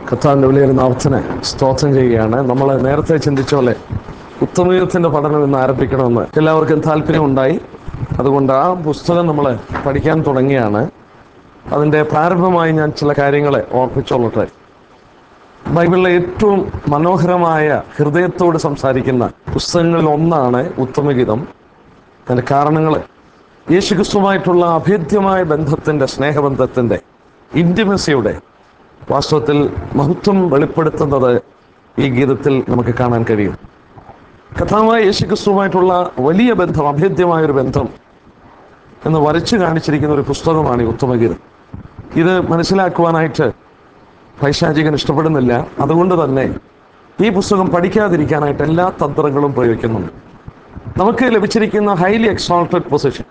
കർത്താവിൻ്റെ വലിയൊരു നാമത്തിന് സ്തോത്രം ചെയ്യുകയാണ് നമ്മൾ നേരത്തെ ചിന്തിച്ച പോലെ ഉത്തമയുഗത്തിൻ്റെ പഠനം ഇന്ന് ആരംഭിക്കണമെന്ന് എല്ലാവർക്കും താല്പര്യമുണ്ടായി അതുകൊണ്ട് ആ പുസ്തകം നമ്മൾ പഠിക്കാൻ തുടങ്ങിയാണ് അതിൻ്റെ പ്രാരംഭമായി ഞാൻ ചില കാര്യങ്ങളെ ഓർപ്പിച്ചോളട്ടെ ബൈബിളിലെ ഏറ്റവും മനോഹരമായ ഹൃദയത്തോട് സംസാരിക്കുന്ന പുസ്തകങ്ങളിൽ ഒന്നാണ് ഉത്തമഗീതം അതിൻ്റെ കാരണങ്ങൾ യേശുക്രിസ്തുമായിട്ടുള്ള അഭേദ്യമായ ബന്ധത്തിൻ്റെ സ്നേഹബന്ധത്തിൻ്റെ ഇൻറ്റിമസിയുടെ വാസ്തവത്തിൽ മഹത്വം വെളിപ്പെടുത്തുന്നത് ഈ ഗീതത്തിൽ നമുക്ക് കാണാൻ കഴിയും കഥാവായ യേശുക്രിസ്തുവുമായിട്ടുള്ള വലിയ ബന്ധം അഭേദ്യമായ ഒരു ബന്ധം എന്ന് വരച്ചു കാണിച്ചിരിക്കുന്ന ഒരു പുസ്തകമാണ് ഈ ഉത്തമഗീതം ഇത് മനസ്സിലാക്കുവാനായിട്ട് പൈശാചികൻ ഇഷ്ടപ്പെടുന്നില്ല അതുകൊണ്ട് തന്നെ ഈ പുസ്തകം പഠിക്കാതിരിക്കാനായിട്ട് എല്ലാ തന്ത്രങ്ങളും പ്രയോഗിക്കുന്നുണ്ട് നമുക്ക് ലഭിച്ചിരിക്കുന്ന highly exalted position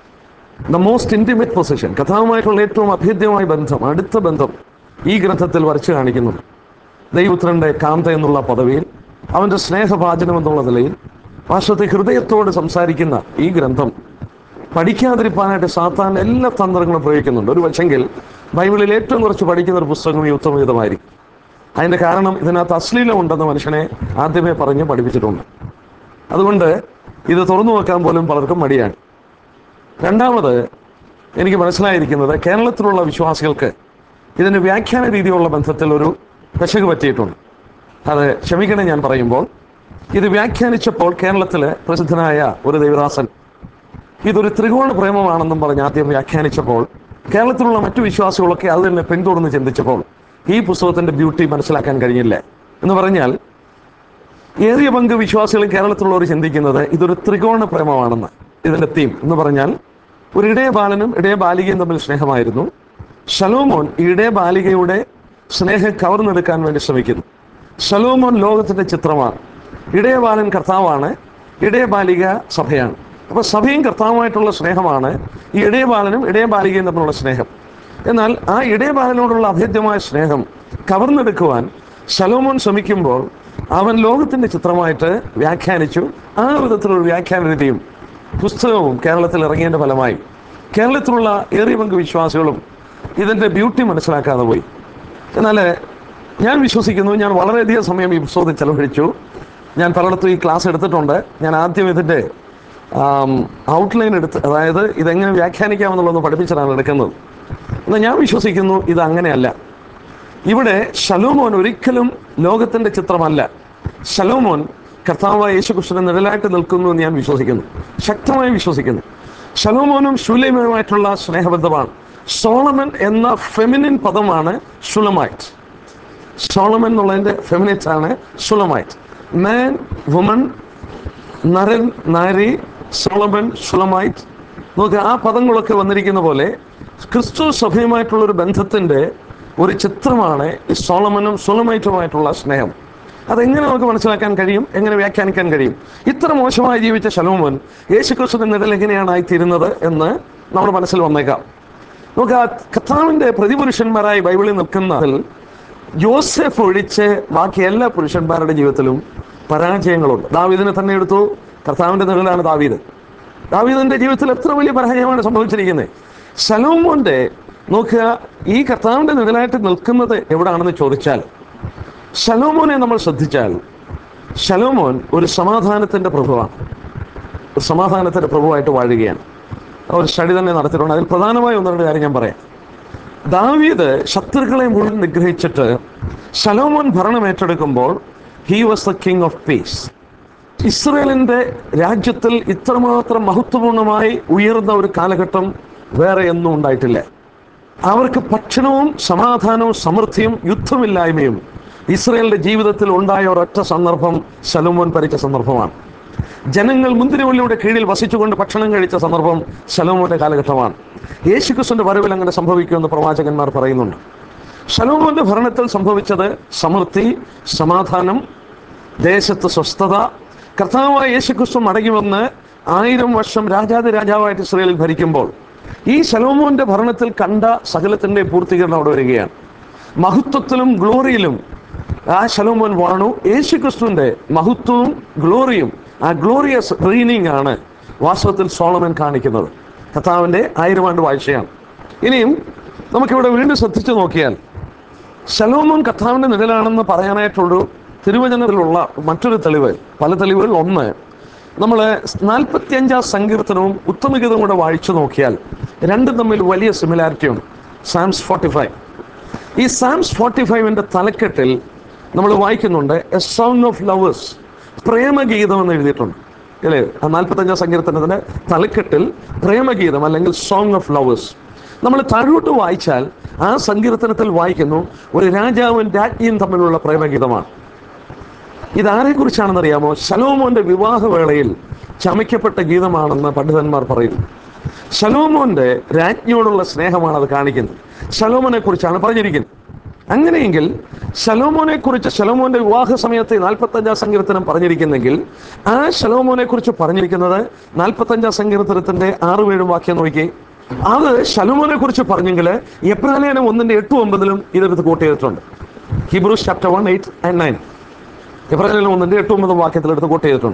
the most intimate position കഥാവുമായിട്ടുള്ള ഏറ്റവും അഭേദ്യമായ ബന്ധം അടുത്ത ബന്ധം ഈ ഗ്രന്ഥത്തിൽ വരച്ചു കാണിക്കുന്നുണ്ട് ദൈവപുത്രന്റെ കാന്ത എന്നുള്ള പദവിയിൽ അവന്റെ സ്നേഹഭാചനം എന്നുള്ള നിലയിൽ വാസ്തവത്തെ ഹൃദയത്തോട് സംസാരിക്കുന്ന ഈ ഗ്രന്ഥം പഠിക്കാതിരിക്കാനായിട്ട് സാത്താൻ എല്ലാ തന്ത്രങ്ങളും പ്രയോഗിക്കുന്നുണ്ട് ഒരു പക്ഷെങ്കിൽ ബൈബിളിൽ ഏറ്റവും കുറച്ച് പഠിക്കുന്ന ഒരു പുസ്തകം ഈ ഉത്തമഹിതമായിരിക്കും അതിന്റെ കാരണം ഇതിനകത്ത് അശ്ലീലം ഉണ്ടെന്ന് മനുഷ്യനെ ആദ്യമേ പറഞ്ഞ് പഠിപ്പിച്ചിട്ടുണ്ട് അതുകൊണ്ട് ഇത് തുറന്നു നോക്കാൻ പോലും പലർക്കും മടിയാണ് രണ്ടാമത് എനിക്ക് മനസ്സിലായിരിക്കുന്നത് കേരളത്തിലുള്ള വിശ്വാസികൾക്ക് ഇതിന് വ്യാഖ്യാന രീതിയുള്ള ബന്ധത്തിൽ ഒരു പെശക് പറ്റിയിട്ടുണ്ട് അത് ക്ഷമിക്കണം ഞാൻ പറയുമ്പോൾ ഇത് വ്യാഖ്യാനിച്ചപ്പോൾ കേരളത്തിലെ പ്രസിദ്ധനായ ഒരു ദേവദാസൻ ഇതൊരു ത്രികോണ പ്രേമമാണെന്നും പറഞ്ഞ് ആദ്യം വ്യാഖ്യാനിച്ചപ്പോൾ കേരളത്തിലുള്ള മറ്റു വിശ്വാസികളൊക്കെ അത് തന്നെ പിന്തുടർന്ന് ചിന്തിച്ചപ്പോൾ ഈ പുസ്തകത്തിന്റെ ബ്യൂട്ടി മനസ്സിലാക്കാൻ കഴിഞ്ഞില്ല എന്ന് പറഞ്ഞാൽ ഏറിയ പങ്ക് വിശ്വാസികൾ കേരളത്തിലുള്ളവർ ചിന്തിക്കുന്നത് ഇതൊരു ത്രികോണ പ്രേമമാണെന്ന് ഇതിന്റെ തീം എന്ന് പറഞ്ഞാൽ ഒരു ഇടയ ബാലനും ഇടയ ബാലികയും തമ്മിൽ സ്നേഹമായിരുന്നു ഷലോമോൻ ഈ ഇടയ ബാലികയുടെ സ്നേഹം കവർന്നെടുക്കാൻ വേണ്ടി ശ്രമിക്കുന്നു ഷലോമോൻ ലോകത്തിന്റെ ചിത്രമാണ് ഇടയ ബാലൻ കർത്താവാണ് ഇടയ ബാലിക സഭയാണ് അപ്പൊ സഭയും കർത്താവുമായിട്ടുള്ള സ്നേഹമാണ് ഈ ഇടയ ബാലനും ഇടയ ബാലികയും തമ്മിലുള്ള സ്നേഹം എന്നാൽ ആ ഇടയ ബാലനോടുള്ള അഭേദ്യമായ സ്നേഹം കവർന്നെടുക്കുവാൻ ശലോമോൻ ശ്രമിക്കുമ്പോൾ അവൻ ലോകത്തിന്റെ ചിത്രമായിട്ട് വ്യാഖ്യാനിച്ചു ആ വിധത്തിലുള്ള വ്യാഖ്യാന രീതിയും പുസ്തകവും കേരളത്തിൽ ഇറങ്ങിയതിന്റെ ഫലമായി കേരളത്തിലുള്ള ഏറിയ പങ്ക് വിശ്വാസികളും ഇതിന്റെ ബ്യൂട്ടി മനസ്സിലാക്കാതെ പോയി എന്നാൽ ഞാൻ വിശ്വസിക്കുന്നു ഞാൻ വളരെയധികം സമയം ഈ പുസ്തകത്തിൽ ചെലവഴിച്ചു ഞാൻ പലയിടത്തും ഈ ക്ലാസ് എടുത്തിട്ടുണ്ട് ഞാൻ ആദ്യം ഇതിൻ്റെ ഔട്ട്ലൈൻ എടുത്ത് അതായത് ഇതെങ്ങനെ വ്യാഖ്യാനിക്കാമെന്നുള്ളത് പഠിപ്പിച്ചിട്ടാണ് എടുക്കുന്നത് എന്നാൽ ഞാൻ വിശ്വസിക്കുന്നു ഇത് അങ്ങനെയല്ല ഇവിടെ ശലോമോൻ ഒരിക്കലും ലോകത്തിന്റെ ചിത്രമല്ല ശലോമോൻ കർത്താവായ യേശുകൃഷ്ണൻ നിഴലായിട്ട് നിൽക്കുന്നു എന്ന് ഞാൻ വിശ്വസിക്കുന്നു ശക്തമായി വിശ്വസിക്കുന്നു ശലോമോനും ശുലൈമനുമായിട്ടുള്ള സ്നേഹബന്ധമാണ് സോളമൻ എന്ന ഫെമിനിൻ പദമാണ് ഷുലമൈറ്റ് സോളമൻ എന്നുള്ളതിന്റെ ഫെമിനിറ്റ് ആണ് ഷുലമൈറ്റ് മാൻ വുമൺ നരൻ നാരി സോളമൻ ഷുലമൈറ്റ് നോക്ക് ആ പദങ്ങളൊക്കെ വന്നിരിക്കുന്ന പോലെ ക്രിസ്തു സഭയുമായിട്ടുള്ള ഒരു ബന്ധത്തിന്റെ ഒരു ചിത്രമാണ് ഈ സോളമനും സുലമൈറ്റുമായിട്ടുള്ള സ്നേഹം അതെങ്ങനെ നമുക്ക് മനസ്സിലാക്കാൻ കഴിയും എങ്ങനെ വ്യാഖ്യാനിക്കാൻ കഴിയും ഇത്ര മോശമായി ജീവിച്ച ശലോമൻ യേശു ക്രിസ്തുവിന്റെ നിഴൽ എങ്ങനെയാണ് ആയിത്തീരുന്നത് എന്ന് നമ്മുടെ മനസ്സിൽ വന്നേക്കാം നമുക്ക് ആ കർത്താവിന്റെ പ്രതിപുരുഷന്മാരായി ബൈബിളിൽ നിൽക്കുന്നതിൽ ജോസഫ് ഒഴിച്ച് ബാക്കി എല്ലാ പുരുഷന്മാരുടെ ജീവിതത്തിലും പരാജയങ്ങളുണ്ട് ദാവീദിനെ തന്നെ എടുത്തു കർത്താവിന്റെ നിഴലാണ് ദാവീദ് ദാവീദിന്റെ ജീവിതത്തിൽ എത്ര വലിയ പരാജയമാണ് സംഭവിച്ചിരിക്കുന്നത് ശലോമോന്റെ നോക്കുക ഈ കർത്താവിന്റെ നിഴലായിട്ട് നിൽക്കുന്നത് എവിടാണെന്ന് ചോദിച്ചാൽ ശലോമോനെ നമ്മൾ ശ്രദ്ധിച്ചാൽ ശലോമോൻ ഒരു സമാധാനത്തിന്റെ പ്രഭുവാണ് ഒരു സമാധാനത്തിന്റെ പ്രഭുവായിട്ട് വാഴുകയാണ് ഒരു സ്റ്റഡി തന്നെ നടത്തിയിട്ടുണ്ട് അതിൽ പ്രധാനമായ ഒന്ന് രണ്ട് കാര്യം ഞാൻ പറയാം ദാവീദ് ശത്രുക്കളെ മുഴുവൻ നിഗ്രഹിച്ചിട്ട് ശലോമോൻ ഭരണം ഏറ്റെടുക്കുമ്പോൾ he was the king of peace ഇസ്രയേലിന്റെ രാജ്യത്തിൽ ഇത്രമാത്രം മഹത്വപൂർണമായി ഉയർന്ന ഒരു കാലഘട്ടം വേറെ ഒന്നും ഉണ്ടായിട്ടില്ല അവർക്ക് ഭക്ഷണവും സമാധാനവും സമൃദ്ധിയും യുദ്ധമില്ലായ്മയും ഇസ്രയേലിന്റെ ജീവിതത്തിൽ ഉണ്ടായ ഒരൊറ്റ സന്ദർഭം ശലോമോൻ ഭരിച്ച സന്ദർഭമാണ് ജനങ്ങൾ മുന്തിരിവള്ളിയുടെ കീഴിൽ വസിച്ചുകൊണ്ട് ഭക്ഷണം കഴിച്ച സന്ദർഭം ശലോമോന്റെ കാലഘട്ടമാണ് യേശുക്രിസ്തുവിന്റെ വരവിൽ അങ്ങനെ സംഭവിക്കുമെന്ന് പ്രവാചകന്മാർ പറയുന്നുണ്ട് ശലോമോന്റെ ഭരണത്തിൽ സംഭവിച്ചത് സമൃദ്ധി സമാധാനം ദേശത്ത് സ്വസ്ഥത കർത്താവായ യേശുക്രിസ്തു മടങ്ങി വന്ന് ആയിരം വർഷം രാജാതി രാജാവായിട്ട് ഇസ്രയേലിൽ ഭരിക്കുമ്പോൾ ഈ ശലോമോന്റെ ഭരണത്തിൽ കണ്ട സകലത്തിന്റെ പൂർത്തീകരണം അവിടെ വരികയാണ് മഹത്വത്തിലും ഗ്ലോറിയിലും ആ ശലോമോൻ വാണു യേശുക്രിസ്തുവിന്റെ മഹത്വവും ഗ്ലോറിയും ആ ഗ്ലോറിയസ് റീനിങ് ആണ് വാസ്തവത്തിൽ സോളമൻ കാണിക്കുന്നത് കർത്താവിന്റെ ആയിരം ആണ്ട് വാഴ്ചയാണ് ഇനിയും നമുക്കിവിടെ വീണ്ടും ശ്രദ്ധിച്ചു നോക്കിയാൽ ശലോമോൻ കർത്താവിന്റെ നിഴലാണെന്ന് പറയാനായിട്ടുള്ളൊരു തിരുവചനത്തിലുള്ള മറ്റൊരു തെളിവ് പല തെളിവുകളിൽ ഒന്ന് നമ്മൾ നാൽപ്പത്തിയഞ്ചാം സങ്കീർത്തനവും ഉത്തമഗീതവും കൂടെ വായിച്ചു നോക്കിയാൽ രണ്ടും തമ്മിൽ വലിയ സിമിലാരിറ്റി ഉണ്ട് സാംസ് ഫോർട്ടി ഫൈവ് ഈ സാംസ് ഫോർട്ടി ഫൈവിൻ്റെ തലക്കെട്ടിൽ നമ്മൾ വായിക്കുന്നുണ്ട് എ സോങ് ഓഫ് ലവേഴ്സ് പ്രേമഗീതം എന്ന് എഴുതിയിട്ടുണ്ട് അല്ലേ ആ നാൽപ്പത്തഞ്ചാം സങ്കീർത്തനത്തിൻ്റെ തലക്കെട്ടിൽ പ്രേമഗീതം അല്ലെങ്കിൽ സോങ് ഓഫ് ലവേഴ്സ് നമ്മൾ താഴോട്ട് വായിച്ചാൽ ആ സങ്കീർത്തനത്തിൽ വായിക്കുന്നു ഒരു രാജാവും രാജ്ഞിയും തമ്മിലുള്ള പ്രേമഗീതമാണ് ഇതാരെ കുറിച്ചാണെന്ന് അറിയാമോ ശലോമോന്റെ വിവാഹവേളയിൽ ചമയ്ക്കപ്പെട്ട ഗീതമാണെന്ന് പണ്ഡിതന്മാർ പറയുന്നു ശലോമോന്റെ രാജ്ഞിയോടുള്ള സ്നേഹമാണ് അത് കാണിക്കുന്നത് ശലോമോനെ കുറിച്ചാണ് പറഞ്ഞിരിക്കുന്നത് അങ്ങനെയെങ്കിൽ ശലോമോനെ കുറിച്ച് ശലോമോന്റെ വിവാഹ സമയത്ത് നാൽപ്പത്തഞ്ചാം സങ്കീർത്തനം പറഞ്ഞിരിക്കുന്നെങ്കിൽ ആ ശലോമോനെ കുറിച്ച് പറഞ്ഞിരിക്കുന്നത് നാൽപ്പത്തഞ്ചാം സങ്കീർത്തനത്തിന്റെ ആറും ഏഴും വാക്യം നോക്കി അത് ശലോമോനെ കുറിച്ച് പറഞ്ഞെങ്കിൽ എബ്രാലേനം ഒന്നിന്റെ എട്ടും ഒമ്പതിലും ഇതെടുത്ത് കോട്ട് ചെയ്തിട്ടുണ്ട് Hebrews chapter one eight and nine എബ്രാലേനം ഒന്നിന്റെ എട്ടും ഒമ്പതും വാക്യത്തിൽ എടുത്ത് കോട്ട് ചെയ്തിട്ടുണ്ട്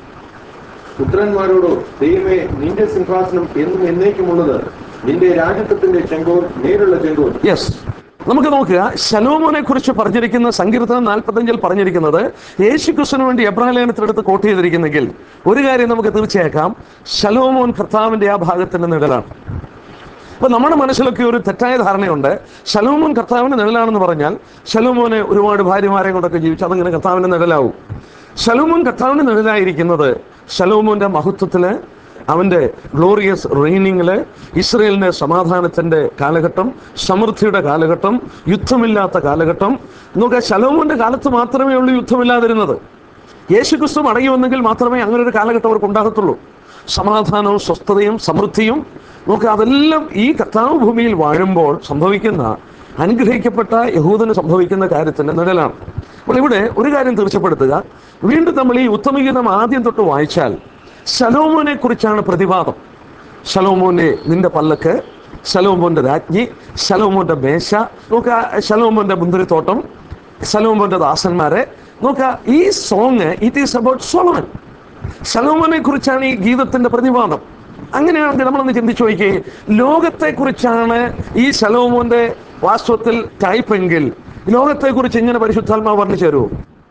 പുത്രന്മാരോടോ ദൈവമേ നിന്റെ സിംഹാസനം എന്നും എന്നേക്കുമുള്ളത് നിന്റെ രാജ്യത്വത്തിന്റെ ചെങ്കോൽ നേരുള്ള ചെങ്കോൽ യെസ് നമുക്ക് നോക്കുക ശലോമോനെ കുറിച്ച് പറഞ്ഞിരിക്കുന്ന സങ്കീർത്തനം നാൽപ്പത്തഞ്ചിൽ പറഞ്ഞിരിക്കുന്നത് യേശു ക്രിസ്തുവിന് വേണ്ടി എബ്രാഹിലേനത്തിലെടുത്ത് കോട്ട് ചെയ്തിരിക്കുന്നെങ്കിൽ ഒരു കാര്യം നമുക്ക് തീർച്ചയാക്കാം ശലോമോൻ കർത്താവിന്റെ ആ ഭാഗത്തിന്റെ നിഴലാണ് അപ്പൊ നമ്മുടെ മനസ്സിലൊക്കെ ഒരു തെറ്റായ ധാരണയുണ്ട് ശലോമോൻ കർത്താവിന്റെ നിഴലാണെന്ന് പറഞ്ഞാൽ ശലോമോനെ ഒരുപാട് ഭാര്യമാരെ കൊണ്ടൊക്കെ ജീവിച്ചു അതങ്ങനെ കർത്താവിന്റെ നിഴലാവും ശലോമോൻ കർത്താവിന്റെ നിഴലായിരിക്കുന്നത് ശലോമോന്റെ മഹത്വത്തില് അവന്റെ ഗ്ലോറിയസ് റെയിനിങ്ങില് ഇസ്രയേലിന്റെ സമാധാനത്തിന്റെ കാലഘട്ടം സമൃദ്ധിയുടെ കാലഘട്ടം യുദ്ധമില്ലാത്ത കാലഘട്ടം നോക്കുക ശലോമോന്റെ കാലത്ത് മാത്രമേ ഉള്ളൂ യുദ്ധമില്ലാതിരുന്നത് യേശുക്രിസ്തു മടങ്ങി വന്നെങ്കിൽ മാത്രമേ അങ്ങനെ ഒരു കാലഘട്ടം അവർക്ക് ഉണ്ടാകത്തുള്ളൂ സമാധാനവും സ്വസ്ഥതയും സമൃദ്ധിയും നോക്കുക അതെല്ലാം ഈ കർത്താവ് ഭൂമിയിൽ വാഴുമ്പോൾ സംഭവിക്കുന്ന അനുഗ്രഹിക്കപ്പെട്ട യഹൂദന് സംഭവിക്കുന്ന കാര്യത്തിന്റെ നിഴലാണ് അപ്പോൾ ഇവിടെ ഒരു കാര്യം തീർച്ചപ്പെടുത്തുക വീണ്ടും നമ്മൾ ഈ ഉത്തമഗീതം ആദ്യം തൊട്ട് വായിച്ചാൽ ശലോമോനെ കുറിച്ചാണ് പ്രതിവാദം ശലോമോനെ നിന്റെ പല്ലക്ക് ശലോമോന്റെ രാജ്ഞി ശലോമോന്റെ മേശ നോക്കുക ശലോമോന്റെ മുന്തിരിത്തോട്ടം ശലോമോന്റെ ദാസന്മാരെ നോക്കുക ഈ song it is about Solomon ശലോമോനെ കുറിച്ചാണ് ഈ ഗീതത്തിന്റെ പ്രതിവാദം അങ്ങനെയാണെങ്കിൽ നമ്മളൊന്ന് ചിന്തിച്ചു നോക്കിയേ ലോകത്തെ കുറിച്ചാണ് ഈ ശലോമോന്റെ വാസ്തവത്തിൽ ടൈപ്പെങ്കിൽ ലോകത്തെ കുറിച്ച് ഇങ്ങനെ പരിശുദ്ധാത്മാവ് വർണ്ണിച്ചു തരുമോ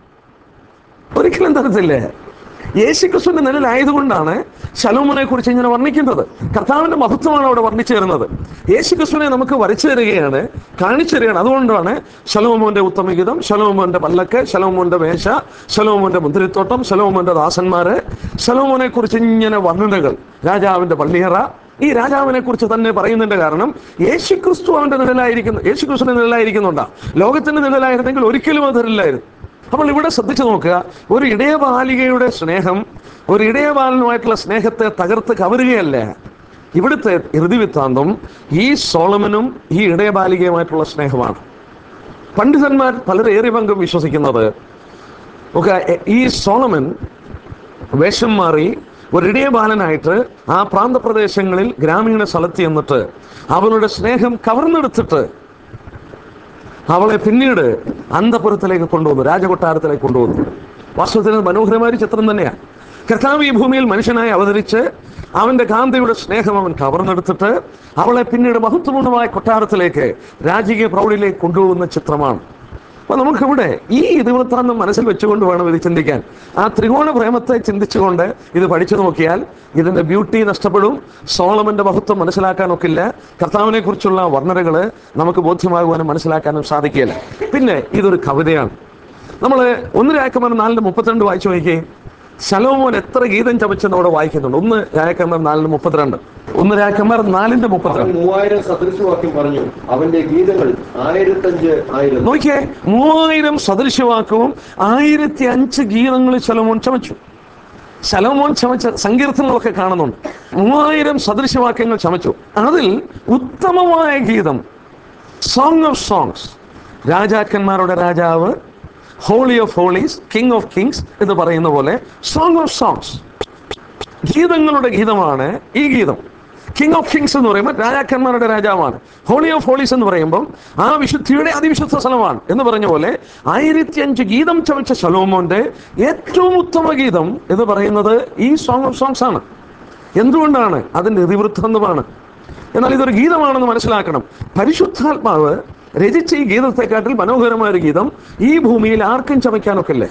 ഒരിക്കലും തരത്തില്ലേ യേശുക്രിസ്തുവിന്റെ നിഴലായതുകൊണ്ടാണ് ശലോമോനെ കുറിച്ച് ഇങ്ങനെ വർണ്ണിക്കുന്നത് കർത്താവിന്റെ മഹത്വമാണ് അവിടെ വർണ്ണിച്ചു തരുന്നത് യേശുക്രിസ്തുവിനെ നമുക്ക് വരച്ചു തരികയാണ് കാണിച്ചു തരികയാണ് അതുകൊണ്ടാണ് ശലോമോന്റെ ഉത്തമഗീതം ശലോമോന്റെ പല്ലക്ക് ശലോമോന്റെ മേശ ശലോമോന്റെ മുന്തിരിത്തോട്ടം ശലോമോന്റെ ദാസന്മാര് ശലോമോനെ കുറിച്ച് ഇങ്ങനെ വർണ്ണനകൾ രാജാവിന്റെ പള്ളിയറ ഈ രാജാവിനെ കുറിച്ച് തന്നെ പറയുന്നതിന്റെ കാരണം യേശുക്രിസ്തു അവന്റെ നിഴലായിരിക്കുന്നു യേശുക്രിസ്തുവിന്റെ നിഴലായിരിക്കുന്നുണ്ടാ ലോകത്തിന്റെ നിഴലായിരുന്നെങ്കിൽ ഒരിക്കലും അത് തരില്ലായിരുന്നു അപ്പോൾ ഇവിടെ ശ്രദ്ധിച്ചു നോക്കുക ഒരു ഇടയബാലികയുടെ സ്നേഹം ഒരു ഇടയബാലനുമായിട്ടുള്ള സ്നേഹത്തെ തകർത്ത് കവരുകയല്ല ഇവിടുത്തെ ഇറുതിവിത്താന്തം ഈ സോളമനും ഈ ഇടയബാലികയുമായിട്ടുള്ള സ്നേഹമാണ് പണ്ഡിതന്മാർ പലരേറെ പങ്കും വിശ്വസിക്കുന്നത് ഒക്കെ ഈ സോളമൻ വേഷം മാറി ഒരു ഇടയബാലനായിട്ട് ആ പ്രാന്തപ്രദേശങ്ങളിൽ ഗ്രാമീണ സ്ഥലത്ത് ചെന്നിട്ട് അവളുടെ സ്നേഹം കവർന്നെടുത്തിട്ട് അവളെ പിന്നീട് അന്തപുരത്തിലേക്ക് കൊണ്ടുവന്നു രാജകൊട്ടാരത്തിലേക്ക് കൊണ്ടുവന്നു വാസ്തവത്തിൽ അത് മനോഹരമായ ഒരു ചിത്രം തന്നെയാണ് കർത്താവ് ഈ ഭൂമിയിൽ മനുഷ്യനായി അവതരിച്ച് അവന്റെ കാന്തയുടെ സ്നേഹം അവൻ കവർന്നെടുത്തിട്ട് അവളെ പിന്നീട് മഹത്വപൂർണ്ണമായ കൊട്ടാരത്തിലേക്ക് രാജകീയ പ്രൗഢിയിലേക്ക് കൊണ്ടുപോകുന്ന ചിത്രമാണ് അപ്പൊ നമുക്കിവിടെ ഈ ഇതിവൃത്താന്തം മനസ്സിൽ വെച്ചുകൊണ്ട് വേണം ഇത് ചിന്തിക്കാൻ ആ ത്രികോണ പ്രേമത്തെ ചിന്തിച്ചുകൊണ്ട് ഇത് പഠിച്ചു നോക്കിയാൽ ഇതിന്റെ ബ്യൂട്ടി നഷ്ടപ്പെടും സോളമന്റെ മഹത്വം മനസ്സിലാക്കാനൊക്കില്ല കർത്താവിനെ കുറിച്ചുള്ള വർണ്ണനകൾ നമുക്ക് ബോധ്യമാകുവാനും മനസ്സിലാക്കാനും സാധിക്കില്ല പിന്നെ ഇതൊരു കവിതയാണ് നമ്മൾ ഒന്ന് രാക്കന്മാർ നാലിന് മുപ്പത്തിരണ്ട് വായിച്ചു നോക്കിയേ ശലോമോൻ എത്ര ഗീതം ചമച്ചെന്ന് അവിടെ വായിക്കുന്നുണ്ട് ഒന്ന് രാക്കന്മാർ നാലിന് മുപ്പത്തിരണ്ട് ഒന്ന് രാക്കന്മാർ നാലിന്റെ അവൻ മുപ്പത്തിരണ്ട് മൂവായിരം സദൃശവാക്യം പറഞ്ഞു അവന്റെ ഗീതങ്ങൾ ആയിരത്തഞ്ച് ആയിരം നോക്കിയേ മൂവായിരം സദൃശവാക്കവും ആയിരത്തി അഞ്ച് ഗീതങ്ങൾ ശലോമോൻ ചമച്ചു ശലോമോൻ ചമച്ച സങ്കീർത്തനങ്ങളൊക്കെ കാണുന്നുണ്ട് മൂവായിരം സദൃശവാക്യങ്ങൾ ചമച്ചു അതിൽ ഉത്തമമായ ഗീതം സോങ് ഓഫ് സോങ്സ് രാജാക്കന്മാരുടെ രാജാവ് holy of holies king of kings എന്ന് പറയുന്ന പോലെ സോങ് ഓഫ് സോങ്സ് ഗീതങ്ങളുടെ ഗീതമാണ് ഈ ഗീതം കിങ് ഓഫ് കിങ്സ് എന്ന് പറയുമ്പോൾ രാജാക്കന്മാരുടെ രാജാവാണ് ഹോളി ഓഫ് ഹോളീസ് എന്ന് പറയുമ്പോൾ ആ വിശുദ്ധിയുടെ അതിവിശുദ്ധ സ്ഥലമാണ് എന്ന് പറഞ്ഞ പോലെ ആയിരത്തി അഞ്ച് ഗീതം ചമച്ച ശലോമോന്റെ ഏറ്റവും ഉത്തമ ഗീതം എന്ന് പറയുന്നത് ഈ സോങ് ഓഫ് സോങ്സ് ആണ് എന്തുകൊണ്ടാണ് അതിൻ്റെ ഇതിവൃത്തമാണ് എന്നാൽ ഇതൊരു ഗീതമാണെന്ന് മനസ്സിലാക്കണം പരിശുദ്ധാത്മാവ് രചിച്ച ഈ ഗീതത്തെക്കാട്ടിൽ മനോഹരമായ ഒരു ഗീതം ഈ ഭൂമിയിൽ ആർക്കും ചമയ്ക്കാനൊക്കില്ലേ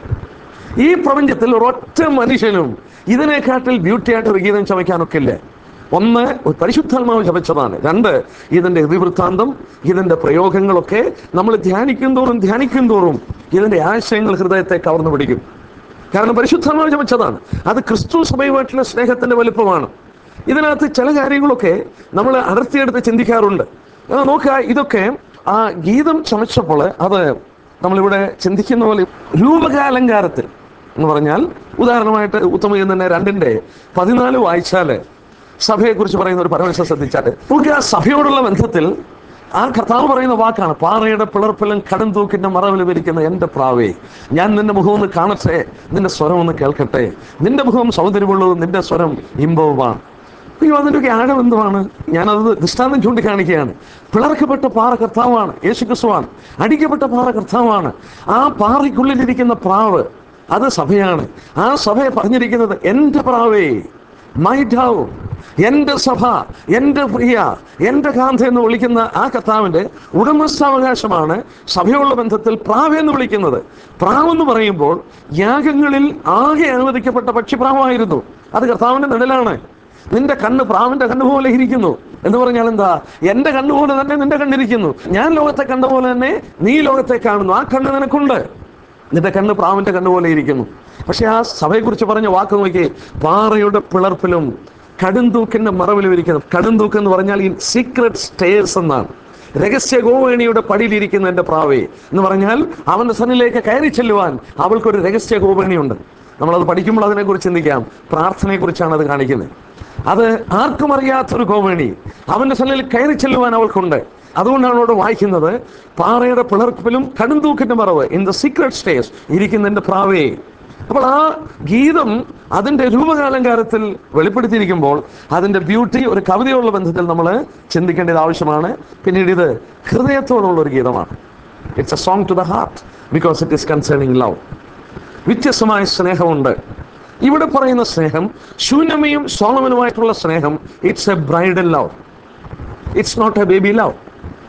ഈ പ്രപഞ്ചത്തിൽ ഒരൊറ്റ മനുഷ്യനും ഇതിനെക്കാട്ടിൽ ബ്യൂട്ടി ആയിട്ട് ഒരു ഗീതം ചമയ്ക്കാനൊക്കില്ലേ ഒന്ന് ഒരു പരിശുദ്ധാത്മാവ് ചമച്ചതാണ് രണ്ട് ഇതിന്റെ ഇതിവൃത്താന്തം ഇതിന്റെ പ്രയോഗങ്ങളൊക്കെ നമ്മൾ ധ്യാനിക്കും തോറും ധ്യാനിക്കും തോറും ഇതിന്റെ ആശയങ്ങൾ ഹൃദയത്തെ കവർന്നു പിടിക്കും കാരണം പരിശുദ്ധാത്മാവ് ചമച്ചതാണ് അത് ക്രിസ്തു സഭയുമായിട്ടുള്ള സ്നേഹത്തിന്റെ വലുപ്പമാണ് ഇതിനകത്ത് ചില കാര്യങ്ങളൊക്കെ നമ്മൾ അടർത്തിയെടുത്ത് ചിന്തിക്കാറുണ്ട് എന്നാൽ നോക്കുക ഇതൊക്കെ ആ ഗീതം ചമച്ചപ്പോൾ അത് നമ്മളിവിടെ ചിന്തിക്കുന്ന പോലെ രൂപകാലങ്കാരത്തിൽ എന്ന് പറഞ്ഞാൽ ഉദാഹരണമായിട്ട് ഉത്തമയിൽ തന്നെ രണ്ടിന്റെ പതിനാല് വായിച്ചാല് സഭയെക്കുറിച്ച് പറയുന്ന ഒരു പരമേശ്വരം ശ്രദ്ധിച്ചാൽ നമുക്ക് ആ സഭയോടുള്ള ബന്ധത്തിൽ ആ കർത്താവ് പറയുന്ന വാക്കാണ് പാറയുടെ പിളർപ്പിലും കടം തൂക്കിന്റെ മറവിലും ഇരിക്കുന്ന എൻ്റെ പ്രാവേ ഞാൻ നിന്റെ മുഖം ഒന്ന് കാണട്ടെ നിന്റെ സ്വരം ഒന്ന് കേൾക്കട്ടെ നിന്റെ മുഖം സൗന്ദര്യമുള്ളതും നിന്റെ സ്വരം ഇമ്പവുമാണ് അയ്യോ അതിൻ്റെയൊക്കെ ആഴം എന്തുവാണ് ഞാനത് ദൃഷ്ടാന്തം ചൂണ്ടിക്കാണിക്കുകയാണ് പിളർക്കപ്പെട്ട പാറ കർത്താവാണ് യേശു ക്രിസ്തുവാണ് അടിക്കപ്പെട്ട പാറ കർത്താവാണ് ആ പാറയ്ക്കുള്ളിലിരിക്കുന്ന പ്രാവ് അത് സഭയാണ് ആ സഭയെ പറഞ്ഞിരിക്കുന്നത് എൻ്റെ പ്രാവേ മൈ ഡൗ എൻ്റെ സഭ എൻ്റെ പ്രിയ എൻ്റെ കാന്ത എന്ന് വിളിക്കുന്ന ആ കർത്താവിൻ്റെ ഉടമസ്ഥാവകാശമാണ് സഭയുള്ള ബന്ധത്തിൽ പ്രാവ് എന്ന് വിളിക്കുന്നത് പ്രാവ് എന്ന് പറയുമ്പോൾ യാഗങ്ങളിൽ ആകെ അനുവദിക്കപ്പെട്ട പക്ഷിപ്രാവായിരുന്നു അത് കർത്താവിൻ്റെ നിഴലാണ് നിന്റെ കണ്ണ് പ്രാവിന്റെ കണ്ണ് പോലെ ഇരിക്കുന്നു എന്ന് പറഞ്ഞാൽ എന്താ എന്റെ കണ്ണ് പോലെ തന്നെ നിന്റെ കണ്ണിരിക്കുന്നു ഞാൻ ലോകത്തെ കണ്ട പോലെ തന്നെ നീ ലോകത്തെ കാണുന്നു ആ കണ്ണ് നിനക്കുണ്ട് നിന്റെ കണ്ണ് പ്രാവിന്റെ കണ്ണ് പോലെ ഇരിക്കുന്നു പക്ഷെ ആ സഭയെക്കുറിച്ച് പറഞ്ഞ വാക്ക് നോക്കി പാറയുടെ പിളർപ്പിലും കടുംതൂക്കിന്റെ മറവിലും ഇരിക്കുന്നു കടുംതൂക്ക് എന്ന് പറഞ്ഞാൽ ഈ സീക്രട്ട് സ്റ്റേഴ്സ് എന്നാണ് രഹസ്യ ഗോവേണിയുടെ പടിയിലിരിക്കുന്ന എൻ്റെ പ്രാവേ എന്ന് പറഞ്ഞാൽ അവന്റെ സന്നിലേക്ക് കയറി ചെല്ലുവാൻ അവൾക്കൊരു രഹസ്യ ഗോവേണിയുണ്ട് നമ്മളത് പഠിക്കുമ്പോൾ അതിനെക്കുറിച്ച് ചിന്തിക്കാം പ്രാർത്ഥനയെക്കുറിച്ചാണ് അത് കാണിക്കുന്നത് അത് ആർക്കും അറിയാത്തൊരു കോമേണി അവന്റെ സന്നിൽ കയറി ചെല്ലുവാൻ അവൾക്കുണ്ട് അതുകൊണ്ടാണ് അവിടെ വായിക്കുന്നത് പാറയുടെ പിളർപ്പിലും കടുംതൂക്കിന്റെ മറവ് ഇൻ ദ സീക്രട്ട് സ്റ്റേസ് ഇരിക്കുന്നതിന്റെ പ്രാവേ അപ്പോൾ ആ ഗീതം അതിന്റെ രൂപകാലങ്കാരത്തിൽ വെളിപ്പെടുത്തിയിരിക്കുമ്പോൾ അതിന്റെ ബ്യൂട്ടി ഒരു കവിതയുള്ള ബന്ധത്തിൽ നമ്മൾ ചിന്തിക്കേണ്ടത് ആവശ്യമാണ് പിന്നീട് ഇത് ഹൃദയത്തോടുള്ള ഒരു ഗീതമാണ് it's a song to the heart because it is concerning love വ്യത്യസ്തമായ സ്നേഹമുണ്ട് ഇവിടെ പറയുന്ന സ്നേഹം ശൂന്യമയും സോളമനുമായിട്ടുള്ള സ്നേഹം it's a bridal love it's not a baby love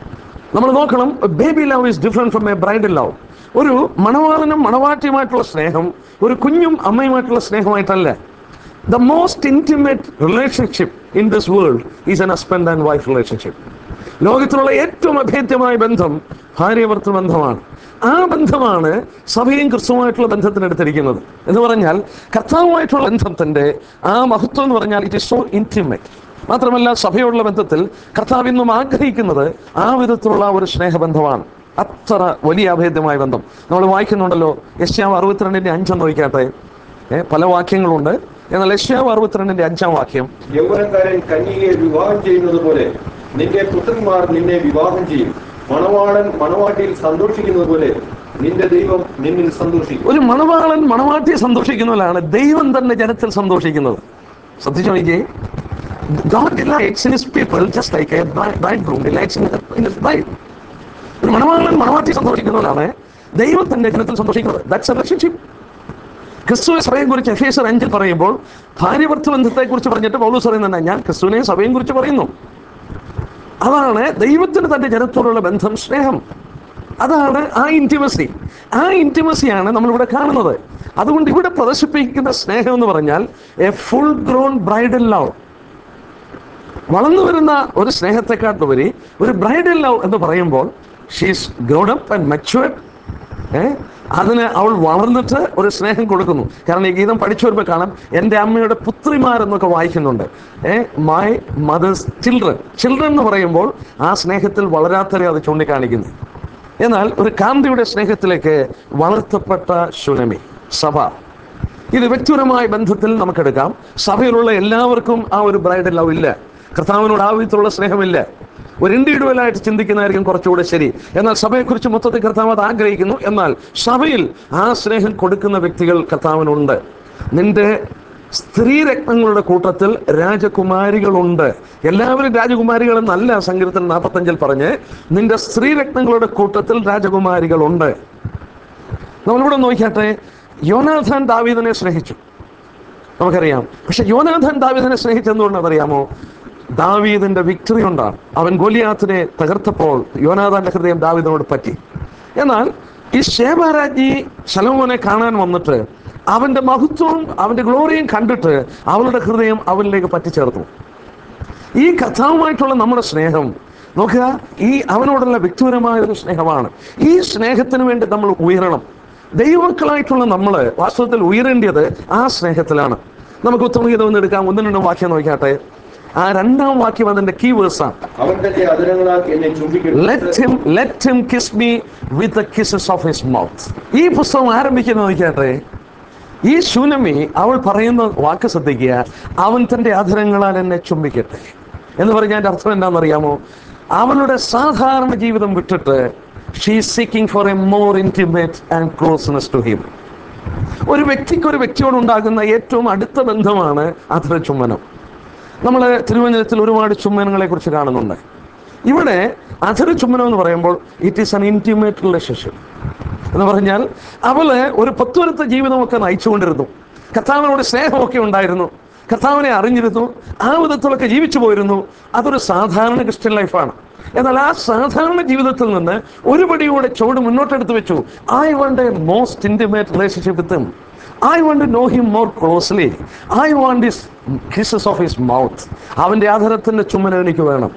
നമ്മൾ നോക്കണം baby love is different from a bridal love ഒരു മണവാളനും മണവാട്ടിയുമായിട്ടുള്ള സ്നേഹം ഒരു കുഞ്ഞും അമ്മയുമായിട്ടുള്ള സ്നേഹമായിട്ടല്ല the most intimate relationship in this world is an husband and wife relationship ലോകത്തിലുള്ള ഏറ്റവും അഭേദ്യമായ ബന്ധം ഭാര്യഭർത്തൃ ബന്ധമാണ് ആ ബന്ധമാണ് സഭയും ക്രിസ്തുവുമായിട്ടുള്ള ബന്ധത്തിനെടുത്തിരിക്കുന്നത് എന്ന് പറഞ്ഞാൽ കർത്താവുമായിട്ടുള്ള ബന്ധത്തിന്റെ ആ മഹത്വം എന്ന് പറഞ്ഞാൽ ഇറ്റ് ഇസ് സോ ഇൻറ്റിമേറ്റ് മാത്രമല്ല സഭയോടുള്ള ബന്ധത്തിൽ കർത്താവ് ഇന്നും ആഗ്രഹിക്കുന്നത് ആ വിധത്തിലുള്ള ഒരു സ്നേഹബന്ധമാണ് അത്ര വലിയ അഭേദ്യമായ ബന്ധം നമ്മൾ വായിക്കുന്നുണ്ടല്ലോ യശ്യാവ് അറുപത്തിരണ്ടിന്റെ അഞ്ചെന്ന് നോക്കിയാട്ടെ ഏ, പല വാക്യങ്ങളുണ്ട് എന്നാൽ യശ്യാവ് അറുപത്തിരണ്ടിന്റെ അഞ്ചാം വാക്യം യൗവനക്കാരൻ കന്യകയെ വിവാഹം ചെയ്യുന്നത് പോലെ നിന്റെ പുത്രന്മാർ നിന്നെ വിവാഹം ചെയ്യും മണവാളൻ മണവാട്ടിയിൽ സന്തോഷിക്കുന്നത് പോലെ നിന്റെ ദൈവം നിന്നിൽ സന്തോഷിക്കും ഒരു മണവാളൻ മണവാട്ടിയെ സന്തോഷിക്കുന്നവരാണ് ദൈവം തന്നെ ജനത്തിൽ സന്തോഷിക്കുന്നത് ശ്രദ്ധിച്ചു നോക്കിയേ God delights in his people just like a bride- bridegroom delights in, in his bride. ഒരു മണവാളൻ മണവാട്ടി സന്തോഷിക്കുന്നവരാണ് ദൈവം തന്റെ ജനത്തിൽ സന്തോഷിക്കുന്നത് ദാറ്റ്സ് എ റിലേഷൻഷിപ്പ് ക്രിസ്തുവിനെ സഭയെ കുറിച്ച് എഫേസർ അഞ്ചിൽ പറയുമ്പോൾ ഭാര്യഭർത്തൃ ബന്ധത്തെ കുറിച്ച് പറഞ്ഞിട്ട് പൗലൂസ് പറയുന്നുണ്ട് ഞാൻ ക്രിസ്തുവിനെയും സഭയും കുറിച്ച് പറയുന്നു അതാണ് ദൈവത്തിന് തന്റെ ജനത്തോടുള്ള ബന്ധം സ്നേഹം അതാണ് ആ ഇന്റിമസി ആ ഇന്റിമസിയാണ് നമ്മളിവിടെ കാണുന്നത് അതുകൊണ്ട് ഇവിടെ പ്രദർശിപ്പിക്കുന്ന സ്നേഹം എന്ന് പറഞ്ഞാൽ a full grown bridal love വളർന്നു വരുന്ന ഒരു സ്നേഹത്തെക്കാട്ടുപരി ഒരു ബ്രൈഡൽ ലവ് എന്ന് പറയുമ്പോൾ she's growed up and matured ഏഹ് അതിന് അവൾ വളർന്നിട്ട് ഒരു സ്നേഹം കൊടുക്കുന്നു കാരണം ഈ ഗീതം പഠിച്ചു വരുമ്പോൾ കാണാം എൻ്റെ അമ്മയുടെ പുത്രിമാരെന്നൊക്കെ വായിക്കുന്നുണ്ട് ഏഹ് മൈ മദേഴ്സ് ചിൽഡ്രൻ ചിൽഡ്രൻ എന്ന് പറയുമ്പോൾ ആ സ്നേഹത്തിൽ വളരാത്തവരെ അത് ചൂണ്ടിക്കാണിക്കുന്നു എന്നാൽ ഒരു കാന്തിയുടെ സ്നേഹത്തിലേക്ക് വളർത്തപ്പെട്ട ശുനമി സഭ ഇത് വ്യക്തിപരമായ ബന്ധത്തിൽ നമുക്കെടുക്കാം സഭയിലുള്ള എല്ലാവർക്കും ആ ഒരു ബ്രൈഡൽ ലവ് ഇല്ല കർത്താവിനോട് ആ വിധത്തിലുള്ള സ്നേഹമില്ല ഒരു ഇൻഡിവിജ്വൽ ആയിട്ട് ചിന്തിക്കുന്നതായിരിക്കും കുറച്ചുകൂടെ ശരി എന്നാൽ സഭയെക്കുറിച്ച് മൊത്തത്തിൽ കർത്താവ് അത് ആഗ്രഹിക്കുന്നു എന്നാൽ സഭയിൽ ആ സ്നേഹം കൊടുക്കുന്ന വ്യക്തികൾ കർത്താവിനുണ്ട് നിന്റെ സ്ത്രീരത്നങ്ങളുടെ കൂട്ടത്തിൽ രാജകുമാരികളുണ്ട് എല്ലാവരും രാജകുമാരികൾ എന്നല്ല സങ്കീർത്തനം നാൽപ്പത്തഞ്ചിൽ പറഞ്ഞ് നിന്റെ സ്ത്രീരത്നങ്ങളുടെ കൂട്ടത്തിൽ രാജകുമാരികളുണ്ട് നമ്മളിവിടെ നോക്കിയാട്ടെ യോനാഥാൻ ദാവീദിനെ സ്നേഹിച്ചു നമുക്കറിയാം പക്ഷെ യോനാഥാൻ ദാവീദിനെ സ്നേഹിച്ചെന്തുകൊണ്ടെന്ന് അറിയാമോ ദാവീദിന്റെ വിക്ടറി കൊണ്ടാണ് അവൻ ഗോലിയാത്തിനെ തകർത്തപ്പോൾ യോനാഥാന്റെ ഹൃദയം ദാവീദിനോട് പറ്റി എന്നാൽ ഈ ശേബാരാജ്ഞി ശലോമോനെ കാണാൻ വന്നിട്ട് അവന്റെ മഹത്വവും അവന്റെ ഗ്ലോറിയും കണ്ടിട്ട് അവളുടെ ഹൃദയം അവനിലേക്ക് പറ്റിച്ചേർത്തു ഈ കഥാവുമായിട്ടുള്ള നമ്മുടെ സ്നേഹം നോക്കുക ഈ അവനോടുള്ള വ്യക്തിപരമായ ഒരു സ്നേഹമാണ് ഈ സ്നേഹത്തിന് വേണ്ടി നമ്മൾ ഉയരണം ദൈവമക്കളായിട്ടുള്ള നമ്മൾ വാസ്തവത്തിൽ ഉയരേണ്ടത് ആ സ്നേഹത്തിലാണ് നമുക്ക് ഉത്തമഗീതം ഒന്ന് എടുക്കാം ഒന്ന് രണ്ടും വാക്യം നോക്കിയാട്ടെ ആ രണ്ടാം വാക്യം അതിന്റെ കീ വേഴ്സാണ് അവൻ തന്റെ അതിരങ്ങളാൽ എന്നെ ചുംബിക്കട്ടെ let him let him kiss me with the kisses of his mouth ഈ പുസ്തകം ആരംഭിക്കുന്നത് നോക്കിയാട്ടെ ഈ ശൂനമി അവൾ പറയുന്ന വാക്ക് ശ്രദ്ധിക്കുക അവൻ തന്റെ അധരങ്ങളാൽ എന്നെ ചുംബിക്കട്ടെ എന്ന് പറഞ്ഞാൽ അതിന്റെ അർത്ഥം എന്താണെന്നറിയാമോ അവളുടെ സാധാരണ ജീവിതം വിട്ടിട്ട് she seeking for a more intimate and closeness to him ഒരു വ്യക്തിക്ക് ഒരു വ്യക്തിയോട് ഉണ്ടാകുന്ന ഏറ്റവും അടുത്ത ബന്ധമാണ് അധര ചുംബനം നമ്മൾ തിരുവനന്തപുരത്തിൽ ഒരുപാട് ചുംബനങ്ങളെ കുറിച്ച് കാണുന്നുണ്ട് ഇവിടെ അധര ചുംബനം എന്ന് പറയുമ്പോൾ it is an intimate relationship എന്ന് പറഞ്ഞാൽ അവള് ഒരു പത്തുവരത്തെ ജീവിതമൊക്കെ നയിച്ചുകൊണ്ടിരുന്നു കർത്താവിനോട് സ്നേഹമൊക്കെ ഉണ്ടായിരുന്നു കർത്താവിനെ അറിഞ്ഞിരുന്നു ആ വിധത്തിലൊക്കെ ജീവിച്ചു പോയിരുന്നു അതൊരു സാധാരണ ക്രിസ്ത്യൻ ലൈഫാണ് എന്നാൽ ആ സാധാരണ ജീവിതത്തിൽ നിന്ന് ഒരു പടിയൂടെ ചുവട് മുന്നോട്ടെടുത്ത് വെച്ചു I want a most intimate relationship with I want to know him more closely I want his kisses of his mouth അവൻ്റെ ആധാരത്തിൻ്റെ ചുമന എനിക്ക് വേണം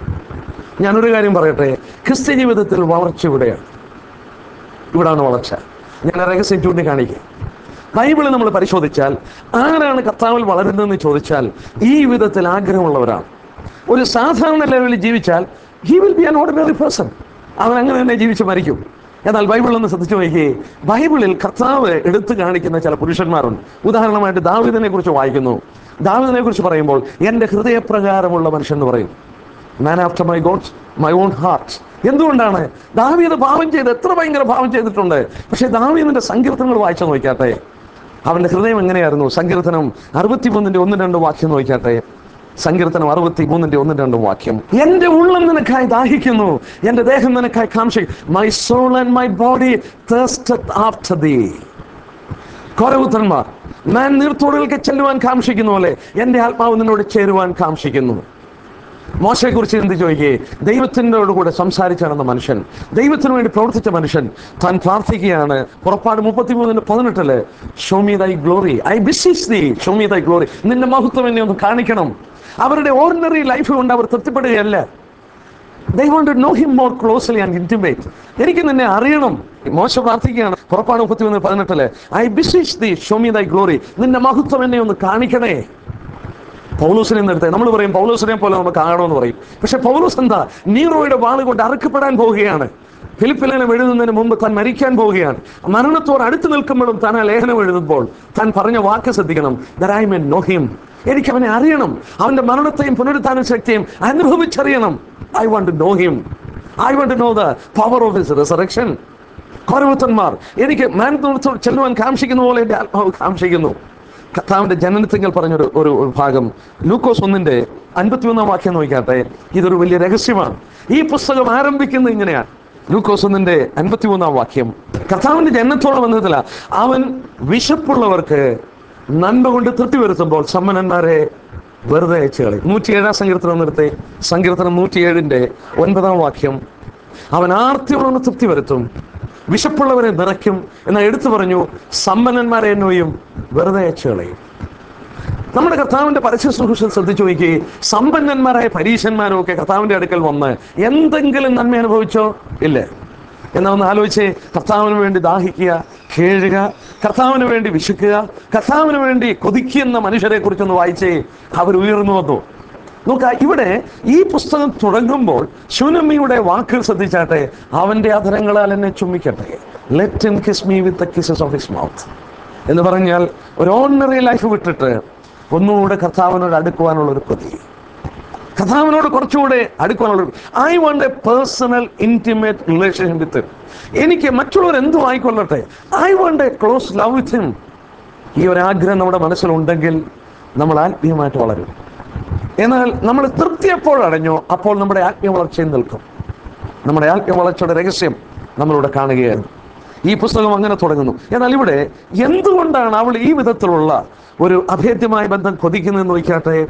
ഞാനൊരു കാര്യം പറയട്ടെ ക്രിസ്ത്യ ജീവിതത്തിൽ വളർച്ച ഇവിടെയാണ് ഇവിടാണ് വളർച്ച ഞാൻ രഹസ്യം ചൂണ്ടിക്കാണിക്കുക ബൈബിള് നമ്മൾ പരിശോധിച്ചാൽ ആരാണ് കർത്താവിൽ വളരുന്നതെന്ന് ചോദിച്ചാൽ ഈ വിധത്തിൽ ആഗ്രഹമുള്ളവരാണ് ഒരു സാധാരണ ലെവലിൽ ജീവിച്ചാൽ he will be an ordinary person അവൻ അങ്ങനെ തന്നെ ജീവിച്ച് മരിക്കും എന്നാൽ ബൈബിളിൽ ഒന്ന് ശ്രദ്ധിച്ചു നോക്കിയേ ബൈബിളിൽ കർത്താവ് എടുത്തു കാണിക്കുന്ന ചില പുരുഷന്മാരുണ്ട് ഉദാഹരണമായിട്ട് ദാവിദിനെ കുറിച്ച് വായിക്കുന്നു ദാവിദിനെ കുറിച്ച് പറയുമ്പോൾ എൻ്റെ ഹൃദയപ്രകാരമുള്ള മനുഷ്യൻ എന്ന് പറയും man after my God's my own heart എന്തുകൊണ്ടാണ് ദാവീദ് പാപം ചെയ്ത് എത്ര ഭയങ്കര പാപം ചെയ്തിട്ടുണ്ട് പക്ഷേ ദാവീദിന്റെ സങ്കീർത്തനങ്ങൾ വായിച്ചു നോക്കിയാട്ടെ അവന്റെ ഹൃദയം എങ്ങനെയായിരുന്നു സങ്കീർത്തനം അറുപത്തി മൂന്നിന്റെ ഒന്നും രണ്ടും വാക്യം നോക്കിയാട്ടെ സങ്കീർത്തനം അറുപത്തി മൂന്നിന്റെ ഒന്നും രണ്ടും വാക്യം എന്റെ ഉള്ളം നിനക്കായി ദാഹിക്കുന്നു എന്റെ ദേഹം നിനക്കായി കാംക്ഷിക്കും my soul and my body after thee കോരപുത്രന്മാർ ഞാൻ നീർത്തോടുകൾക്ക് ചെല്ലുവാൻ കാംക്ഷിക്കുന്ന പോലെ എൻ്റെ ആത്മാവ് നിന്നോട് ചേരുവാൻ കാംക്ഷിക്കുന്നു മോശയെക്കുറിച്ച് എന്ത് ചോദിക്കേ ദൈവത്തിനോട് കൂടെ സംസാരിച്ച് നടന്ന മനുഷ്യൻ ദൈവത്തിന് വേണ്ടി പ്രവർത്തിച്ച മനുഷ്യൻ താൻ പ്രാർത്ഥിക്കുകയാണ് പുറപ്പാട് മുപ്പത്തിമൂന്നിന് പതിനെട്ടില് show me thy glory I beseech thee show me thy glory നിന്റെ മഹത്വം എന്നെ ഒന്ന് കാണിക്കണം അവരുടെ ഓർഡിനറി ലൈഫ് കൊണ്ട് അവർ തൃപ്തിപ്പെടുകയല്ല they want to know him more closely and intimate എനിക്ക് നിന്നെ അറിയണം മോശ പ്രാർത്ഥിക്കുകയാണ് പുറപ്പാട് മുപ്പത്തിമൂന്ന് പതിനെട്ടില് I beseech thee show me thy glory നിന്റെ മഹത്വം എന്നെ ഒന്ന് കാണിക്കണേ പൗലോസിനെ നിർത്തേ നമ്മൾ പറയും പൗലോസിനെ പോലെ നമുക്ക് കാണണമെന്ന് പറയും പക്ഷെ പൗലോസ് എന്താ നീറോയുടെ വാള് കൊണ്ട് അറുക്കപ്പെടാൻ പോവുകയാണ് ഫിലിപ്പിലേനം എഴുതുന്നതിന് മുമ്പ് താൻ മരിക്കാൻ പോവുകയാണ് മരണത്തോട് അടുത്ത് നിൽക്കുമ്പോഴും താൻ ആ ലേഖനം എഴുതുമ്പോൾ താൻ പറഞ്ഞ വാക്ക് ശ്രദ്ധിക്കണം ദരായി മെൻ നോ ഹിം എനിക്ക് അവനെ അറിയണം അവന്റെ മരണത്തെയും പുനരുത്ഥാന ശക്തിയും അനുഭവിച്ചറിയണം I want to know him I want to know the power of his resurrection കോരവത്തന്മാർ എനിക്ക് മാനത്തോട് ചെല്ലുവാൻ കാംക്ഷിക്കുന്ന പോലെ എൻ്റെ ആത്മാവ് കാംക്ഷിക്കുന്നു കർത്താവിന്റെ ജനനത്തിങ്കൽ പറഞ്ഞൊരു ഒരു ഒരു ഭാഗം ലൂക്കോസ് ഒന്നിന്റെ അൻപത്തിമൂന്നാം വാക്യം നോക്കിയാട്ടെ ഇതൊരു വലിയ രഹസ്യമാണ് ഈ പുസ്തകം ആരംഭിക്കുന്നത് ഇങ്ങനെയാണ് ലൂക്കോസ് ഒന്നിന്റെ അൻപത്തിമൂന്നാം വാക്യം കർത്താവിന്റെ ജനനത്തോളം വന്നതില അവൻ വിശപ്പുള്ളവർക്ക് നന്മ കൊണ്ട് തൃപ്തി വരുത്തുമ്പോൾ സമ്മനന്മാരെ വെറുതെ അയച്ചു കളി നൂറ്റിയേഴാം സങ്കീർത്തനം നിർത്തി സങ്കീർത്തനം നൂറ്റിയേഴിന്റെ ഒൻപതാം വാക്യം അവൻ ആർത്തിയോളം തൃപ്തി വരുത്തും വിശപ്പുള്ളവരെ നിറയ്ക്കും എന്നാൽ എടുത്തു പറഞ്ഞു സമ്പന്നന്മാരെ എന്നോയും വെറുതെ അയച്ചു കളയും നമ്മുടെ കർത്താവിന്റെ പരസ്യ സുഹൃത്തിൽ ശ്രദ്ധിച്ചു നോക്കി സമ്പന്നന്മാരായ പരീശന്മാരും ഒക്കെ കർത്താവിന്റെ അടുക്കൽ വന്ന് എന്തെങ്കിലും നന്മ അനുഭവിച്ചോ ഇല്ല എന്നാ ഒന്ന് ആലോചിച്ച് കർത്താവിന് വേണ്ടി ദാഹിക്കുക കേഴുക കർത്താവിന് വേണ്ടി വിശുക്കുക കർത്താവിന് വേണ്ടി കൊതിക്കുന്ന മനുഷ്യരെ കുറിച്ചൊന്ന് വായിച്ചേ അവർ ഉയർന്നു വന്നു നോക്ക ഇവിടെ ഈ പുസ്തകം തുടങ്ങുമ്പോൾ ശുനമ്മിയുടെ വാക്കുകൾ ശ്രദ്ധിച്ചാട്ടെ അവന്റെ അധരങ്ങളാൽ എന്നെ ചുമ്മിക്കട്ടെ let him kiss me with the kisses of his mouth എന്ന് പറഞ്ഞാൽ ഒരു ഓർഡിനറി ലൈഫ് വിട്ടിട്ട് ഒന്നുകൂടെ കർത്താവിനോട് അടുക്കുവാനുള്ള ഒരു കൊതി കർത്താവിനോട് കുറച്ചുകൂടെ അടുക്കുവാനുള്ള I want a personal intimate relationship with എനിക്ക് മറ്റുള്ളവർ എന്തും ആയിക്കൊള്ളട്ടെ I want a close love with him ഈ ഒരു ആഗ്രഹം നമ്മുടെ മനസ്സിലുണ്ടെങ്കിൽ നമ്മൾ ആത്മീയമായിട്ട് വളരും എന്നാൽ നമ്മൾ തൃപ്തി എപ്പോൾ അടഞ്ഞോ അപ്പോൾ നമ്മുടെ ആത്മീയ വളർച്ചയിൽ നിൽക്കും നമ്മുടെ ആത്മീയ വളർച്ചയുടെ രഹസ്യം നമ്മളിവിടെ കാണുകയായിരുന്നു ഈ പുസ്തകം അങ്ങനെ തുടങ്ങുന്നു എന്നാൽ ഇവിടെ എന്തുകൊണ്ടാണ് അവൾ ഈ വിധത്തിലുള്ള ഒരു അഭേദ്യമായ ബന്ധം കൊതിക്കുന്നതെന്ന് നോക്കിയാട്ടെ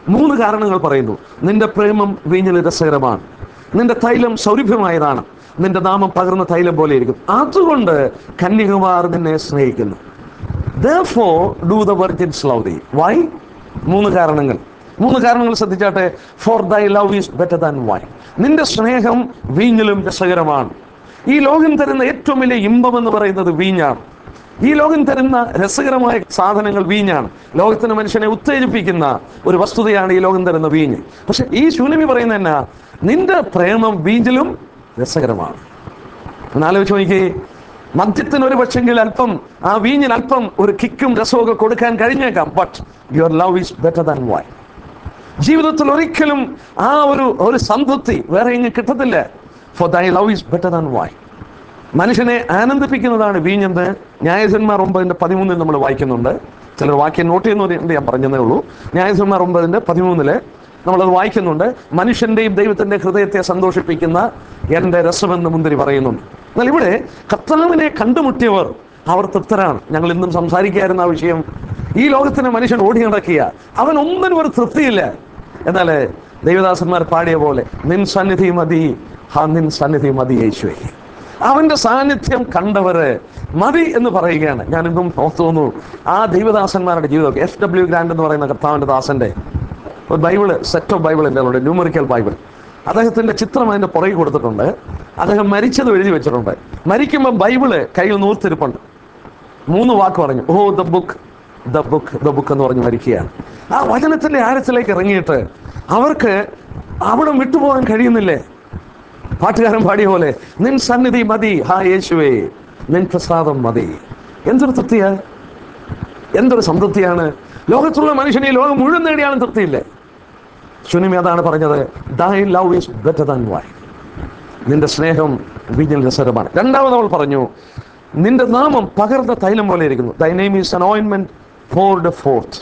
മൂന്ന് കാരണങ്ങൾ പറയുന്നു നിന്റെ പ്രേമം വീഞ്ഞിൽ രസകരമാണ് നിന്റെ തൈലം സൗരഭ്യമായതാണ് നിന്റെ നാമം പകർന്ന തൈലം പോലെ ഇരിക്കും അതുകൊണ്ട് കന്യകുമാർ നിന്നെ സ്നേഹിക്കുന്നു therefore do the virgins love thee why മൂന്ന് കാരണങ്ങൾ മൂന്ന് കാരണങ്ങൾ ശ്രദ്ധിച്ചാട്ടെ for thy love is better than wine നിന്റെ സ്നേഹം വീഞ്ഞിലും രസകരമാണ് ഈ ലോകം തരുന്ന ഏറ്റവും വലിയ ഇമ്പം എന്ന് പറയുന്നത് വീഞ്ഞാണ് ഈ ലോകം തരുന്ന രസകരമായ സാധനങ്ങൾ വീഞ്ഞാണ് ലോകത്തിന് മനുഷ്യനെ ഉത്തേജിപ്പിക്കുന്ന ഒരു വസ്തുതയാണ് ഈ ലോകം തരുന്ന വീഞ്ഞ് പക്ഷെ ഈ ശൂന്യമി പറയുന്ന എന്നാ നിന്റെ പ്രേമം വീഞ്ഞിലും രസകരമാണ് ഒന്നാലോചിച്ച് നോക്കി മദ്യത്തിന് ഒരു പക്ഷെങ്കിൽ അല്പം ആ വീഞ്ഞിന് അല്പം ഒരു കിക്കും രസവും ഒക്കെ കൊടുക്കാൻ കഴിഞ്ഞേക്കാം but your love is better than wine ജീവിതത്തിൽ ഒരിക്കലും ആ ഒരു ഒരു സംതൃപ്തി വേറെ ഇങ്ങ് കിട്ടത്തില്ല for thy love is better than wine മനുഷ്യനെ ആനന്ദിപ്പിക്കുന്നതാണ് വീഞ്ഞെന്ന് ന്യായാധിപന്മാർ ഒമ്പതിന്റെ പതിമൂന്നിൽ നമ്മൾ വായിക്കുന്നുണ്ട് ചിലർ വാക്യം നോട്ട് ചെയ്യുന്നവരുണ്ട് ഞാൻ പറഞ്ഞതേ ഉള്ളൂ ന്യായാധിപന്മാർ ഒമ്പതിന്റെ പതിമൂന്നില് നമ്മളത് വായിക്കുന്നുണ്ട് മനുഷ്യന്റെയും ദൈവത്തിന്റെ ഹൃദയത്തെ സന്തോഷിപ്പിക്കുന്ന എൻ്റെ രസമെന്ന് മുന്തിരി പറയുന്നുണ്ട് എന്നാൽ ഇവിടെ കർത്താവിനെ കണ്ടുമുട്ടിയവർ അവർ തൃപ്തരാണ് ഞങ്ങൾ ഇന്നും സംസാരിക്കായിരുന്ന ആ വിഷയം ഈ ലോകത്തിന് മനുഷ്യൻ ഓടി നടക്കുക അവൻ ഒന്നിനും ഒരു തൃപ്തിയില്ല എന്നാൽ ദൈവദാസന്മാർ പാടിയ പോലെ നിൻ സന്നിധി മതി ഹാ നിൻ സന്നിധി മതി യേശുവേ അവന്റെ സാന്നിധ്യം കണ്ടവര് മതി എന്ന് പറയുകയാണ് ഞാൻ ഇന്നും തോന്നുന്നു ആ ദൈവദാസന്മാരുടെ ജീവിതം എഫ് ഡബ്ല്യു ഗ്രാൻഡ് എന്ന് പറയുന്ന കർത്താവിന്റെ ദാസന്റെ ഒരു ബൈബിള് സെറ്റ് ഓഫ് ബൈബിൾ എൻ്റെ അവിടെ ന്യൂമറിക്കൽ ബൈബിൾ അദ്ദേഹത്തിന്റെ ചിത്രം അതിന്റെ പുറകെ കൊടുത്തിട്ടുണ്ട് അദ്ദേഹം മരിച്ചത് എഴുതി വെച്ചിട്ടുണ്ട് മരിക്കുമ്പോൾ ബൈബിള് കയ്യിൽ നൂർത്തിരിപ്പുണ്ട് മൂന്ന് വാക്ക് പറഞ്ഞു oh the book the book the book എന്ന് പറഞ്ഞ് മരിക്കുകയാണ് ആ വചനത്തിന്റെ ആഴത്തിലേക്ക് ഇറങ്ങിയിട്ട് അവർക്ക് അവിടെ വിട്ടുപോകാൻ കഴിയുന്നില്ലേ പാട്ടുകാരൻ പാടിയ പോലെ നിൻ സന്നിധി മതി ഹാ യേശുവേ നിൻ പ്രസാദം മതി എന്തൊരു തൃപ്തിയാ എന്തൊരു സംതൃപ്തിയാണ് ലോകത്തുള്ള മനുഷ്യനെ ഈ ലോകം മുഴുവൻ നേടിയാലും തൃപ്തിയില്ലേ ശുനിമി അതാണ് പറഞ്ഞത് thy love is better than wine നിന്റെ സ്നേഹം വീഞ്ഞിൽ രസകരമാണ് രണ്ടാമത് അവൾ പറഞ്ഞു നിന്റെ നാമം പകർന്ന തൈലം പോലെ ഇരിക്കുന്നു ദൈ നെയിം ഈസ് അൻ ഓയിൻമെന്റ് ഫോർ ദ ഫോർത്ത്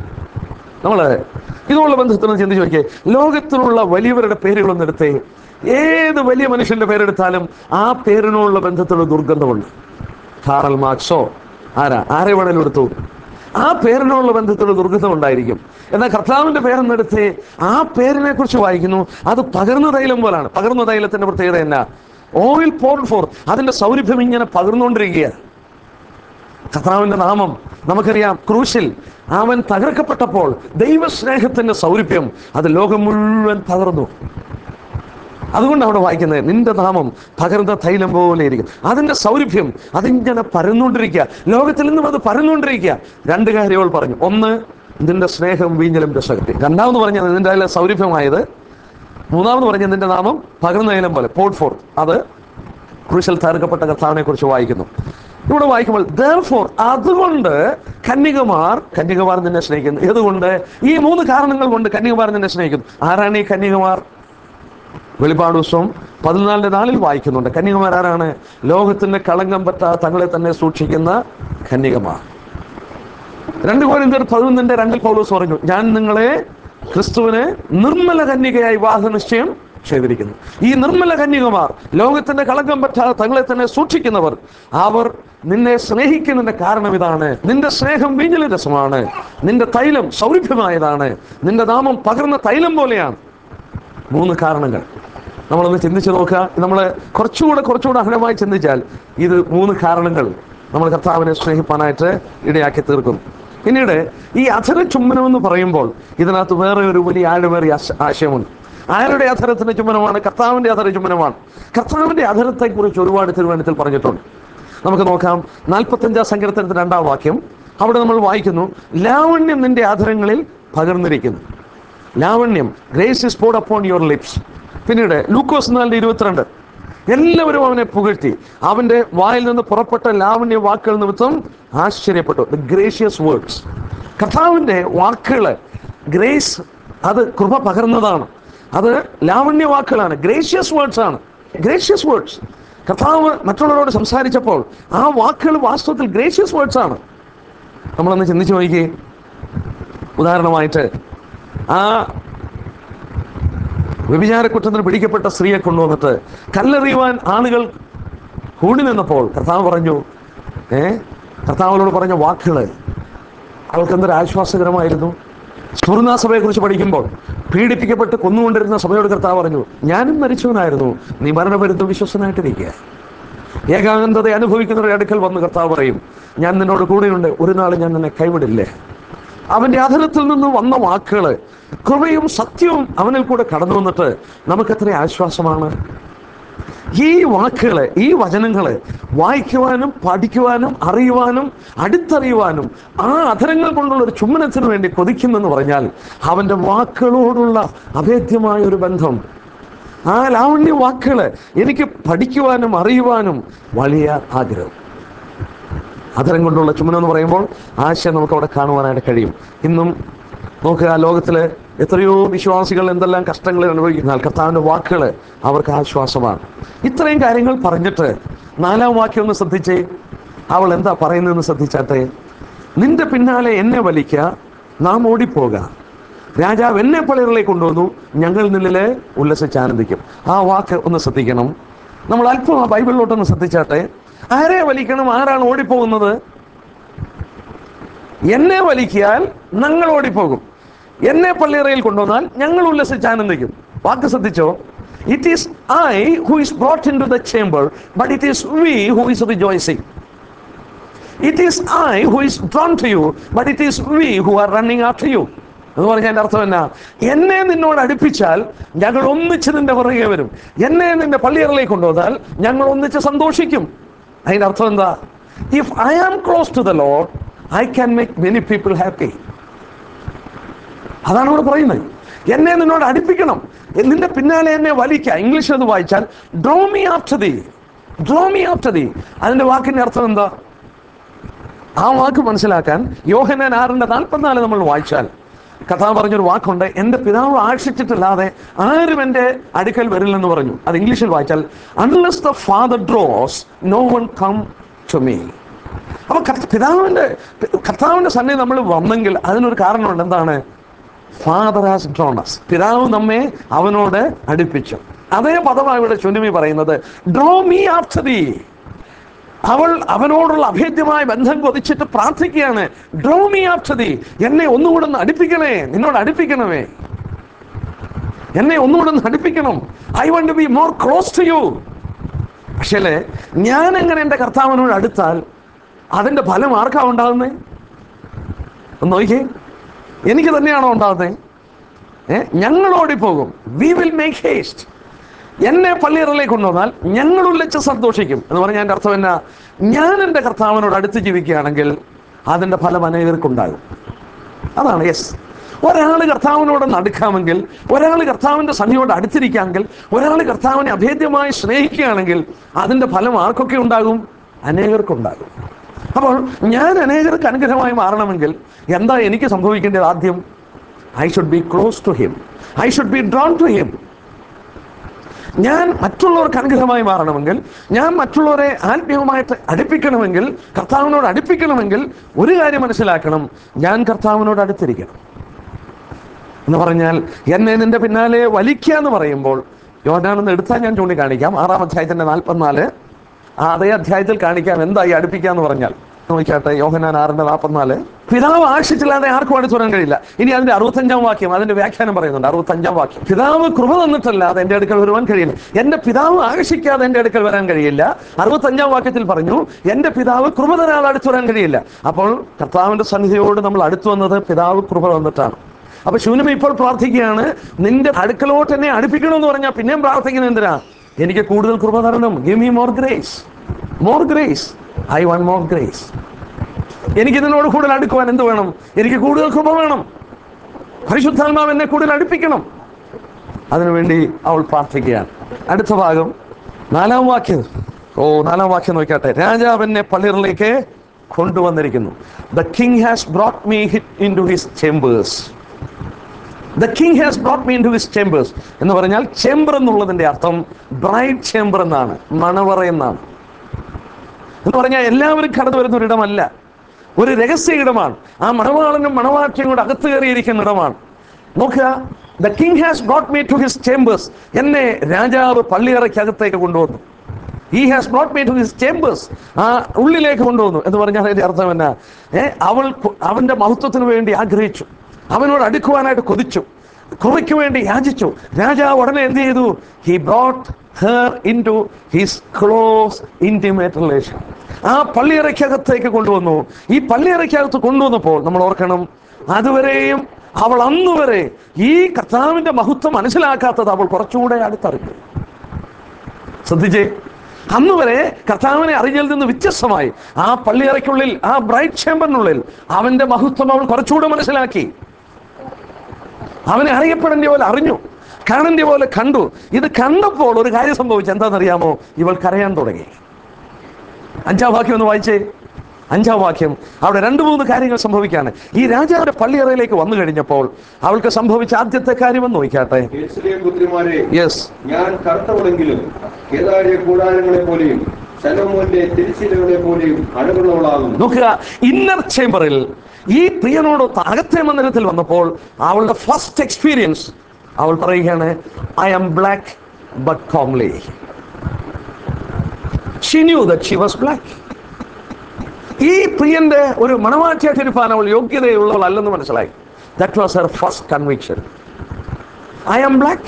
നമ്മൾ ഇതുള്ള ബന്ധത്തിൽ ചിന്തിച്ച് നോക്കിയേ ലോകത്തിലുള്ള വലിയവരുടെ പേരുകളൊന്നും എടുത്തേ ഏത് വലിയ മനുഷ്യന്റെ പേരെടുത്താലും ആ പേരിനോടുള്ള ബന്ധത്തിലുള്ള ദുർഗന്ധമുണ്ട് കാറൽ മാർക്സോ ആരാ ആരെ വേണേലും എടുത്തു ആ പേരിനോടുള്ള ബന്ധത്തിലുള്ള ദുർഗന്ധം ഉണ്ടായിരിക്കും എന്നാൽ കർത്താവിന്റെ പേരെന്നെടുത്ത് ആ പേരിനെ കുറിച്ച് വായിക്കുന്നു അത് പകർന്ന തൈലം പോലാണ് പകർന്ന തൈലത്തിന്റെ പ്രത്യേകത എന്നാ ഓയിൽ പോർ ഫോർ അതിന്റെ സൗരഭ്യം ഇങ്ങനെ പകർന്നുകൊണ്ടിരിക്കുകയാണ് കർത്താവിന്റെ നാമം നമുക്കറിയാം ക്രൂശിൽ അവൻ തകർക്കപ്പെട്ടപ്പോൾ ദൈവസ്നേഹത്തിന്റെ സൗരഭ്യം അത് ലോകം മുഴുവൻ പകർന്നു അതുകൊണ്ട് അവിടെ വായിക്കുന്നത് നിന്റെ നാമം പകർന്ന തൈലം പോലെ ഇരിക്കും അതിന്റെ സൗരഭ്യം അതിങ്ങനെ പരന്നുകൊണ്ടിരിക്കുക ലോകത്തിൽ നിന്നും അത് പരന്നുകൊണ്ടിരിക്കുക രണ്ട് കാര്യങ്ങൾ പറഞ്ഞു ഒന്ന് നിന്റെ സ്നേഹം വീഞ്ഞലും രസകത്തി രണ്ടാമത് പറഞ്ഞത് നിന്റെ അതിലെ സൗരഭ്യമായത് മൂന്നാമത് പറഞ്ഞ നിന്റെ നാമം പകർന്ന തൈലം പോലെ പോട്ട് ഫോർത്ത് അത് ക്രൂശൽ തകർക്കപ്പെട്ട കർത്താവിനെ കുറിച്ച് വായിക്കുന്നു ഇവിടെ വായിക്കുമ്പോൾ therefore അതുകൊണ്ട് കന്യകമാർ കന്യകമാർ നിന്നെ സ്നേഹിക്കുന്നു ഏതുകൊണ്ട് ഈ മൂന്ന് കാരണങ്ങൾ കൊണ്ട് കന്യകമാർ നിന്നെ സ്നേഹിക്കുന്നു ആരാണ് ഈ കന്യകമാർ വെളിപ്പാട് പുസ്തകം പതിനാലിന്റെ നാലിൽ വായിക്കുന്നുണ്ട് കന്യകമാർ ആരാണ് ലോകത്തിന്റെ കളങ്കം പറ്റാതെ തങ്ങളെ തന്നെ സൂക്ഷിക്കുന്ന കന്യകമാർ രണ്ട് കോരിന്തർ പതിനൊന്നിന്റെ രണ്ടിൽ പൗലോസ് പറഞ്ഞു ഞാൻ നിങ്ങളെ ക്രിസ്തുവിനെ നിർമ്മല കന്യകയായി വിവാഹ നിശ്ചയം ചെയ്തിരിക്കുന്നു ഈ നിർമ്മല കന്യകമാർ ലോകത്തിന്റെ കളങ്കം പറ്റാതെ തങ്ങളെ തന്നെ സൂക്ഷിക്കുന്നവർ അവർ നിന്നെ സ്നേഹിക്കുന്നതിന്റെ കാരണം ഇതാണ് നിന്റെ സ്നേഹം വീഞ്ഞിലെ രസമാണ് നിന്റെ തൈലം സൗരഭ്യമായതാണ് നിന്റെ നാമം പകർന്ന തൈലം പോലെയാണ് മൂന്ന് കാരണങ്ങൾ നമ്മളൊന്ന് ചിന്തിച്ച് നോക്കുക നമ്മൾ കുറച്ചുകൂടെ കുറച്ചുകൂടെ അഹനമായി ചിന്തിച്ചാൽ ഇത് മൂന്ന് കാരണങ്ങൾ നമ്മൾ കർത്താവിനെ സ്നേഹിപ്പാനായിട്ട് ഇടയാക്കി തീർക്കും പിന്നീട് ഈ അധര ചുംബനം എന്ന് പറയുമ്പോൾ ഇതിനകത്ത് വേറെ ഒരു വലിയ ആഴമേറിയ ആശ- ആശയമുണ്ട് ആരുടെ അധരത്തിന്റെ ചുംബനമാണ് കർത്താവിന്റെ അധര ചുംബനമാണ് കർത്താവിന്റെ അധരത്തെ കുറിച്ച് ഒരുപാട് തിരുവനന്തപുരത്തിൽ പറഞ്ഞിട്ടുണ്ട് നമുക്ക് നോക്കാം നാൽപ്പത്തഞ്ചാം സങ്കീർത്തനത്തിന്റെ രണ്ടാം വാക്യം അവിടെ നമ്മൾ വായിക്കുന്നു ലാവണ്യം നിന്റെ അധരങ്ങളിൽ പകർന്നിരിക്കുന്നു ലാവണ്യം grace is poured upon your lips പിന്നീട് ലൂക്കോസ് നാലിന്റെ ഇരുപത്തിരണ്ട് എല്ലാവരും അവനെ പുകഴ്ത്തി അവന്റെ വായിൽ നിന്ന് പുറപ്പെട്ട ലാവണ്യ വാക്കുകൾ നിമിത്തം ആശ്ചര്യപ്പെട്ടു ദ ഗ്രേഷ്യസ് വേർഡ്സ് കർത്താവിന്റെ വാക്കുകള് ഗ്രേസ് അത് കൃപ പകർന്നതാണ് അത് ലാവണ്യ വാക്കുകളാണ് ഗ്രേഷ്യസ് വേർഡ്സ് ആണ് ഗ്രേഷ്യസ് വേർഡ്സ് കർത്താവ് മറ്റുള്ളവരോട് സംസാരിച്ചപ്പോൾ ആ വാക്കുകൾ വാസ്തവത്തിൽ ഗ്രേഷ്യസ് വേർഡ്സ് ആണ് നമ്മളൊന്ന് ചിന്തിച്ചു നോക്കിയേ ഉദാഹരണമായിട്ട് ആ വ്യഭിചാര കുറ്റത്തിന് പിടിക്കപ്പെട്ട സ്ത്രീയെ കൊണ്ടുവന്നിട്ട് കല്ലെറിയുവാൻ ആളുകൾ കൂടി നിന്നപ്പോൾ കർത്താവ് പറഞ്ഞു ഏ കർത്താവിനോട് പറഞ്ഞ വാക്കുകൾ അവൾക്ക് എന്തൊരു ആശ്വാസകരമായിരുന്നു സ്ഫുർണ സഭയെ കുറിച്ച് പഠിക്കുമ്പോൾ പീഡിപ്പിക്കപ്പെട്ട് കൊന്നുകൊണ്ടിരുന്ന സഭയോട് കർത്താവ് പറഞ്ഞു ഞാനും മരിച്ചവനായിരുന്നു നീ മരണപരുദ്ധം വിശ്വസനായിട്ടിരിക്കുക ഏകാന്തത അനുഭവിക്കുന്നവരുടെ അടുക്കൽ വന്ന് കർത്താവ് പറയും ഞാൻ നിന്നോട് കൂടെയുണ്ട് ഒരു നാൾ ഞാൻ നിന്നെ കൈവിടില്ലേ അവന്റെ അധരത്തിൽ നിന്ന് വന്ന വാക്കുകൾ കൃപയും സത്യവും അവനിൽ കൂടെ കടന്നു വന്നിട്ട് നമുക്ക് എത്ര ആശ്വാസമാണ് ഈ വാക്കുകളെ ഈ വചനങ്ങളെ വായിക്കുവാനും പഠിക്കുവാനും അറിയുവാനും അടുത്തറിയുവാനും ആ അധരങ്ങൾ കൊണ്ടുള്ള ഒരു ചുമ്മനത്തിന് വേണ്ടി കൊതിക്കുമെന്ന് പറഞ്ഞാൽ അവന്റെ വാക്കുകളോടുള്ള അഭേദ്യമായ ഒരു ബന്ധം ആ ലാവണ്യ വാക്കുകള് എനിക്ക് പഠിക്കുവാനും അറിയുവാനും വലിയ ആഗ്രഹം അധരം കൊണ്ടുള്ള ചുമനം എന്ന് പറയുമ്പോൾ ആശയം നമുക്ക് അവിടെ കാണുവാനായിട്ട് കഴിയും ഇന്നും നോക്കുക ആ ലോകത്തിലെ എത്രയോ വിശ്വാസികൾ എന്തെല്ലാം കഷ്ടങ്ങൾ അനുഭവിക്കുന്ന കർത്താവിൻ്റെ വാക്കുകൾ അവർക്ക് ആശ്വാസമാണ് ഇത്രയും കാര്യങ്ങൾ പറഞ്ഞിട്ട് നാലാം വാക്യം ഒന്ന് ശ്രദ്ധിച്ചേ അവൾ എന്താ പറയുന്നതെന്ന് ശ്രദ്ധിച്ചാട്ടെ നിന്റെ പിന്നാലെ എന്നെ വലിക്ക നാം ഓടിപ്പോക രാജാവ് എന്നെ പള്ളികളിലേക്ക് കൊണ്ടുവന്നു ഞങ്ങൾ നിന്നിലെ ഉല്ലസിച്ച് ആനന്ദിക്കും ആ വാക്ക് ഒന്ന് ശ്രദ്ധിക്കണം നമ്മൾ അല്പം ആ ബൈബിളിലോട്ടൊന്ന് ശ്രദ്ധിച്ചാട്ടെ ആരെ വലിക്കണം ആരാണ് ഓടിപ്പോകുന്നത് എന്നെ വലിക്കിയാൽ ഞങ്ങൾ ഓടിപ്പോകും എന്നെ പള്ളിയറയിൽ കൊണ്ടുവന്നാൽ ഞങ്ങൾ ഉല്ലസിച്ച് ആനന്ദിക്കും വാക്ക് ശ്രദ്ധിച്ചോ it is I who is brought into the chamber but it is we who is rejoicing it is I who is drawn to you but it is we who are running after you എന്ന് പറഞ്ഞാൽ എൻ്റെ അർത്ഥം എന്നാ എന്നെ നിന്നോട് അടുപ്പിച്ചാൽ ഞങ്ങൾ ഒന്നിച്ച് നിന്റെ പുറകെ വരും എന്നെ നിന്റെ പള്ളിയറിലേക്ക് കൊണ്ടുവന്നാൽ ഞങ്ങൾ ഒന്നിച്ച് സന്തോഷിക്കും അതിൻ്റെ അർത്ഥം എന്താ if I am close to the Lord I can make many people happy അതാണ് ഇവിടെ പറയുന്നത് എന്നെ നിന്നോട് അടുപ്പിക്കണം നിന്റെ പിന്നാലെ എന്നെ വലിക്കുക ഇംഗ്ലീഷ് അത് വായിച്ചാൽ draw me after thee draw me after thee അതിന്റെ വാക്കിന്റെ അർത്ഥം എന്താ ആ വാക്ക് മനസ്സിലാക്കാൻ യോഹനാൻ ആറിന്റെ നാൽപ്പത്തിനാല് നമ്മൾ വായിച്ചാൽ കഥാ പറഞ്ഞൊരു വാക്കുണ്ട് എൻ്റെ പിതാവ് ആഴ്ചിച്ചിട്ടില്ലാതെ ആരും എൻ്റെ അടുക്കൽ വരില്ലെന്ന് പറഞ്ഞു അത് ഇംഗ്ലീഷിൽ വായിച്ചാൽ unless the father draws no one come to me അപ്പൊ കർത്ത- പിതാവിന്റെ കർത്താവിന്റെ സന്നിധി നമ്മൾ വന്നെങ്കിൽ അതിനൊരു കാരണമുണ്ട് എന്താണ് ഫാദർ ഹാസ് ഡ്രോണസ് പിതാവ് നമ്മെ അവനോട് അടുപ്പിച്ചു അതേ പദമാണ് ഇവിടെ ചുരുമി പറയുന്നത് ഡ്രോ മീ ആഫ്റ്റർ ദീ അവൾ അവനോടുള്ള അഭേദ്യമായ ബന്ധം കൊതിച്ചിട്ട് പ്രാർത്ഥിക്കുകയാണ് ഡ്രോ മീ ആഫ്റ്റർ ദീ എന്നെ ഒന്നുകൂടെ ഒന്ന് അടുപ്പിക്കണേ നിന്നോട് അടുപ്പിക്കണമേ എന്നെ ഒന്നുകൂടെ ഒന്ന് അടുപ്പിക്കണം I want be more close to you പക്ഷേ ഞാൻ എങ്ങനെ എൻ്റെ കർത്താവിനോട് അടുത്താൽ അതിൻ്റെ ഫലം ആർക്കാ ഉണ്ടാകുന്നത് ഒന്ന് നോക്കിയേ എനിക്ക് തന്നെയാണോ ഉണ്ടാകുന്നത് ഏ ഞങ്ങൾ ഓടിപ്പോകും വി വിൽ മേക്ക് ഹേസ്റ്റ് എന്നെ പള്ളിയറിലേക്ക് കൊണ്ടുവന്നാൽ ഞങ്ങൾ ഉല്ലച്ച് സന്തോഷിക്കും എന്ന് പറഞ്ഞാൽ എൻ്റെ അർത്ഥം എന്നാ ഞാൻ എൻ്റെ കർത്താവിനോട് അടുത്ത് ജീവിക്കുകയാണെങ്കിൽ അതിൻ്റെ ഫലം അനേകർക്കുണ്ടാകും അതാണ് യെസ് ഒരാൾ കർത്താവിനോട് നടുക്കാമെങ്കിൽ ഒരാൾ കർത്താവിൻ്റെ സന്നിയോട് അടുത്തിരിക്കാമെങ്കിൽ ഒരാൾ കർത്താവിനെ അഭേദ്യമായി സ്നേഹിക്കുകയാണെങ്കിൽ അതിൻ്റെ ഫലം ആർക്കൊക്കെ ഉണ്ടാകും അനേകർക്കുണ്ടാകും അപ്പോൾ ഞാൻ അനേകർക്ക് അനുഗ്രഹമായി മാറണമെങ്കിൽ എന്താ എനിക്ക് സംഭവിക്കേണ്ടത് ആദ്യം I should be close to him I should be drawn to him ഞാൻ മറ്റുള്ളവർക്ക് അനുഗ്രഹമായി മാറണമെങ്കിൽ ഞാൻ മറ്റുള്ളവരെ ആത്മീയമായിട്ട് അടുപ്പിക്കണമെങ്കിൽ കർത്താവിനോട് അടുപ്പിക്കണമെങ്കിൽ ഒരു കാര്യം മനസ്സിലാക്കണം ഞാൻ കർത്താവിനോട് അടുത്തിരിക്കണം എന്ന് പറഞ്ഞാൽ എന്നെ നിന്റെ പിന്നാലെ വലിക്കുക എന്ന് പറയുമ്പോൾ യോനാണെന്ന് എടുത്താൽ ഞാൻ ചൂണ്ടിക്കാണിക്കാം ആറാം അധ്യായത്തിന്റെ നാൽപ്പത്തിനാല് ആ അതേ അധ്യായത്തിൽ കാണിക്കാം എന്തായി അടുപ്പിക്കുക എന്ന് പറഞ്ഞാൽ നോക്കിയാട്ടെ യോഹനാൻ ആറിന്റെ നാൽപ്പത്തിനാല് പിതാവ് ആശിച്ചില്ലാതെ ആർക്കും അടുത്ത് വരാൻ കഴിയില്ല ഇനി അതിന്റെ അറുപത്തഞ്ചാം വാക്യം അതിന്റെ വ്യാഖ്യാനം പറയുന്നുണ്ട് അറുപത്തഞ്ചാം വാക്യം പിതാവ് കൃപ തന്നിട്ടല്ലാതെ എന്റെ അടുക്കൽ വരുവാൻ കഴിയില്ല എന്റെ പിതാവ് ആകർഷിക്കാതെ എന്റെ അടുക്കൽ വരാൻ കഴിയില്ല അറുപത്തഞ്ചാം വാക്യത്തിൽ പറഞ്ഞു എന്റെ പിതാവ് കൃപ തരാതെ അടുത്ത് വരാൻ കഴിയില്ല അപ്പോൾ കർത്താവിന്റെ സന്നിധിയോട് നമ്മൾ അടുത്തു വന്നത് പിതാവ് കൃപ തന്നിട്ടാണ് അപ്പൊ ശൂന്യമ ഇപ്പോൾ പ്രാർത്ഥിക്കുകയാണ് നിന്റെ അടുക്കലോട്ട് എന്നെ അടുപ്പിക്കണമെന്ന് പറഞ്ഞാൽ പിന്നെയും പ്രാർത്ഥിക്കുന്നത് എന്തിനാ എനിക്ക് കൂടുതൽ കൃപ തരണം give me more grace more grace I one more grace എനിക്ക് ഇതിനോട് കൂടുതൽ അടുക്കുവാൻ എന്ത് വേണം എനിക്ക് കൂടുതൽ കൃപ വേണം പരിശുദ്ധാത്മാവ് എന്നെ കൂടുതൽ അടുപ്പിക്കണം അതിനുവേണ്ടി അവൾ പ്രാർത്ഥിക്കുകയാണ് അടുത്ത ഭാഗം നാലാം വാക്യം ഓ നാലാം വാക്യം നോക്കിയാട്ടെ രാജാവ് എന്നെ പള്ളികളിലേക്ക് കൊണ്ടുവന്നിരിക്കുന്നു the king has brought me into his chambers the king has brought me into his chambers എന്ന് പറഞ്ഞാൽ ചേംബർ എന്നുള്ളതിന്റെ അർത്ഥം ബ്രൈറ്റ് ചേംബർ എന്നാണ് മണവറ എന്നാണ് എന്ന് പറഞ്ഞാൽ എല്ലാവരും കടന്നു വരുന്ന ഒരിടമല്ല ഒരു രഹസ്യ ഇടമാണ് ആ മണവാളനും മണവാട്ടിയും കൂടെ അകത്ത് കയറിയിരിക്കുന്ന ഇടമാണ് നോക്കുക the king has brought me to his chambers എന്നെ രാജാവ് പള്ളിയറയ്ക്കകത്തേക്ക് കൊണ്ടുവന്നു ഈ has brought me to his chambers ആ ഉള്ളിലേക്ക് കൊണ്ടുവന്നു എന്ന് പറഞ്ഞാൽ അതിന്റെ അർത്ഥം എന്നാ ഏ അവൾ കു- അവന്റെ മഹത്വത്തിന് വേണ്ടി ആഗ്രഹിച്ചു അവനോട് അടുക്കുവാനായിട്ട് കൊതിച്ചു കുറയ്ക്ക് വേണ്ടി യാചിച്ചു രാജാവ് ഉടനെ എന്ത് ചെയ്തു he brought her into his close intimate relation ആ പള്ളിയറയ്ക്കകത്തേക്ക് കൊണ്ടുവന്നു ഈ പള്ളിയറയ്ക്കകത്ത് കൊണ്ടുവന്നപ്പോൾ നമ്മൾ ഓർക്കണം അതുവരെയും അവൾ അന്നുവരെ ഈ കർത്താവിന്റെ മഹത്വം മനസ്സിലാക്കാത്തത് അവൾ കുറച്ചുകൂടെ അടുത്തറിഞ്ഞു ശ്രദ്ധിച്ചേ അന്ന് വരെ കർത്താവിനെ അറിഞ്ഞതിൽ നിന്ന് വ്യത്യസ്തമായി ആ പള്ളിയറയ്ക്കുള്ളിൽ ആ ബ്രൈറ്റ് ചേമ്പറിനുള്ളിൽ അവന്റെ മഹത്വം അവൾ കുറച്ചുകൂടെ മനസ്സിലാക്കി അവനെ അറിയപ്പെടേണ്ട പോലെ അറിഞ്ഞു കാണേണ്ട പോലെ കണ്ടു ഇത് കണ്ടപ്പോൾ ഒരു കാര്യം സംഭവിച്ചു എന്താണെന്നറിയാമോ ഇവൾ കരയാൻ തുടങ്ങി അഞ്ചാം വാക്യം ഒന്ന് വായിച്ചേ അഞ്ചാം വാക്യം അവിടെ രണ്ട് മൂന്ന് കാര്യങ്ങൾ സംഭവിക്കാണ് ഈ രാജാവിന്റെ പള്ളിയറയിലേക്ക് വന്നു കഴിഞ്ഞപ്പോൾ അവൾക്ക് സംഭവിച്ച ആദ്യത്തെ കാര്യം ഒന്ന് നോക്കിയാട്ടെ യെരൂശലേം പുത്രിമാരെ യെസ് ഞാൻ കറുത്തവളെങ്കിലും കേദാരിയ കൂടാരങ്ങളെ പോലെയും ശലോമോന്റെ തിരിച്ചിലകളെ പോലെയും അഴകുള്ളവളാകുന്നു നോക്കുക ഇന്നർ ചേംബറിൽ ഈ പ്രിയനോട് അകത്തെ മന്ദിരത്തിൽ വന്നപ്പോൾ അവളുടെ ഫസ്റ്റ് എക്സ്പീരിയൻസ് അവൾ പറയുകയാണ് I am black but comely she knew that she was black ഈ പ്രിയന്റെ ഒരു മണവാറ്റിയായിട്ടിരിക്കാൻ അവൾ യോഗ്യതയുള്ളവളല്ലെന്ന് മനസ്സിലായി that was her first conviction I am black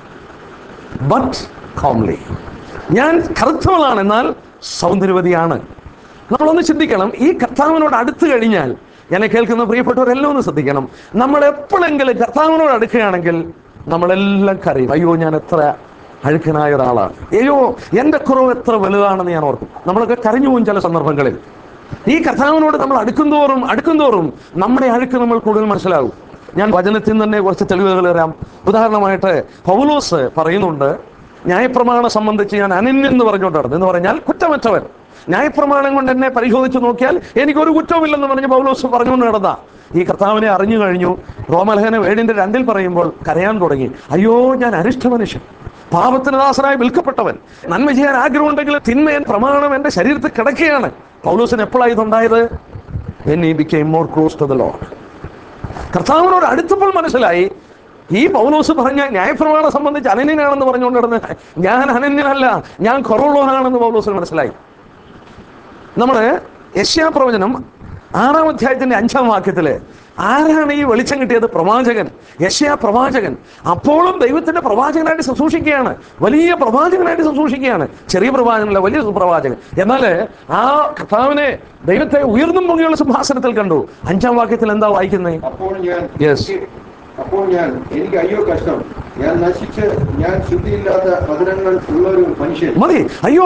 but comely ഞാൻ കറുത്തവളാണ് എന്നാൽ സൗന്ദര്യവതിയാണ് നമ്മളൊന്ന് ചിന്തിക്കണം ഈ കർത്താവിനോട് അടുത്ത് കഴിഞ്ഞാൽ എന്നെ കേൾക്കുന്ന പ്രിയപ്പെട്ടവരെല്ലാം ഒന്ന് ശ്രദ്ധിക്കണം നമ്മൾ എപ്പോഴെങ്കിലും കർത്താവിനോട് അടുക്കുകയാണെങ്കിൽ നമ്മളെല്ലാം കരയും അയ്യോ ഞാൻ എത്ര അഴുക്കനായ ഒരാളാണ് അയ്യോ എൻ്റെ കുറവ് എത്ര വലുതാണെന്ന് ഞാൻ ഓർക്കും നമ്മളൊക്കെ കരഞ്ഞു പോകും ചില സന്ദർഭങ്ങളിൽ ഈ കർത്താവിനോട് നമ്മൾ അടുക്കുന്തോറും അടുക്കുന്തോറും നമ്മുടെ അഴുക്ക് നമ്മൾ കൂടുതൽ മനസ്സിലാകും ഞാൻ വചനത്തിൽ തന്നെ കുറച്ച് തെളിവുകൾ തരാം ഉദാഹരണമായിട്ട് പൗലോസ് പറയുന്നുണ്ട് ന്യായപ്രമാണം സംബന്ധിച്ച് ഞാൻ അനന്യൻ എന്ന് പറഞ്ഞുകൊണ്ട് നടന്നു എന്ന് പറഞ്ഞാൽ കുറ്റമറ്റവൻ ന്യായപ്രമാണം കൊണ്ട് എന്നെ പരിശോധിച്ച് നോക്കിയാൽ എനിക്കൊരു കുറ്റമില്ലെന്ന് പറഞ്ഞ് പൗലോസ് പറഞ്ഞുകൊണ്ട് നടന്ന ഈ കർത്താവിനെ അറിഞ്ഞു കഴിഞ്ഞു റോമലേഖനം ഏഴിന്റെ രണ്ടിൽ പറയുമ്പോൾ കരയാൻ തുടങ്ങി അയ്യോ ഞാൻ അരിഷ്ട മനുഷ്യൻ പാപത്തിന് ദാസനായി വിൽക്കപ്പെട്ടവൻ നന്മ ചെയ്യാൻ ആഗ്രഹമുണ്ടെങ്കിൽ തിന്മയൻ പ്രമാണം എന്റെ ശരീരത്തിൽ കിടക്കുകയാണ് പൗലോസിന് എപ്പോഴാണ് ഇതുണ്ടായത് and he became more close to the lord കർത്താവിനോട് അടുത്തപ്പോൾ മനസ്സിലായി ഈ പൗലോസ് പറഞ്ഞ ന്യായപ്രമാണം സംബന്ധിച്ച് അനന്യനാണെന്ന് പറഞ്ഞുകൊണ്ട് നടന്ന് ഞാൻ അനന്യനല്ല ഞാൻ കുറവുള്ളവനാണെന്ന് പൗലോസിന് മനസ്സിലായി നമ്മള് യശ്യാ പ്രവചനം ആറാം അധ്യായത്തിന്റെ അഞ്ചാം വാക്യത്തില് ആരാണ് ഈ വെളിച്ചം കിട്ടിയത് പ്രവാചകൻ യശ്യാ പ്രവാചകൻ അപ്പോഴും ദൈവത്തിന്റെ പ്രവാചകനായിട്ട് ശുശ്രൂഷിക്കുകയാണ് വലിയ പ്രവാചകനായിട്ട് ശുശ്രൂഷിക്കുകയാണ് ചെറിയ പ്രവാചകനല്ല വലിയ പ്രവാചകൻ എന്നാൽ ആ കർത്താവിനെ ദൈവത്തെ ഉയർന്നും പൊങ്ങിയുള്ള സിംഹാസനത്തിൽ കണ്ടു അഞ്ചാം വാക്യത്തിൽ എന്താ വായിക്കുന്നത് അപ്പോൾ ഞാൻ Yes. അപ്പോൾ ഞാൻ എനിക്ക് അയ്യോ കഷ്ടം ഞാൻ നശിച്ച് ഞാൻ ശുദ്ധിയില്ലാത്ത വചനങ്ങൾ ഉള്ള ഒരു മനുഷ്യൻ മതി അയ്യോ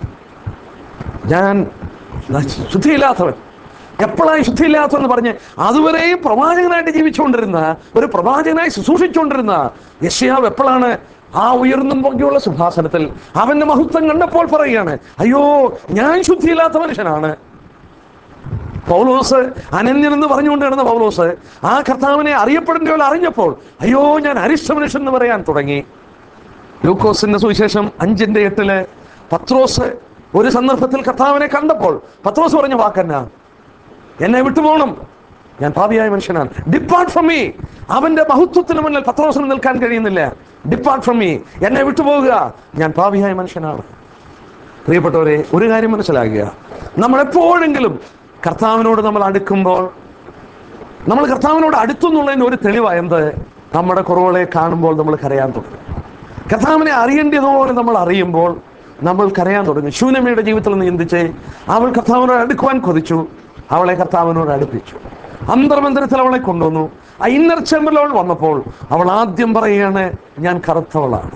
ഞാൻ നശി- ശുദ്ധിയില്ലാത്തവൻ എപ്പോഴായി ശുദ്ധിയില്ലാത്തവെന്ന് പറഞ്ഞ് അതുവരെയും പ്രവാചകനായിട്ട് ജീവിച്ചുകൊണ്ടിരുന്ന ഒരു പ്രവാചകനായി ശുശ്രൂഷിച്ചുകൊണ്ടിരുന്ന യശ്യാവ് എപ്പോഴാണ് ആ ഉയർന്നും പൊങ്കിയുള്ള സിംഹാസനത്തിൽ അവന്റെ മഹത്വം കണ്ടപ്പോൾ പറയുകയാണ് അയ്യോ ഞാൻ ശുദ്ധിയില്ലാത്ത മനുഷ്യനാണ് പൗലോസ് അനന്യൻ എന്ന് പറഞ്ഞുകൊണ്ട് കിടന്ന പൗലോസ് ആ കർത്താവിനെ അറിയപ്പെടേണ്ട പോലെ അറിഞ്ഞപ്പോൾ അയ്യോ ഞാൻ അരിഷ്ട മനുഷ്യൻ എന്ന് പറയാൻ തുടങ്ങി ലൂക്കോസിന്റെ സുവിശേഷം അഞ്ചിന്റെ എട്ടില് പത്രോസ് ഒരു സന്ദർഭത്തിൽ കർത്താവിനെ കണ്ടപ്പോൾ പത്രോസ് പറഞ്ഞ വാക്കന്ന എന്നെ വിട്ടുപോകണം ഞാൻ പാപിയായ മനുഷ്യനാണ് ഡിപ്പാർട്ട് ഫ്രം മീ അവന്റെ മഹത്വത്തിന് മുന്നിൽ പത്രോസിന് നിൽക്കാൻ കഴിയുന്നില്ല ഡിപ്പാർട്ട് ഫ്രം മീ എന്നെ വിട്ടുപോകുക ഞാൻ പാപിയായ മനുഷ്യനാണ് പ്രിയപ്പെട്ടവരെ ഒരു കാര്യം മനസ്സിലാക്കുക നമ്മൾ എപ്പോഴെങ്കിലും കർത്താവിനോട് നമ്മൾ അടുക്കുമ്പോൾ നമ്മൾ കർത്താവിനോട് അടുത്തു എന്നുള്ളതിന് ഒരു തെളിവായ എന്ത് നമ്മുടെ കുറവുകളെ കാണുമ്പോൾ നമ്മൾ കരയാൻ തുടങ്ങും കർത്താവിനെ അറിയേണ്ടതുപോലെ നമ്മൾ അറിയുമ്പോൾ നമ്മൾ കരയാൻ തുടങ്ങി ശൂനമ്മയുടെ ജീവിതത്തിൽ നിന്ന് ചിന്തിച്ച് അവൾ കർത്താവിനോട് അടുക്കുവാൻ കൊതിച്ചു അവളെ കർത്താവിനോട് അടുപ്പിച്ചു അന്തർമന്ദിരത്തിൽ അവളെ കൊണ്ടുവന്നു ആ ഇന്നർ ചേമ്പറിൽ അവൾ വന്നപ്പോൾ അവൾ ആദ്യം പറയുകയാണ് ഞാൻ കറുത്തവളാണ്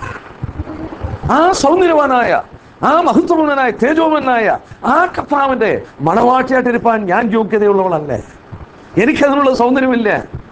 ആ സൗന്ദര്യവാനായ ആ മഹത്വപൂർണനായ തേജോമനായ ആ കർത്താവിന്റെ മണവാട്ടിയായിട്ടിരിപ്പാൻ ഞാൻ യോഗ്യതയുള്ളവളല്ലേ എനിക്കതിനുള്ള സൗന്ദര്യമില്ല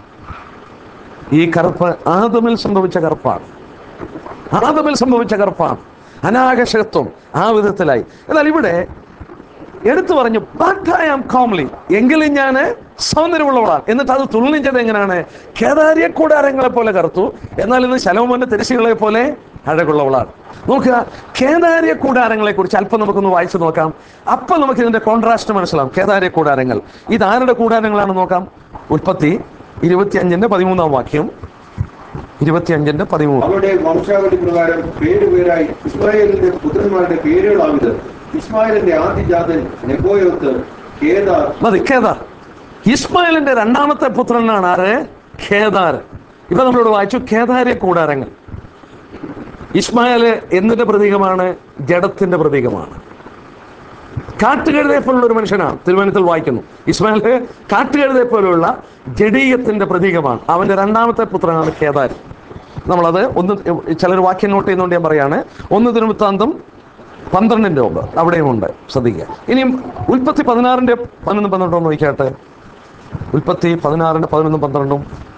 ഈ കറുപ്പ് ആദമിൽ സംഭവിച്ച കറുപ്പാണ് ആദമിൽ സംഭവിച്ച കറുപ്പാണ് അനാകർഷകത്വം ആ വിധത്തിലായി എന്നാൽ ഇവിടെ എടുത്തു പറഞ്ഞു ബട്ട് ഐ ആം കോംലി എങ്കിലും ഞാൻ സൗന്ദര്യമുള്ളവളാണ് എന്നിട്ട് അത് തുള്ളിച്ചത് എങ്ങനെയാണ് കേദാരിയ കൂടാരങ്ങളെ പോലെ കറുത്തു എന്നാൽ ഇന്ന് ശലോമോന്റെ തിരശികളെ പോലെ അഴകുള്ളവളാണ് നോക്കുക കേദാരിയ കൂടാരങ്ങളെ കുറിച്ച് അല്പം നമുക്കൊന്ന് വായിച്ചു നോക്കാം അപ്പൊ നമുക്ക് ഇതിന്റെ കോൺട്രാസ്റ്റ് മനസ്സിലാവും കേദാരിയ കൂടാരങ്ങൾ ഇത് ആരുടെ കൂടാരങ്ങളാണ് നോക്കാം ഉൽപ്പത്തി ഇരുപത്തിയഞ്ചിന്റെ പതിമൂന്നാം വാക്യം ഇരുപത്തിയഞ്ചിന്റെ പതിമൂന്ന് അവരുടെ വംശാവലി പ്രകാരം പേരുപേരായി ഇസ്മായേലിന്റെ പുത്രന്മാരുടെ പേരുകളാവിത് ഇസ്മായേലിന്റെ ആദ്യജാതൻ നെബോയോത്ത് കേദാർ മതി കേദാർ ഇസ്മായിലിന്റെ രണ്ടാമത്തെ പുത്രനാണ് ആര് ഖേദാർ ഇപ്പൊ നമ്മളോട് വായിച്ചു ഖേദാരെ കൂടാരങ്ങൾ ഇസ്മായേല് എന്തിന്റെ പ്രതീകമാണ് ജഡത്തിന്റെ പ്രതീകമാണ് കാട്ടുകഴുതയെ പോലുള്ള ഒരു മനുഷ്യനാണ് തിരുവനന്തപുരത്തിൽ വായിക്കുന്നു ഇസ്മായിൽ കാട്ടുകഴുതയെ പോലുള്ള ജഡീയത്തിന്റെ പ്രതീകമാണ് അവന്റെ രണ്ടാമത്തെ പുത്രനാണ് കേദാർ നമ്മളത് ഒന്ന് ചിലർ വാക്യം നോട്ട് ചെയ്യുന്നതുകൊണ്ട് ഞാൻ പറയാണ് ഒന്ന് തിരുവൃത്താന്തം പന്ത്രണ്ടിന്റെ ഒമ്പ് അവിടെയും ഉണ്ട് ശ്രദ്ധിക്കുക ഇനിയും ഉൽപ്പത്തി പതിനാറിന്റെ പതിനൊന്നും പന്ത്രണ്ടും നോക്കിയാട്ടെ ഉൽപ്പത്തി പതിനാറിന്റെ പതിനൊന്നും പന്ത്രണ്ടും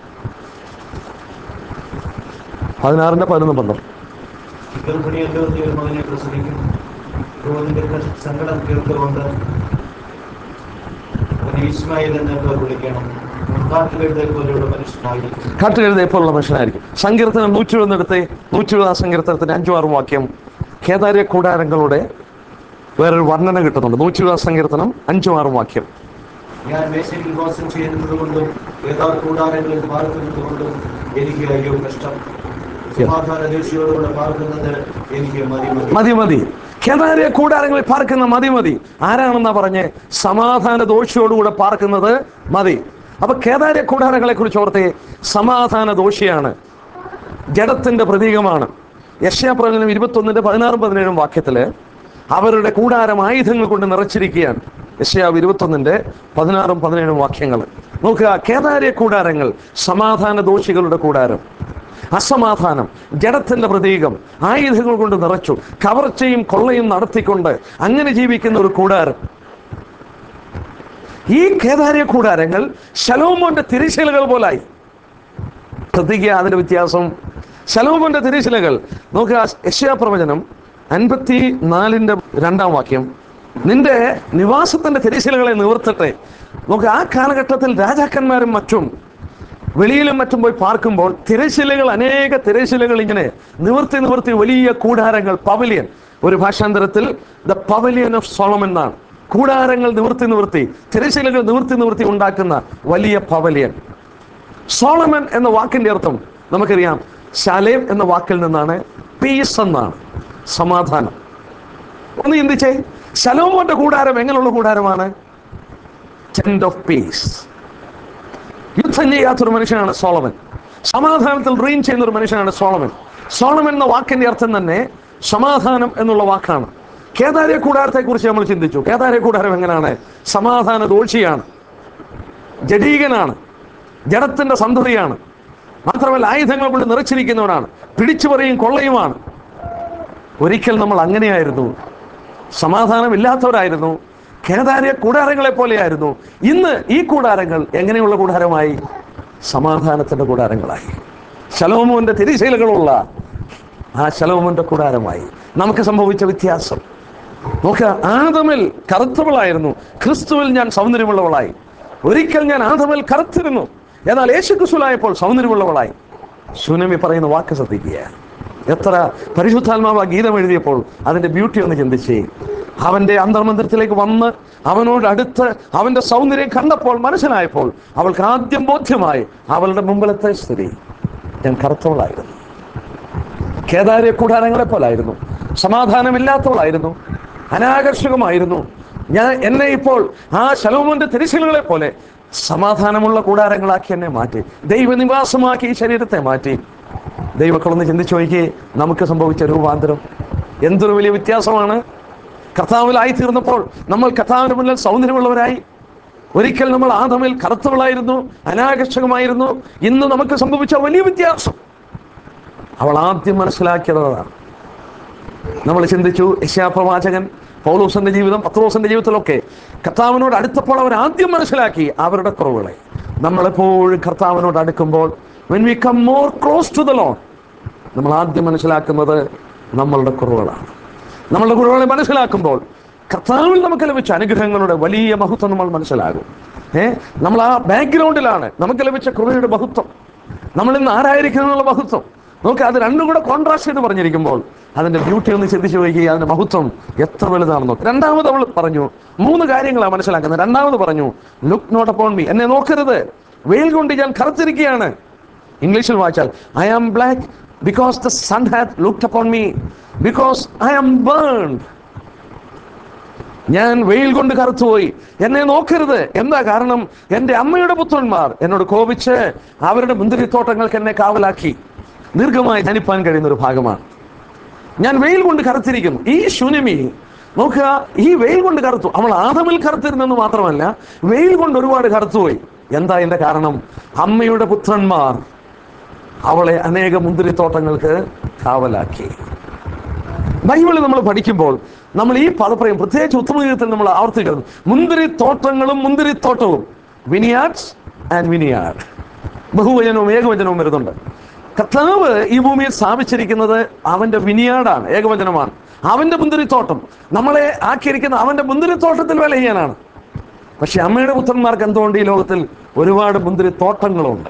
പതിനാറിന്റെ പതിനൊന്നും പന്ത്രണ്ടും ഗർഭിണിയല്ലോ നീ ഒരു മകനെ പ്രസവിക്കും യോനിന്റെ സങ്കടം കേൾത്തുകൊണ്ട് അവനെ ഇസ്മായിൽ എന്ന് പേർ വിളിക്കണം കാട്ടുകഴുതൽ പോലെയുള്ള മനുഷ്യനായിരിക്കും കാട്ടുകഴുതയെ പോലുള്ള മനുഷ്യനായിരിക്കും സങ്കീർത്തനം നൂറ്റി എഴുപതെടുത്ത് നൂറ്റി എഴുപതാം സങ്കീർത്തനത്തിന്റെ അഞ്ചു ആറും വാക്യം കേദാര്യ കൂടാരങ്ങളുടെ വേറൊരു വർണ്ണന കിട്ടുന്നുണ്ട് നൂറ്റി എഴുപതാം സങ്കീർത്തനം അഞ്ചും ആറും വാക്യം ഞാൻ മേശയിൽ വാസം ചെയ്യുന്നത് കൊണ്ടും ഏതാ കൂടാരങ്ങളിൽ പാർക്കുന്നത് കൊണ്ടും എനിക്ക് അയ്യോ കഷ്ടം സമാധാന ദേശിയോടുകൂടെ പാർക്കുന്നത് എനിക്ക് മതി മതി മതി മതി കേദാര്യ കൂടാരങ്ങളിൽ പാർക്കുന്ന മതി മതി ആരാണെന്നാ പറഞ്ഞ് സമാധാന ദോഷിയോടുകൂടെ പാർക്കുന്നത് മതി അപ്പൊ കേദാര്യ കൂടാരങ്ങളെ കുറിച്ച് ഓർത്തേ സമാധാന ദോഷിയാണ് ജഡത്തിന്റെ പ്രതീകമാണ് യശ്യാപ്രവചനം ഇരുപത്തൊന്നിന്റെ പതിനാറും പതിനേഴും വാക്യത്തില് അവരുടെ കൂടാരം ആയുധങ്ങൾ കൊണ്ട് നിറച്ചിരിക്കുകയാണ് യശ്യാവ് ഇരുപത്തൊന്നിന്റെ പതിനാറും പതിനേഴും വാക്യങ്ങൾ നോക്കുക കേദാര്യ കൂടാരങ്ങൾ സമാധാന ദോഷികളുടെ കൂടാരം അസമാധാനം ജഡത്തിന്റെ പ്രതീകം ആയുധങ്ങൾ കൊണ്ട് നിറച്ചു കവർച്ചയും കൊള്ളയും നടത്തിക്കൊണ്ട് അങ്ങനെ ജീവിക്കുന്ന ഒരു കൂടാരം ഈ കേദാര്യ കൂടാരങ്ങൾ ശലോമോന്റെ തിരിശീലകൾ പോലായി ശ്രദ്ധിക്കുക അതിന്റെ വ്യത്യാസം ശലോമോന്റെ തിരിശിലകൾ നോക്കുക യശ്യാ പ്രവചനം അൻപത്തി നാലിന്റെ രണ്ടാം വാക്യം നിന്റെ നിവാസത്തിന്റെ തിരിശിലകളെ നിവർത്തട്ടെ നോക്കുക ആ കാലഘട്ടത്തിൽ രാജാക്കന്മാരും മറ്റും വെളിയിലും മറ്റും പോയി പാർക്കുമ്പോൾ തിരശിലകൾ അനേക തിരശിലകൾ ഇങ്ങനെ നിവർത്തി നിവർത്തി വലിയ കൂടാരങ്ങൾ പവലിയൻ ഒരു ഭാഷാന്തരത്തിൽ ദ പവലിയൻ ഓഫ് സോളമൻ എന്നാണ് കൂടാരങ്ങൾ നിവർത്തി നിവർത്തി തിരശിലകൾ നിവർത്തി നിവർത്തി ഉണ്ടാക്കുന്ന വലിയ പവലിയൻ സോളമൻ എന്ന വാക്കിന്റെ അർത്ഥം നമുക്കറിയാം ശാലേം എന്ന വാക്കിൽ നിന്നാണ് പീസ് എന്നാണ് സമാധാനം ഒന്ന് ചിന്തിച്ചേ ശലോമോന്റെ കൂടാരം എങ്ങനെയുള്ള കൂടാരമാണ് ടെന്റ് ഓഫ് പീസ് യുദ്ധം ചെയ്യാത്തൊരു മനുഷ്യനാണ് സോളമൻ സമാധാനത്തിൽ റീൻ ചെയ്യുന്ന ഒരു മനുഷ്യനാണ് സോളമൻ സോളമൻ എന്ന വാക്കിന്റെ അർത്ഥം തന്നെ സമാധാനം എന്നുള്ള വാക്കാണ് കേദാര്യ കൂടാരത്തെ കുറിച്ച് നമ്മൾ ചിന്തിച്ചു കേദാര്യ കൂടാരം എങ്ങനെയാണ് സമാധാന ദോഷിയാണ് ജഡീകനാണ് ജഡത്തിന്റെ സന്തതിയാണ് മാത്രമല്ല ആയുധങ്ങൾ കൊണ്ട് നിറച്ചിരിക്കുന്നവനാണ് പിടിച്ചു പറയും കൊള്ളയുമാണ് ഒരിക്കൽ നമ്മൾ അങ്ങനെയായിരുന്നു സമാധാനമില്ലാത്തവരായിരുന്നു കേദാര്യ കൂടാരങ്ങളെ പോലെയായിരുന്നു ഇന്ന് ഈ കൂടാരങ്ങൾ എങ്ങനെയുള്ള കൂടാരമായി സമാധാനത്തിന്റെ കൂടാരങ്ങളായി ശലോമോന്റെ തിരിശീലകളുള്ള ആ ശലോമോന്റെ കൂടാരമായി നമുക്ക് സംഭവിച്ച വ്യത്യാസം നോക്കുക ആദമിൽ കറുത്തവളായിരുന്നു ക്രിസ്തുവിൽ ഞാൻ സൗന്ദര്യമുള്ളവളായി ഒരിക്കൽ ഞാൻ ആദമിൽ കറുത്തിരുന്നു എന്നാൽ യേശു ക്രിസ്തുലായപ്പോൾ സൗന്ദര്യമുള്ളവളായി സുനമി പറയുന്ന വാക്ക് ശ്രദ്ധിക്കുക എത്ര പരിശുദ്ധാത്മാവ് ആ ഗീതം എഴുതിയപ്പോൾ അതിന്റെ ബ്യൂട്ടി ഒന്ന് ചിന്തിച്ചേ അവന്റെ അന്തർമന്ദിരത്തിലേക്ക് വന്ന് അവനോട് അടുത്ത് അവന്റെ സൗന്ദര്യം കണ്ടപ്പോൾ മനസ്സിലായപ്പോൾ അവൾക്ക് ആദ്യം ബോധ്യമായി അവളുടെ മുമ്പിലത്തെ സ്ഥിതി ഞാൻ കറുത്തവളായിരുന്നു കേദാര്യ കൂടാരങ്ങളെ പോലായിരുന്നു സമാധാനമില്ലാത്തവളായിരുന്നു അനാകർഷകമായിരുന്നു ഞാൻ എന്നെ ഇപ്പോൾ ആ ശലോമോന്റെ തിരിശീലുകളെ പോലെ സമാധാനമുള്ള കൂടാരങ്ങളാക്കി എന്നെ മാറ്റി ദൈവനിവാസമാക്കി ഈ ശരീരത്തെ മാറ്റി ദൈവക്കളൊന്ന് ചിന്തിച്ചു നോക്കി നമുക്ക് സംഭവിച്ച രൂപാന്തരം എന്തൊരു വലിയ വ്യത്യാസമാണ് കർത്താവിലായി തീർന്നപ്പോൾ നമ്മൾ കർത്താവിന് മുന്നിൽ സൗന്ദര്യമുള്ളവരായി ഒരിക്കൽ നമ്മൾ ആദമിൽ കറുത്തവളായിരുന്നു അനാകർഷകമായിരുന്നു ഇന്ന് നമുക്ക് സംഭവിച്ച വലിയ വ്യത്യാസം അവൾ ആദ്യം മനസ്സിലാക്കിയത് അതാണ് നമ്മൾ ചിന്തിച്ചു യശാപ്രവാചകൻ പൗലോസിന്റെ ജീവിതം പത്രോസിന്റെ ജീവിതത്തിലൊക്കെ കർത്താവിനോട് അടുത്തപ്പോൾ അവർ ആദ്യം മനസ്സിലാക്കി അവരുടെ കുറവുകളെ നമ്മളെപ്പോഴും കർത്താവിനോട് അടുക്കുമ്പോൾ when we come more close to the lord നമ്മൾ ആദ്യം മനസ്സിലാക്കുന്നത് നമ്മളുടെ കുറവുകളാണ് നമ്മളുടെ കുറവുകളെ മനസ്സിലാക്കുമ്പോൾ കർത്താവിൽ നമുക്ക് ലഭിച്ച അനുഗ്രഹങ്ങളുടെ വലിയ മഹത്വം നമ്മൾ മനസ്സിലാകും ഏ നമ്മൾ ആ ബാക്ക്ഗ്രൗണ്ടിലാണ് നമുക്ക് ലഭിച്ച കൃപയുടെ മഹത്വം നമ്മൾ ഇന്ന് ആരായിരിക്കണം എന്നുള്ള മഹത്വം നോക്ക് അത് രണ്ടും കൂടെ കോൺട്രാസ്റ്റ് ചെയ്ത് പറഞ്ഞിരിക്കുമ്പോൾ അതിന്റെ ബ്യൂട്ടി ഒന്ന് ചിന്തിച്ചു പോയി അതിന്റെ മഹത്വം എത്ര വലുതാണെന്ന് നോക്ക് രണ്ടാമത് അവൾ പറഞ്ഞു മൂന്ന് കാര്യങ്ങളാണ് മനസ്സിലാക്കുന്നത് രണ്ടാമത് പറഞ്ഞു ലുക്ക് നോട്ട് അപ്പോൺ മീ എന്നെ നോക്കരുത് വെയിൽ കൊണ്ട് ഞാൻ കറുത്തിരിക്കുകയാണ് ഇംഗ്ലീഷിൽ വായിച്ചാൽ I am black because the sun hath looked upon me because I am burned ഞാൻ വെയിൽ കൊണ്ട് കറുത്തുപോയി എന്നെ നോക്കരുത് എന്താ കാരണം എൻ്റെ അമ്മയുടെ പുത്രന്മാർ എന്നോട് കോപിച്ച് അവരുടെ മുന്തിരിത്തോട്ടങ്ങൾക്ക് എന്നെ കാവലാക്കി ദീർഘമായി ധനിപ്പാൻ കഴിയുന്ന ഒരു ഭാഗമാണ് ഞാൻ വെയിൽ കൊണ്ട് കറുത്തിരിക്കുന്നു ഈ ശൂന്യമി നോക്കുക ഈ വെയിൽ കൊണ്ട് കറുത്തു അവൾ ആദമിൽ കറുത്തിരുന്നെന്ന് മാത്രമല്ല വെയിൽ കൊണ്ട് ഒരുപാട് കറുത്തുപോയി എന്താ എന്റെ കാരണം അമ്മയുടെ പുത്രന്മാർ അവളെ അനേക മുന്തിരിത്തോട്ടങ്ങൾക്ക് കാവലാക്കി ബൈബിളിൽ നമ്മൾ പഠിക്കുമ്പോൾ നമ്മൾ ഈ പദപ്രയം പ്രത്യേകിച്ച് ഉത്തമഗീതത്തിൽ നമ്മൾ ആവർത്തിക്കുന്നത് മുന്തിരിത്തോട്ടങ്ങളും മുന്തിരിത്തോട്ടവും വിനിയാർഡ്സ് ആൻഡ് വിനിയാർഡ് ബഹുവചനവും ഏകവചനവും വരുന്നുണ്ട് കർത്താവ് ഈ ഭൂമിയിൽ സ്ഥാപിച്ചിരിക്കുന്നത് അവന്റെ വിനിയാടാണ് ഏകവചനമാണ് അവന്റെ മുന്തിരിത്തോട്ടം നമ്മളെ ആക്കിയിരിക്കുന്ന അവന്റെ മുന്തിരിത്തോട്ടത്തിൽ വില ചെയ്യാനാണ് പക്ഷെ അമ്മയുടെ പുത്രന്മാർക്ക് എന്തുകൊണ്ട് ഈ ലോകത്തിൽ ഒരുപാട് മുന്തിരിത്തോട്ടങ്ങളുണ്ട്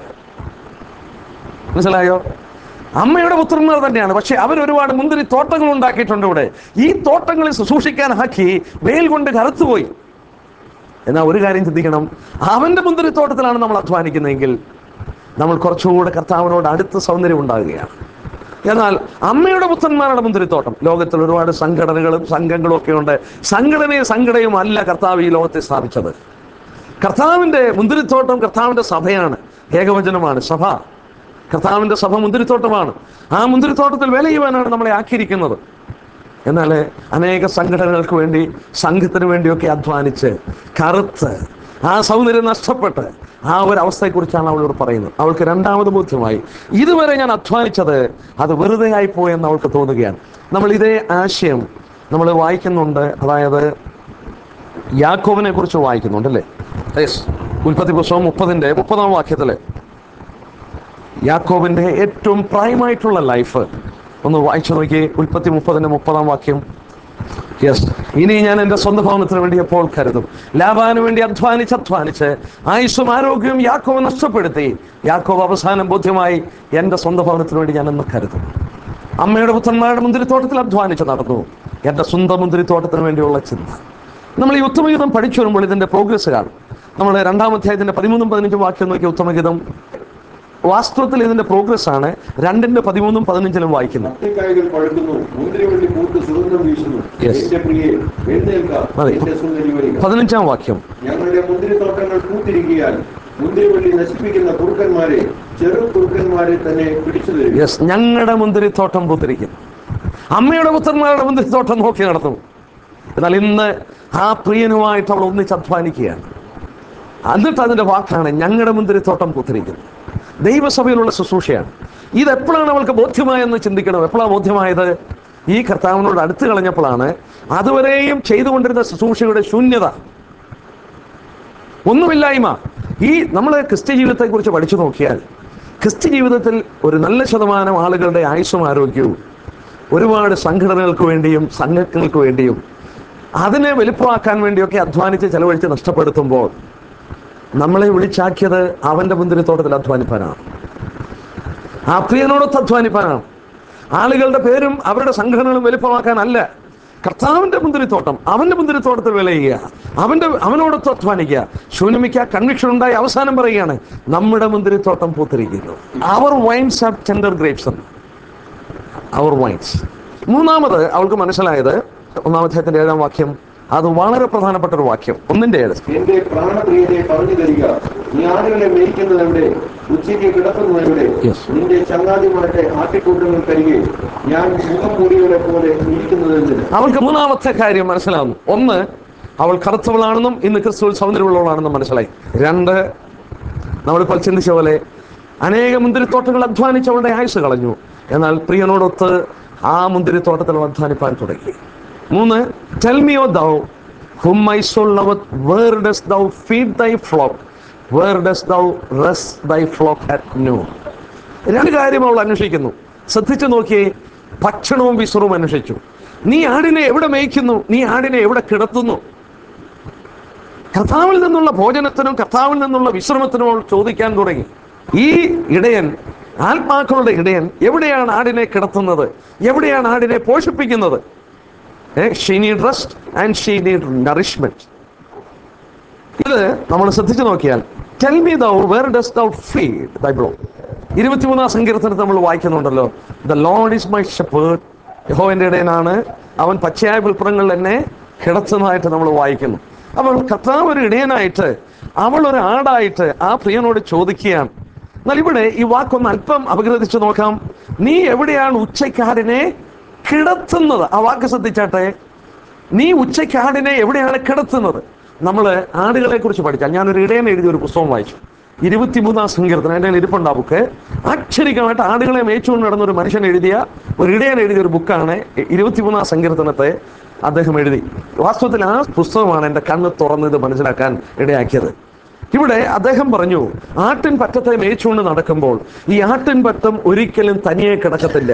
മനസ്സിലായോ അമ്മയുടെ പുത്രന്മാർ തന്നെയാണ് പക്ഷെ അവർ ഒരുപാട് മുന്തിരി തോട്ടങ്ങൾ ഉണ്ടാക്കിയിട്ടുണ്ട് ഇവിടെ ഈ തോട്ടങ്ങളിൽ ശുശ്രൂഷിക്കാനാക്കി വെയിൽ കൊണ്ട് കറുത്തുപോയി എന്നാൽ ഒരു കാര്യം ചിന്തിക്കണം അവന്റെ മുന്തിരിത്തോട്ടത്തിലാണ് നമ്മൾ അധ്വാനിക്കുന്നതെങ്കിൽ നമ്മൾ കുറച്ചുകൂടെ കർത്താവിനോട് അടുത്ത സൗന്ദര്യം ഉണ്ടാകുകയാണ് എന്നാൽ അമ്മയുടെ പുത്രന്മാരുടെ മുന്തിരിത്തോട്ടം ലോകത്തിൽ ഒരുപാട് സംഘടനകളും സംഘങ്ങളും ഒക്കെ ഉണ്ട് സംഘടനയും സംഘടനയും അല്ല കർത്താവ് ഈ ലോകത്തെ സ്ഥാപിച്ചത് കർത്താവിന്റെ മുന്തിരിത്തോട്ടം കർത്താവിന്റെ സഭയാണ് ഏകവചനമാണ് സഭ കർത്താവിന്റെ സഭ മുന്തിരിത്തോട്ടമാണ് ആ മുന്തിരിത്തോട്ടത്തിൽ വില ചെയ്യുവാനാണ് നമ്മളെ ആക്കിയിരിക്കുന്നത് എന്നാൽ അനേക സംഘടനകൾക്ക് വേണ്ടി സംഘത്തിന് വേണ്ടിയൊക്കെ അധ്വാനിച്ച് കറുത്ത് ആ സൗന്ദര്യം നഷ്ടപ്പെട്ട് ആ ഒരു അവസ്ഥയെക്കുറിച്ചാണ് അവളോട് പറയുന്നത് അവൾക്ക് രണ്ടാമത് ബോധ്യമായി ഇതുവരെ ഞാൻ അധ്വാനിച്ചത് അത് വെറുതെ ആയിപ്പോയെന്ന് അവൾക്ക് തോന്നുകയാണ് നമ്മൾ ഇതേ ആശയം നമ്മൾ വായിക്കുന്നുണ്ട് അതായത് യാക്കോബിനെ കുറിച്ച് വായിക്കുന്നുണ്ട് അല്ലേ യെസ് ഉൽപ്പത്തി പുസ്തകം മുപ്പതിൻ്റെ മുപ്പതാം വാക്യത്തില് യാക്കോബിന്റെ ഏറ്റവും പ്രൈമായിട്ടുള്ള ലൈഫ് ഒന്ന് വായിച്ചു നോക്കി ഉൽപ്പത്തി മുപ്പതിന്റെ മുപ്പതാം വാക്യം യെസ് ഇനി ഞാൻ എൻ്റെ സ്വന്തം ഭവനത്തിന് വേണ്ടി എപ്പോൾ കരുതും ലാഭാന് വേണ്ടി അധ്വാനിച്ച് അധ്വാനിച്ച് ആയുസ്സും ആരോഗ്യവും യാക്കോവ് നഷ്ടപ്പെടുത്തി യാക്കോവ് അവസാനം ബോധ്യമായി എൻ്റെ സ്വന്തം ഭവനത്തിന് വേണ്ടി ഞാൻ എന്ന് കരുതും അമ്മയുടെ പുത്രന്മാരുടെ മുന്തിരിത്തോട്ടത്തിൽ അധ്വാനിച്ച് നടന്നു എൻ്റെ സ്വന്തം മുന്തിരിത്തോട്ടത്തിന് വേണ്ടിയുള്ള ചിന്ത നമ്മൾ ഈ ഉത്തമഗീതം പഠിച്ചു വരുമ്പോൾ ഇതിൻ്റെ പ്രോഗ്രസ് കാണും നമ്മൾ രണ്ടാമത്തെ ഇതിൻ്റെ പതിമൂന്നും പതിനഞ്ചും വാക്യം നോക്കിയ ഉത്തമഗീതം വാസ്തവത്തിൽ ഇതിന്റെ പ്രോഗ്രസ് ആണ് രണ്ടിന്റെ പതിമൂന്നും പതിനഞ്ചിലും വായിക്കുന്നത് മുന്തിരിക്കായകൾ പഴുക്കുന്നു മുന്തിരിവള്ളി പൂത്ത് സുഗന്ധം വീശുന്നു Yes. എന്റെ പ്രിയെ എഴുന്നേൽക്ക മതി. എന്റെ സുന്ദരി വരിക പതിനഞ്ചാം വാക്യം ഞങ്ങളുടെ മുന്തിരിത്തോട്ടങ്ങൾ പൂത്തിരിക്കിയാൽ മുന്തിരിവള്ളി നശിപ്പിക്കുന്ന കുറുക്കന്മാരെ ചെറു കുറുക്കന്മാരെ തന്നെ പിടിച്ചു തരും യെസ് ഞങ്ങളുടെ മുന്തിരിത്തോട്ടം പൂത്തിരിക്കുന്നു അമ്മയുടെ പുത്രന്മാരുടെ മുന്തിരിത്തോട്ടം നോക്കി നടത്തും എന്നാൽ ഇന്ന് ആ പ്രിയനുമായിട്ട് അവൾ ഒന്നിച്ച് അധ്വാനിക്കുകയാണ് എന്നിട്ട് അതിന്റെ വാക്കാണ് ഞങ്ങളുടെ മുന്തിരിത്തോട്ടം പൂത്തിരിക്കുന്നു ദൈവസഭയിലുള്ള ശുശ്രൂഷയാണ് ഇത് എപ്പോഴാണ് അവൾക്ക് ബോധ്യമായെന്ന് ചിന്തിക്കണം എപ്പോഴാണ് ബോധ്യമായത് ഈ കർത്താവിനോട് അടുത്ത് കളഞ്ഞപ്പോഴാണ് അതുവരെയും ചെയ്തുകൊണ്ടിരുന്ന ശുശ്രൂഷയുടെ ശൂന്യത ഒന്നുമില്ലായ്മ ഈ നമ്മൾ ക്രിസ്ത്യ ജീവിതത്തെക്കുറിച്ച് പഠിച്ചു നോക്കിയാൽ ക്രിസ്ത്യ ജീവിതത്തിൽ ഒരു നല്ല ശതമാനം ആളുകളുടെ ആയുസ്സും ആരോഗ്യവും ഒരുപാട് സംഘടനകൾക്ക് വേണ്ടിയും സംഘങ്ങൾക്ക് വേണ്ടിയും അതിനെ വലുപ്പമാക്കാൻ വേണ്ടിയൊക്കെ അധ്വാനിച്ച് ചെലവഴിച്ച് നഷ്ടപ്പെടുത്തുമ്പോൾ നമ്മളെ വിളിച്ചാക്കിയത് അവന്റെ മുന്തിരിത്തോട്ടത്തിൽ അധ്വാനിപ്പാനാണ് ആ പ്രിയനോടൊത്ത് അധ്വാനിപ്പാനാണ് ആളുകളുടെ പേരും അവരുടെ സംഘടനകളും വലുപ്പമാക്കാനല്ല കർത്താവിന്റെ മുന്തിരിത്തോട്ടം അവന്റെ മുന്തിരിത്തോട്ടത്തിൽ വില ചെയ്യുക അവന്റെ അവനോടൊത്ത് അധ്വാനിക്കുക ശൂന്യമിക്ക കൺവിക്ഷൻ ഉണ്ടായി അവസാനം പറയുകയാണ് നമ്മുടെ മുന്തിരിത്തോട്ടം പൂത്തിരിക്കുന്നു അവർ വൈൻസ് ആർ ടെൻഡർ ഗ്രേപ്സ് എന്ന് അവർ വൈൻസ് മൂന്നാമത് അവൾക്ക് മനസ്സിലായത് ഒന്നാമത്തെ ഏഴാം വാക്യം അത് വളരെ പ്രധാനപ്പെട്ട ഒരു വാക്യം ഒന്നിന്റെ ഏഴ് എന്റെ പ്രാണപ്രിയനെ പറഞ്ഞു തരിക നീ ആടുകളെ മേയ്ക്കുന്നത് എവിടെ ഉച്ചയ്ക്ക് കിടക്കുന്നത് എവിടെ Yes. നിന്റെ ചങ്ങാതിമാരുടെ ആട്ടിക്കൂട്ടങ്ങൾ കരികെ ഞാൻ മുഖം മൂടിയവരെ പോലെ ഇരിക്കുന്നത് എന്തിന് അവൾക്ക് മൂന്നാമത്തെ കാര്യം മനസ്സിലാവുന്നു ഒന്ന് അവൾ കറുത്തവളാണെന്നും ഇന്ന് ക്രിസ്തുവിൽ സൗന്ദര്യമുള്ളവളാണെന്നും മനസ്സിലായി രണ്ട് നമ്മളിപ്പോൾ ചിന്തിച്ച പോലെ അനേക മുന്തിരിത്തോട്ടങ്ങൾ അധ്വാനിച്ച് അവളുടെ ആയുസ് കളഞ്ഞു എന്നാൽ പ്രിയനോടൊത്ത് ആ മുന്തിരിത്തോട്ടത്തിൽ അവൾ അധ്വാനിപ്പാൻ തുടങ്ങി മൂന്ന് tell me O thou whom my soul loveth where does thou feed thy flock where does thou rest thy flock at new രണ്ട് കാര്യം അവൾ അന്വേഷിക്കുന്നു ശ്രദ്ധിച്ചു നോക്കിയേ ഭക്ഷണവും വിശ്രവും അന്വേഷിച്ചു നീ ആടിനെ എവിടെ മേയ്ക്കുന്നു നീ ആടിനെ എവിടെ കിടത്തുന്നു കർത്താവിൽ നിന്നുള്ള ഭോജനത്തിനും കർത്താവിൽ നിന്നുള്ള വിശ്രമത്തിനും അവൾ ചോദിക്കാൻ തുടങ്ങി ഈ ഇടയൻ ആത്മാക്കളുടെ ഇടയൻ എവിടെയാണ് ആടിനെ കിടത്തുന്നത് എവിടെയാണ് ആടിനെ പോഷിപ്പിക്കുന്നത് she need rest and she need nourishment ഇത് നമ്മൾ ശ്രദ്ധിച്ചു നോക്കിയാൽ tell me thou where does thou feed ബൈബിളോ ഇരുപത്തിമൂന്നാം സങ്കീർത്തനത്തിൽ നമ്മൾ വായിക്കുന്നുണ്ടല്ലോ the lord is my shepherd യഹോവന്റെ ഇടയനാണ് അവൻ പച്ചയായ വിൽപ്പുറങ്ങളിൽ എന്നെ കിടത്തുന്നതായിട്ട് നമ്മൾ വായിക്കുന്നു അപ്പോൾ കർത്താവ് ഒരു ഇടയനായിട്ട് അവൾ ഒരു ആടായിട്ട് ആ പ്രിയനോട് ചോദിക്കുകയാണ് എന്നാൽ ഇവിടെ ഈ വാക്കൊന്ന് അല്പം അപഗ്രഥിച്ച് നോക്കാം നീ എവിടെയാണ് ഉച്ചക്കാരനെ കിടത്തുന്നത് ആ വാക്ക് ശ്രദ്ധിച്ചാട്ടെ നീ ഉച്ചക്കാടിനെ എവിടെയാണ് കിടത്തുന്നത് നമ്മൾ ആടുകളെ കുറിച്ച് പഠിച്ചാൽ ഞാനൊരു ഇടയൻ എഴുതിയ ഒരു പുസ്തകം വായിച്ചു ഇരുപത്തിമൂന്നാം സങ്കീർത്തനം എൻ്റെ കയ്യിൽ ഇരിപ്പുണ്ട് ആ ബുക്ക് അക്ഷരികമായിട്ട് ആടുകളെ മേച്ചുകൊണ്ട് നടന്ന ഒരു മനുഷ്യൻ എഴുതിയ ഒരു ഇടയൻ എഴുതിയ ഒരു ബുക്കാണ് ഇരുപത്തിമൂന്നാം സങ്കീർത്തനത്തെ അദ്ദേഹം എഴുതി വാസ്തവത്തിൽ ആ പുസ്തകമാണ് എൻ്റെ കണ്ണ് തുറന്നത് മനസ്സിലാക്കാൻ ഇടയാക്കിയത് ഇവിടെ അദ്ദേഹം പറഞ്ഞു ആട്ടിൻ പറ്റത്തെ മേച്ചുകൊണ്ട് നടക്കുമ്പോൾ ഈ ആട്ടിൻ പറ്റം ഒരിക്കലും തനിയെ കിടക്കത്തില്ല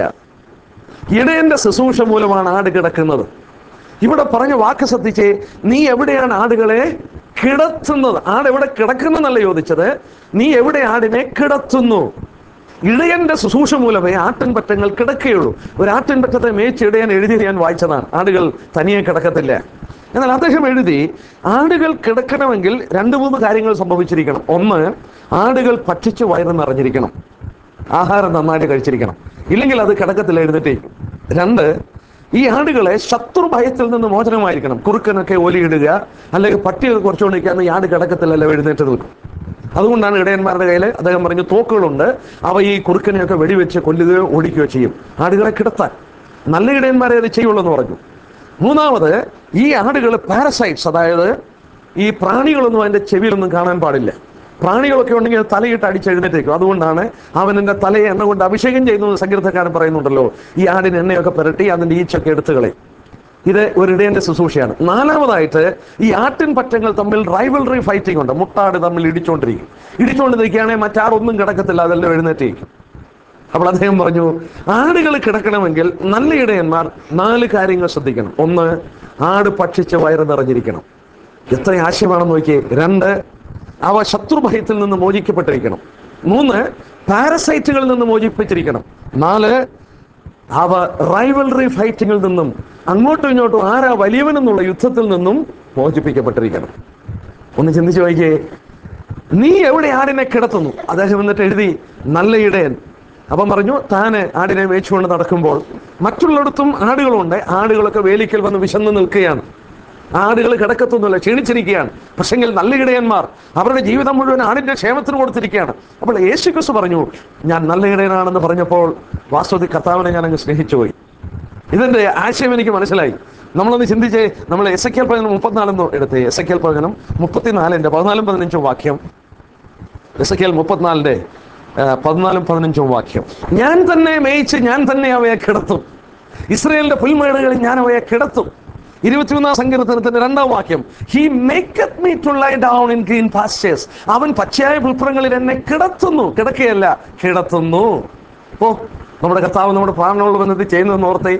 ഇടയന്റെ ശുശ്രൂഷ മൂലമാണ് ആട് കിടക്കുന്നത് ഇവിടെ പറഞ്ഞ വാക്ക് ശ്രദ്ധിച്ചേ നീ എവിടെയാണ് ആടുകളെ കിടത്തുന്നത് ആട് എവിടെ കിടക്കുന്നല്ല ചോദിച്ചത് നീ എവിടെ ആടിനെ കിടത്തുന്നു ഇടയന്റെ ശുശ്രൂഷ മൂലമേ ആട്ടിൻപറ്റങ്ങൾ കിടക്കുകയുള്ളൂ ഒരു ആട്ടിൻപറ്റത്തെ മേച്ച് ഇടയൻ എഴുതി ഞാൻ വായിച്ചതാണ് ആടുകൾ തനിയെ കിടക്കത്തില്ല എന്നാൽ അദ്ദേഹം എഴുതി ആടുകൾ കിടക്കണമെങ്കിൽ രണ്ട് മൂന്ന് കാര്യങ്ങൾ സംഭവിച്ചിരിക്കണം ഒന്ന് ആടുകൾ ഭക്ഷിച്ച് വയറ് നിറഞ്ഞിരിക്കണം ആഹാരം നന്നായിട്ട് കഴിച്ചിരിക്കണം ഇല്ലെങ്കിൽ അത് കിടക്കത്തിൽ എഴുന്നേറ്റേക്കും രണ്ട് ഈ ആടുകളെ ശത്രു ഭയത്തിൽ നിന്ന് മോചനമായിരിക്കണം കുറുക്കനൊക്കെ ഒലിയിടുക അല്ലെങ്കിൽ പട്ടിയൊക്കെ കുറച്ചുകൊണ്ടിരിക്കുക ഈ ആട് കിടക്കത്തിലല്ല എഴുന്നേറ്റ് നിൽക്കും അതുകൊണ്ടാണ് ഇടയന്മാരുടെ കയ്യിൽ അദ്ദേഹം പറഞ്ഞു തോക്കുകളുണ്ട് അവ ഈ കുറുക്കനെയൊക്കെ വെടിവെച്ച് കൊല്ലുകയോ ഓടിക്കുകയോ ചെയ്യും ആടുകളെ കിടത്താൻ നല്ല ഇടയന്മാരെ അത് ചെയ്യുള്ളൂ എന്ന് പറഞ്ഞു മൂന്നാമത് ഈ ആടുകൾ പാരസൈറ്റ്സ് അതായത് ഈ പ്രാണികളൊന്നും അതിന്റെ ചെവിയിലൊന്നും കാണാൻ പാടില്ല പ്രാണികളൊക്കെ ഉണ്ടെങ്കിൽ അത് തലയിട്ട് അടിച്ചെഴുന്നേറ്റേക്കും അതുകൊണ്ടാണ് അവൻ എൻ്റെ തലയെ എണ്ണ കൊണ്ട് അഭിഷേകം ചെയ്യുന്നു എന്ന് സങ്കീർത്തക്കാരൻ പറയുന്നുണ്ടല്ലോ ഈ ആടിന് എണ്ണയൊക്കെ പുരട്ടി അതിൻ്റെ ഈച്ചൊക്കെ എടുത്തു കളയും ഇത് ഒരു ഇടയന്റെ ശുശ്രൂഷയാണ് നാലാമതായിട്ട് ഈ ആട്ടിൻ പറ്റങ്ങൾ തമ്മിൽ റൈവൽറി ഫൈറ്റിംഗ് ഉണ്ട് മുട്ടാട് തമ്മിൽ ഇടിച്ചുകൊണ്ടിരിക്കും ഇടിച്ചുകൊണ്ടിരിക്കുകയാണെങ്കിൽ മറ്റാറൊന്നും കിടക്കത്തില്ല അതെല്ലാം എഴുന്നേറ്റേക്കും അപ്പോൾ അദ്ദേഹം പറഞ്ഞു ആടുകൾ കിടക്കണമെങ്കിൽ നല്ല ഇടയന്മാർ നാല് കാര്യങ്ങൾ ശ്രദ്ധിക്കണം ഒന്ന് ആട് ഭക്ഷിച്ച് വയറ് നിറഞ്ഞിരിക്കണം എത്ര ആശയമാണെന്ന് നോക്കിയേ രണ്ട് അവ ശത്രുഭയത്തിൽ നിന്ന് മോചിക്കപ്പെട്ടിരിക്കണം മൂന്ന് പാരസൈറ്റുകളിൽ നിന്ന് മോചിപ്പിച്ചിരിക്കണം നാല് അവ റൈവൽറി ഫൈറ്റിങ്ങിൽ നിന്നും അങ്ങോട്ടും ഇങ്ങോട്ടും ആരാ വലിയവനെന്നുള്ള യുദ്ധത്തിൽ നിന്നും മോചിപ്പിക്കപ്പെട്ടിരിക്കണം ഒന്ന് ചിന്തിച്ചു നോക്കിയേ നീ എവിടെ ആടിനെ കിടത്തുന്നു അദ്ദേഹം എന്നിട്ട് എഴുതി നല്ല ഇടയൻ അപ്പം പറഞ്ഞു താന് ആടിനെ മേച്ചുകൊണ്ട് നടക്കുമ്പോൾ മറ്റുള്ളിടത്തും ആടുകളുണ്ട് ആടുകളൊക്കെ വേലിക്കൽ വന്ന് വിശന്ന് നിൽക്കുകയാണ് ആടുകൾ കിടക്കത്തൊന്നുമില്ല ക്ഷീണിച്ചിരിക്കുകയാണ് പക്ഷെങ്കിൽ നല്ല ഇടയന്മാർ അവരുടെ ജീവിതം മുഴുവൻ ആടിന്റെ ക്ഷേമത്തിന് കൊടുത്തിരിക്കുകയാണ് അപ്പോൾ യേശു ക്രിസ്തു പറഞ്ഞു ഞാൻ നല്ല ഇടയനാണെന്ന് പറഞ്ഞപ്പോൾ വാസ്തവത്തിൽ കർത്താവിനെ ഞാൻ അങ്ങ് സ്നേഹിച്ചു പോയി ഇതിന്റെ ആശയം എനിക്ക് മനസ്സിലായി നമ്മളൊന്ന് ചിന്തിച്ചേ നമ്മൾ എസ് എ കെൽ പ്രവചനം മുപ്പത്തിനാലെന്ന് എടുത്തേ എസ് എ കെൽ പ്രവചനം മുപ്പത്തിനാലിന്റെ പതിനാലും പതിനഞ്ചും വാക്യം എസ് എ കെൽ മുപ്പത്തിനാലിന്റെ ആ, പതിനാലും പതിനഞ്ചും വാക്യം ഞാൻ തന്നെ മേയിച്ച് ഞാൻ തന്നെ അവയെ കിടത്തും ഇസ്രയേലിന്റെ പുൽമേടുകളിൽ ഞാൻ അവയെ കിടത്തും ഇരുപത്തിമൂന്നാം സങ്കീർത്തനത്തിന്റെ രണ്ടാം വാക്യം he maketh me to lie down in green pastures അവൻ പച്ചയായ പുൽപ്പുറങ്ങളിൽ എന്നെ കിടത്തുന്നു കിടക്കുകയല്ല കിടത്തുന്നു ഓ നമ്മുടെ കർത്താവ് നമ്മുടെ പ്രാണനോട് ബന്ധത്തിൽ ചെയ്യുന്നതെന്ന് ഓർത്തേ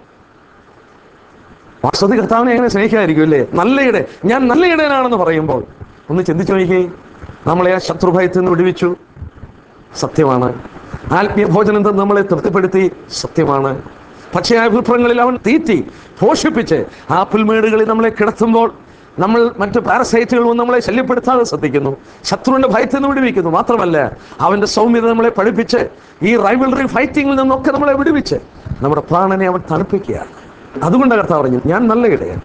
വാസ്തവത്തിൽ കർത്താവിനെ എങ്ങനെ സ്നേഹിക്കാതിരിക്കും അല്ലേ നല്ല ഇട ഞാൻ നല്ല ഇടയനാണെന്ന് പറയുമ്പോൾ ഒന്ന് ചിന്തിച്ചു നോക്കിയേ നമ്മളെ ആ ശത്രുഭയത്തിൽ നിന്ന് വിടുവിച്ചു സത്യമാണ് ആത്മീയ ഭോജനം തന്ന് നമ്മളെ തൃപ്തിപ്പെടുത്തി സത്യമാണ് പക്ഷേ ആ വിഭ്രങ്ങളിൽ അവൻ തീറ്റി പോഷിപ്പിച്ച് ആ പുൽമേടുകളിൽ നമ്മളെ കിടത്തുമ്പോൾ നമ്മൾ മറ്റ് പാരസൈറ്റുകളും നമ്മളെ ശല്യപ്പെടുത്താതെ ശ്രദ്ധിക്കുന്നു ശത്രുവിന്റെ ഭയത്തിൽ നിന്ന് വിടുവിക്കുന്നു മാത്രമല്ല അവന്റെ സൗമ്യത നമ്മളെ പഠിപ്പിച്ച് ഈ റൈവലറി ഫൈറ്റിങ്ങിൽ നിന്നൊക്കെ നമ്മളെ വിടുവിച്ച് നമ്മുടെ പ്രാണനെ അവൻ തണുപ്പിക്കുകയാണ് അതുകൊണ്ട് കർത്താവ് പറഞ്ഞു ഞാൻ നല്ല ഇടയൻ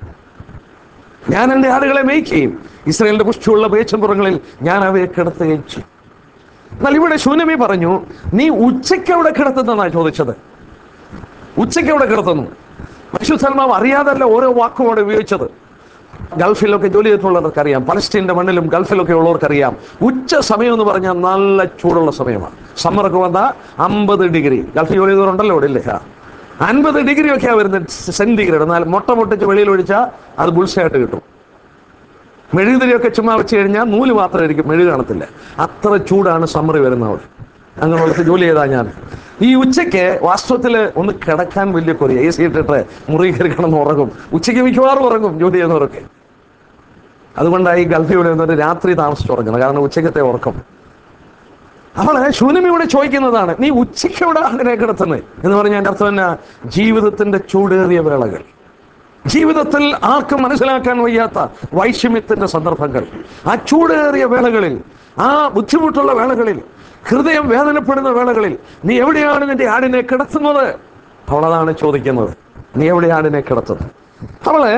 ഞാൻ എൻ്റെ ആടുകളെ മേയ്ക്കുകയും ഇസ്രയേലിന്റെ പുഷ്ടിയുള്ള പേച്ചമ്പുറങ്ങളിൽ ഞാൻ അവയെ കിടത്തുകയും ചെയ്യും എന്നാൽ ഇവിടെ ശൂന്യമി പറഞ്ഞു നീ ഉച്ചയ്ക്ക് അവിടെ കിടത്തുന്നതാണ് ചോദിച്ചത് ഉച്ചയ്ക്ക് അവിടെ കിടത്തുന്നു പരിശുദ്ധാത്മാവ് അറിയാതല്ല ഓരോ വാക്കും അവിടെ ഉപയോഗിച്ചത് ഗൾഫിലൊക്കെ ജോലി ചെയ്തിട്ടുള്ളവർക്ക് അറിയാം പലസ്തീൻ്റെ മണ്ണിലും ഗൾഫിലൊക്കെ ഉള്ളവർക്ക് അറിയാം ഉച്ച സമയം എന്ന് പറഞ്ഞാൽ നല്ല ചൂടുള്ള സമയമാണ് സമ്മറൊക്കെ വന്നാൽ അമ്പത് ഡിഗ്രി ഗൾഫിൽ ജോലി ചെയ്തവരുണ്ടല്ലോ ഇവിടെ ഇല്ലേ അൻപത് ഡിഗ്രി ഒക്കെയാണ് വരുന്നത് സെൻറ്റിഗ്രേഡ് എന്നാൽ മുട്ട മുട്ടിച്ച് വെളിയിൽ ഒഴിച്ചാൽ അത് ബുൾസയായിട്ട് കിട്ടും മെഴുകുതിരിയൊക്കെ ചുമ്മാ വെച്ച് കഴിഞ്ഞാൽ നൂല് മാത്രമായിരിക്കും മെഴുക് കാണത്തില്ല അത്ര ചൂടാണ് സമ്മറി വരുന്നവർ അങ്ങനെയുള്ളത് ജോലി ചെയ്താൽ ഞാൻ ഈ ഉച്ചയ്ക്ക് വാസ്തവത്തിൽ ഒന്ന് കിടക്കാൻ വലിയ കൊറിയ എ സി ഇട്ടിട്ട് മുറി കയറി കിടന്ന് ഉറങ്ങും ഉച്ചയ്ക്ക് മിക്കവാറും ഉറങ്ങും ജോലി ചെയ്യുന്നവരൊക്കെ അതുകൊണ്ടാണ് ഈ ഗൾഫിൽ ഇവിടെ വന്നിട്ട് രാത്രി താമസിച്ച് ഉറങ്ങുന്നത് കാരണം ഉച്ചക്കത്തെ ഉറക്കം അവള് ശൂന്യമിവിടെ ചോദിക്കുന്നതാണ് നീ ഉച്ചയ്ക്ക് ഇവിടെ അങ്ങനെ കിടത്തുന്നത് എന്ന് പറഞ്ഞാൽ എൻ്റെ അർത്ഥം എന്നാ ജീവിതത്തിന്റെ ചൂടേറിയ വേളകൾ ജീവിതത്തിൽ ആർക്കും മനസ്സിലാക്കാൻ വയ്യാത്ത വൈഷമ്യത്തിന്റെ സന്ദർഭങ്ങൾ ആ ചൂടേറിയ വേളകളിൽ ആ ബുദ്ധിമുട്ടുള്ള വേളകളിൽ ഹൃദയം വേദനപ്പെടുന്ന വേളകളിൽ നീ എവിടെയാണ് നിന്റെ ആടിനെ കിടത്തുന്നത് അവളതാണ് ചോദിക്കുന്നത് നീ എവിടെയാണ് ആടിനെ കിടത്തുന്നത് അവള്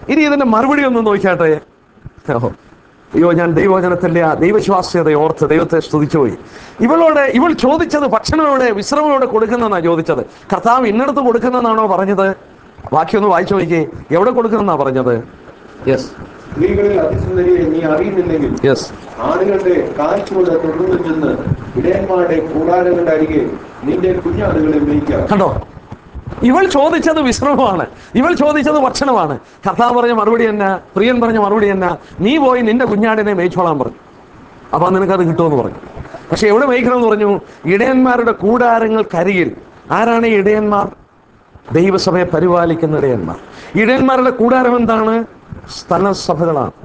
ഇനി ഇതിന്റെ മറുപടി ഒന്ന് നോക്കിയാട്ടെ ഓഹോ. അയ്യോ ഞാൻ ദൈവവചനത്തിന്റെ ആ ദൈവശ്വാസ്യത ഓർത്ത് ദൈവത്തെ സ്തുതിച്ചു പോയി ഇവളോട് ഇവൾ ചോദിച്ചത് ഭക്ഷണമോടെ വിശ്രമയോടെ കൊടുക്കുന്നതെന്നാ ചോദിച്ചത് കർത്താവ് ഇന്നടത്ത് കൊടുക്കുന്നതെന്നാണോ പറഞ്ഞത് ബാക്കി ഒന്ന് വായിച്ചു നോക്കിയേ എവിടെ കൊടുക്കുന്നെന്നാ പറഞ്ഞത് യെസ് സ്ത്രീകളിൽ അതിസുന്ദരിയെ നീ അറിയുന്നില്ലെങ്കിൽ യെസ് ആടുകളുടെ കാഴ്ചയോടെ തുടർന്ന് ചെന്ന് ഇടയന്മാരുടെ കൂടാരങ്ങളുടെ അരികെ നിന്റെ കുഞ്ഞാടുകളെ മേയ്ക്കാം കണ്ടോ ഇവൾ ചോദിച്ചത് വിശ്രമമാണ് ഇവൾ ചോദിച്ചത് ഭക്ഷണമാണ് കർത്താവ് പറഞ്ഞ മറുപടി എന്നാ പ്രിയൻ പറഞ്ഞ മറുപടി എന്നാ നീ പോയി നിന്റെ കുഞ്ഞാടിനെ മേയിച്ചോളാൻ പറഞ്ഞു അപ്പൊ നിനക്കത് കിട്ടുമെന്ന് പറഞ്ഞു പക്ഷെ എവിടെ മേയ്ക്കണമെന്ന് പറഞ്ഞു ഇടയന്മാരുടെ കൂടാരങ്ങൾക്കരികിൽ ആരാണ് ഈ ഇടയന്മാർ ദൈവസഭയെ പരിപാലിക്കുന്ന ഇടയന്മാർ ഇടയന്മാരുടെ കൂടാരം എന്താണ് സ്ഥലസഭകളാണ്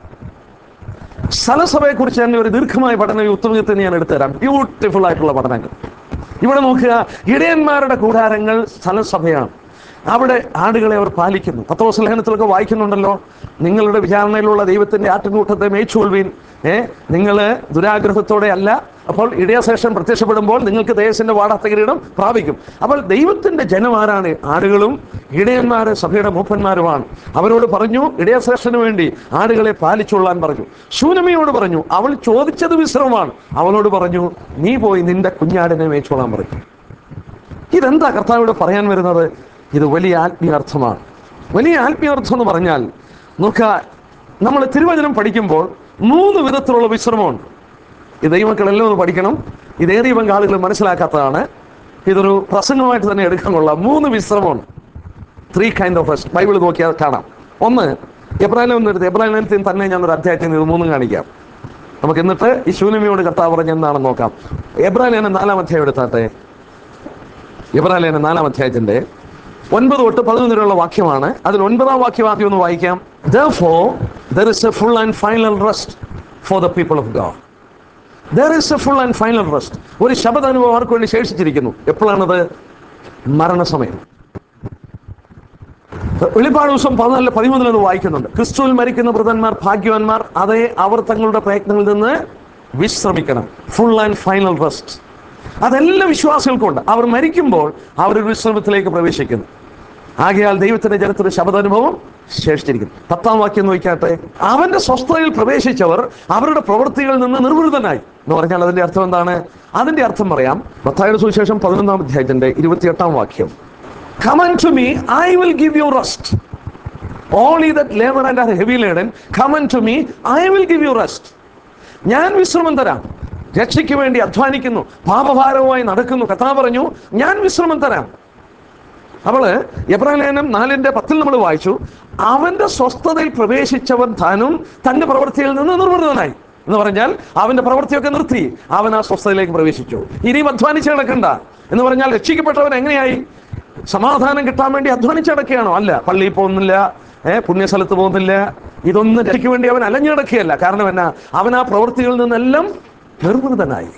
സ്ഥലസഭയെ കുറിച്ച് തന്നെ ഒരു ദീർഘമായ പഠനം ഈ ഉത്തമത്തിൽ ഞാൻ എടുത്തുതരാം ബ്യൂട്ടിഫുൾ ആയിട്ടുള്ള പഠനങ്ങൾ ഇവിടെ നോക്കുക ഇടയന്മാരുടെ കൂടാരങ്ങൾ സ്ഥലസഭയാണ് അവിടെ ആടുകളെ അവർ പാലിക്കുന്നു പത്രോസ് ലേഖനത്തിലൊക്കെ വായിക്കുന്നുണ്ടല്ലോ നിങ്ങളുടെ വിചാരണയിലുള്ള ദൈവത്തിന്റെ ആട്ടിൻകൂട്ടത്തെ മേച്ചുകൊള്ളുവീൻ ഏ നിങ്ങൾ ദുരാഗ്രഹത്തോടെ അല്ല അപ്പോൾ ഇടയശേഷം പ്രത്യക്ഷപ്പെടുമ്പോൾ നിങ്ങൾക്ക് ദേശത്തിന്റെ വാടാത്ത കിരീടം പ്രാപിക്കും അപ്പോൾ ദൈവത്തിന്റെ ജനം ആരാണ് ആടുകളും ഇടയന്മാരെ സഭയുടെ മൂപ്പന്മാരുമാണ് അവരോട് പറഞ്ഞു ഇടയശേഷന് വേണ്ടി ആടുകളെ പാലിച്ചുകൊള്ളാൻ പറഞ്ഞു ശൂനമയോട് പറഞ്ഞു അവൾ ചോദിച്ചത് വിശ്രമമാണ് അവളോട് പറഞ്ഞു നീ പോയി നിന്റെ കുഞ്ഞാടിനെ മേച്ചോളാൻ പറഞ്ഞു ഇതെന്താ കർത്താവിടെ പറയാൻ വരുന്നത് ഇത് വലിയ ആത്മീയാർത്ഥമാണ് വലിയ ആത്മീയാർത്ഥം എന്ന് പറഞ്ഞാൽ നോക്ക നമ്മൾ തിരുവചനം പഠിക്കുമ്പോൾ മൂന്ന് വിധത്തിലുള്ള വിശ്രമമുണ്ട് ഈ ദൈവമക്കളെല്ലാം ഒന്ന് പഠിക്കണം ഇതേറിയ പങ്കാളികൾ മനസ്സിലാക്കാത്തതാണ് ഇതൊരു പ്രസംഗമായിട്ട് തന്നെ എടുക്കാൻ കൊള്ളാം മൂന്ന് വിശ്രമമുണ്ട് three kind of rest Bible നോക്കിയാൽ കാണാം ഒന്ന് എബ്രാഹിം ഒന്ന് എടുത്ത് എബ്രാഹിം തന്നെ ഞാൻ ഒരു അധ്യായത്തിൽ നിന്ന് ഇത് മൂന്നും കാണിക്കാം നമുക്ക് എന്നിട്ട് ഈ ശൂന്യമിയോട് കർത്താവ് പറഞ്ഞ എന്താണെന്ന് നോക്കാം എബ്രാഹിം നാലാം അധ്യായം എടുത്താട്ടെ ഇബ്രാഹിം നാലാം അധ്യായത്തിന്റെ ഒൻപത് തൊട്ട് പതിനൊന്ന് വരെയുള്ള വാക്യമാണ് അതിൽ ഒൻപതാം വാക്യം ആദ്യം ഒന്ന് വായിക്കാം Therefore, there is a full and final rest for the people of God. There is a full and final rest. ഒരു ശബ്ദാനുഭവം അവർക്ക് വേണ്ടി ശേഷിച്ചിരിക്കുന്നു എപ്പോഴാണത് മരണസമയം വെളിപ്പാട് ദിവസം പതിനാല് പതിമൂന്നിലത് വായിക്കുന്നുണ്ട് ക്രിസ്തുവിൽ മരിക്കുന്ന വൃതന്മാർ ഭാഗ്യവാന്മാർ അതേ അവർ തങ്ങളുടെ പ്രയത്നങ്ങളിൽ നിന്ന് വിശ്രമിക്കണം ഫുൾ ആൻഡ് ഫൈനൽ റെസ്റ്റ് അതെല്ലാ വിശ്വാസികൾക്കുണ്ട് അവർ മരിക്കുമ്പോൾ അവർ ഒരു വിശ്രമത്തിലേക്ക് പ്രവേശിക്കുന്നു ആകയാൽ ദൈവത്തിന്റെ ജനത്തിന് ശബ്ദാനുഭവം ശേഷിച്ചിരിക്കുന്നു പത്താം വാക്യം നോക്കിയാട്ടെ അവന്റെ സ്വസ്ഥതയിൽ പ്രവേശിച്ചവർ അവരുടെ പ്രവൃത്തികളിൽ നിന്ന് നിർവൃതനായി എന്ന് പറഞ്ഞാൽ അതിന്റെ അർത്ഥം എന്താണ് അതിന്റെ അർത്ഥം പറയാം മത്തായുടെ സുവിശേഷം പതിനൊന്നാം അധ്യായത്തിന്റെ ഇരുപത്തിയെട്ടാം വാക്യം Come unto me, I will give you rest. All ye that labor and are heavy laden, come unto me, I will give you rest. ഞാൻ വിശ്രമം തരാം രക്ഷയ്ക്ക് വേണ്ടി അധ്വാനിക്കുന്നു പാപഭാരവുമായി നടക്കുന്നു കഥാ പറഞ്ഞു ഞാൻ വിശ്രമം തരാം അവള് എബ്രാലേനം നാലിന്റെ പത്തിൽ നമ്മൾ വായിച്ചു അവന്റെ സ്വസ്ഥതയിൽ പ്രവേശിച്ചവൻ താനും തന്റെ പ്രവൃത്തിയിൽ നിന്ന് നിർവൃതനായി എന്ന് പറഞ്ഞാൽ അവന്റെ പ്രവൃത്തിയൊക്കെ നിർത്തി അവൻ ആ സ്വസ്ഥതയിലേക്ക് പ്രവേശിച്ചു ഇനിയും അധ്വാനിച്ച് കിടക്കണ്ട എന്ന് പറഞ്ഞാൽ രക്ഷിക്കപ്പെട്ടവൻ എങ്ങനെയായി സമാധാനം കിട്ടാൻ വേണ്ടി അധ്വാനിച്ച് കിടക്കുകയാണോ അല്ല പള്ളിയിൽ പോകുന്നില്ല ഏഹ് പുണ്യസ്ഥലത്ത് പോകുന്നില്ല ഇതൊന്നും രക്ഷയ്ക്ക് വേണ്ടി അവൻ അലഞ്ഞു കിടക്കുകയല്ല കാരണം എന്നാ അവൻ ആ പ്രവൃത്തികളിൽ നിന്നെല്ലാം നിർവൃതനായി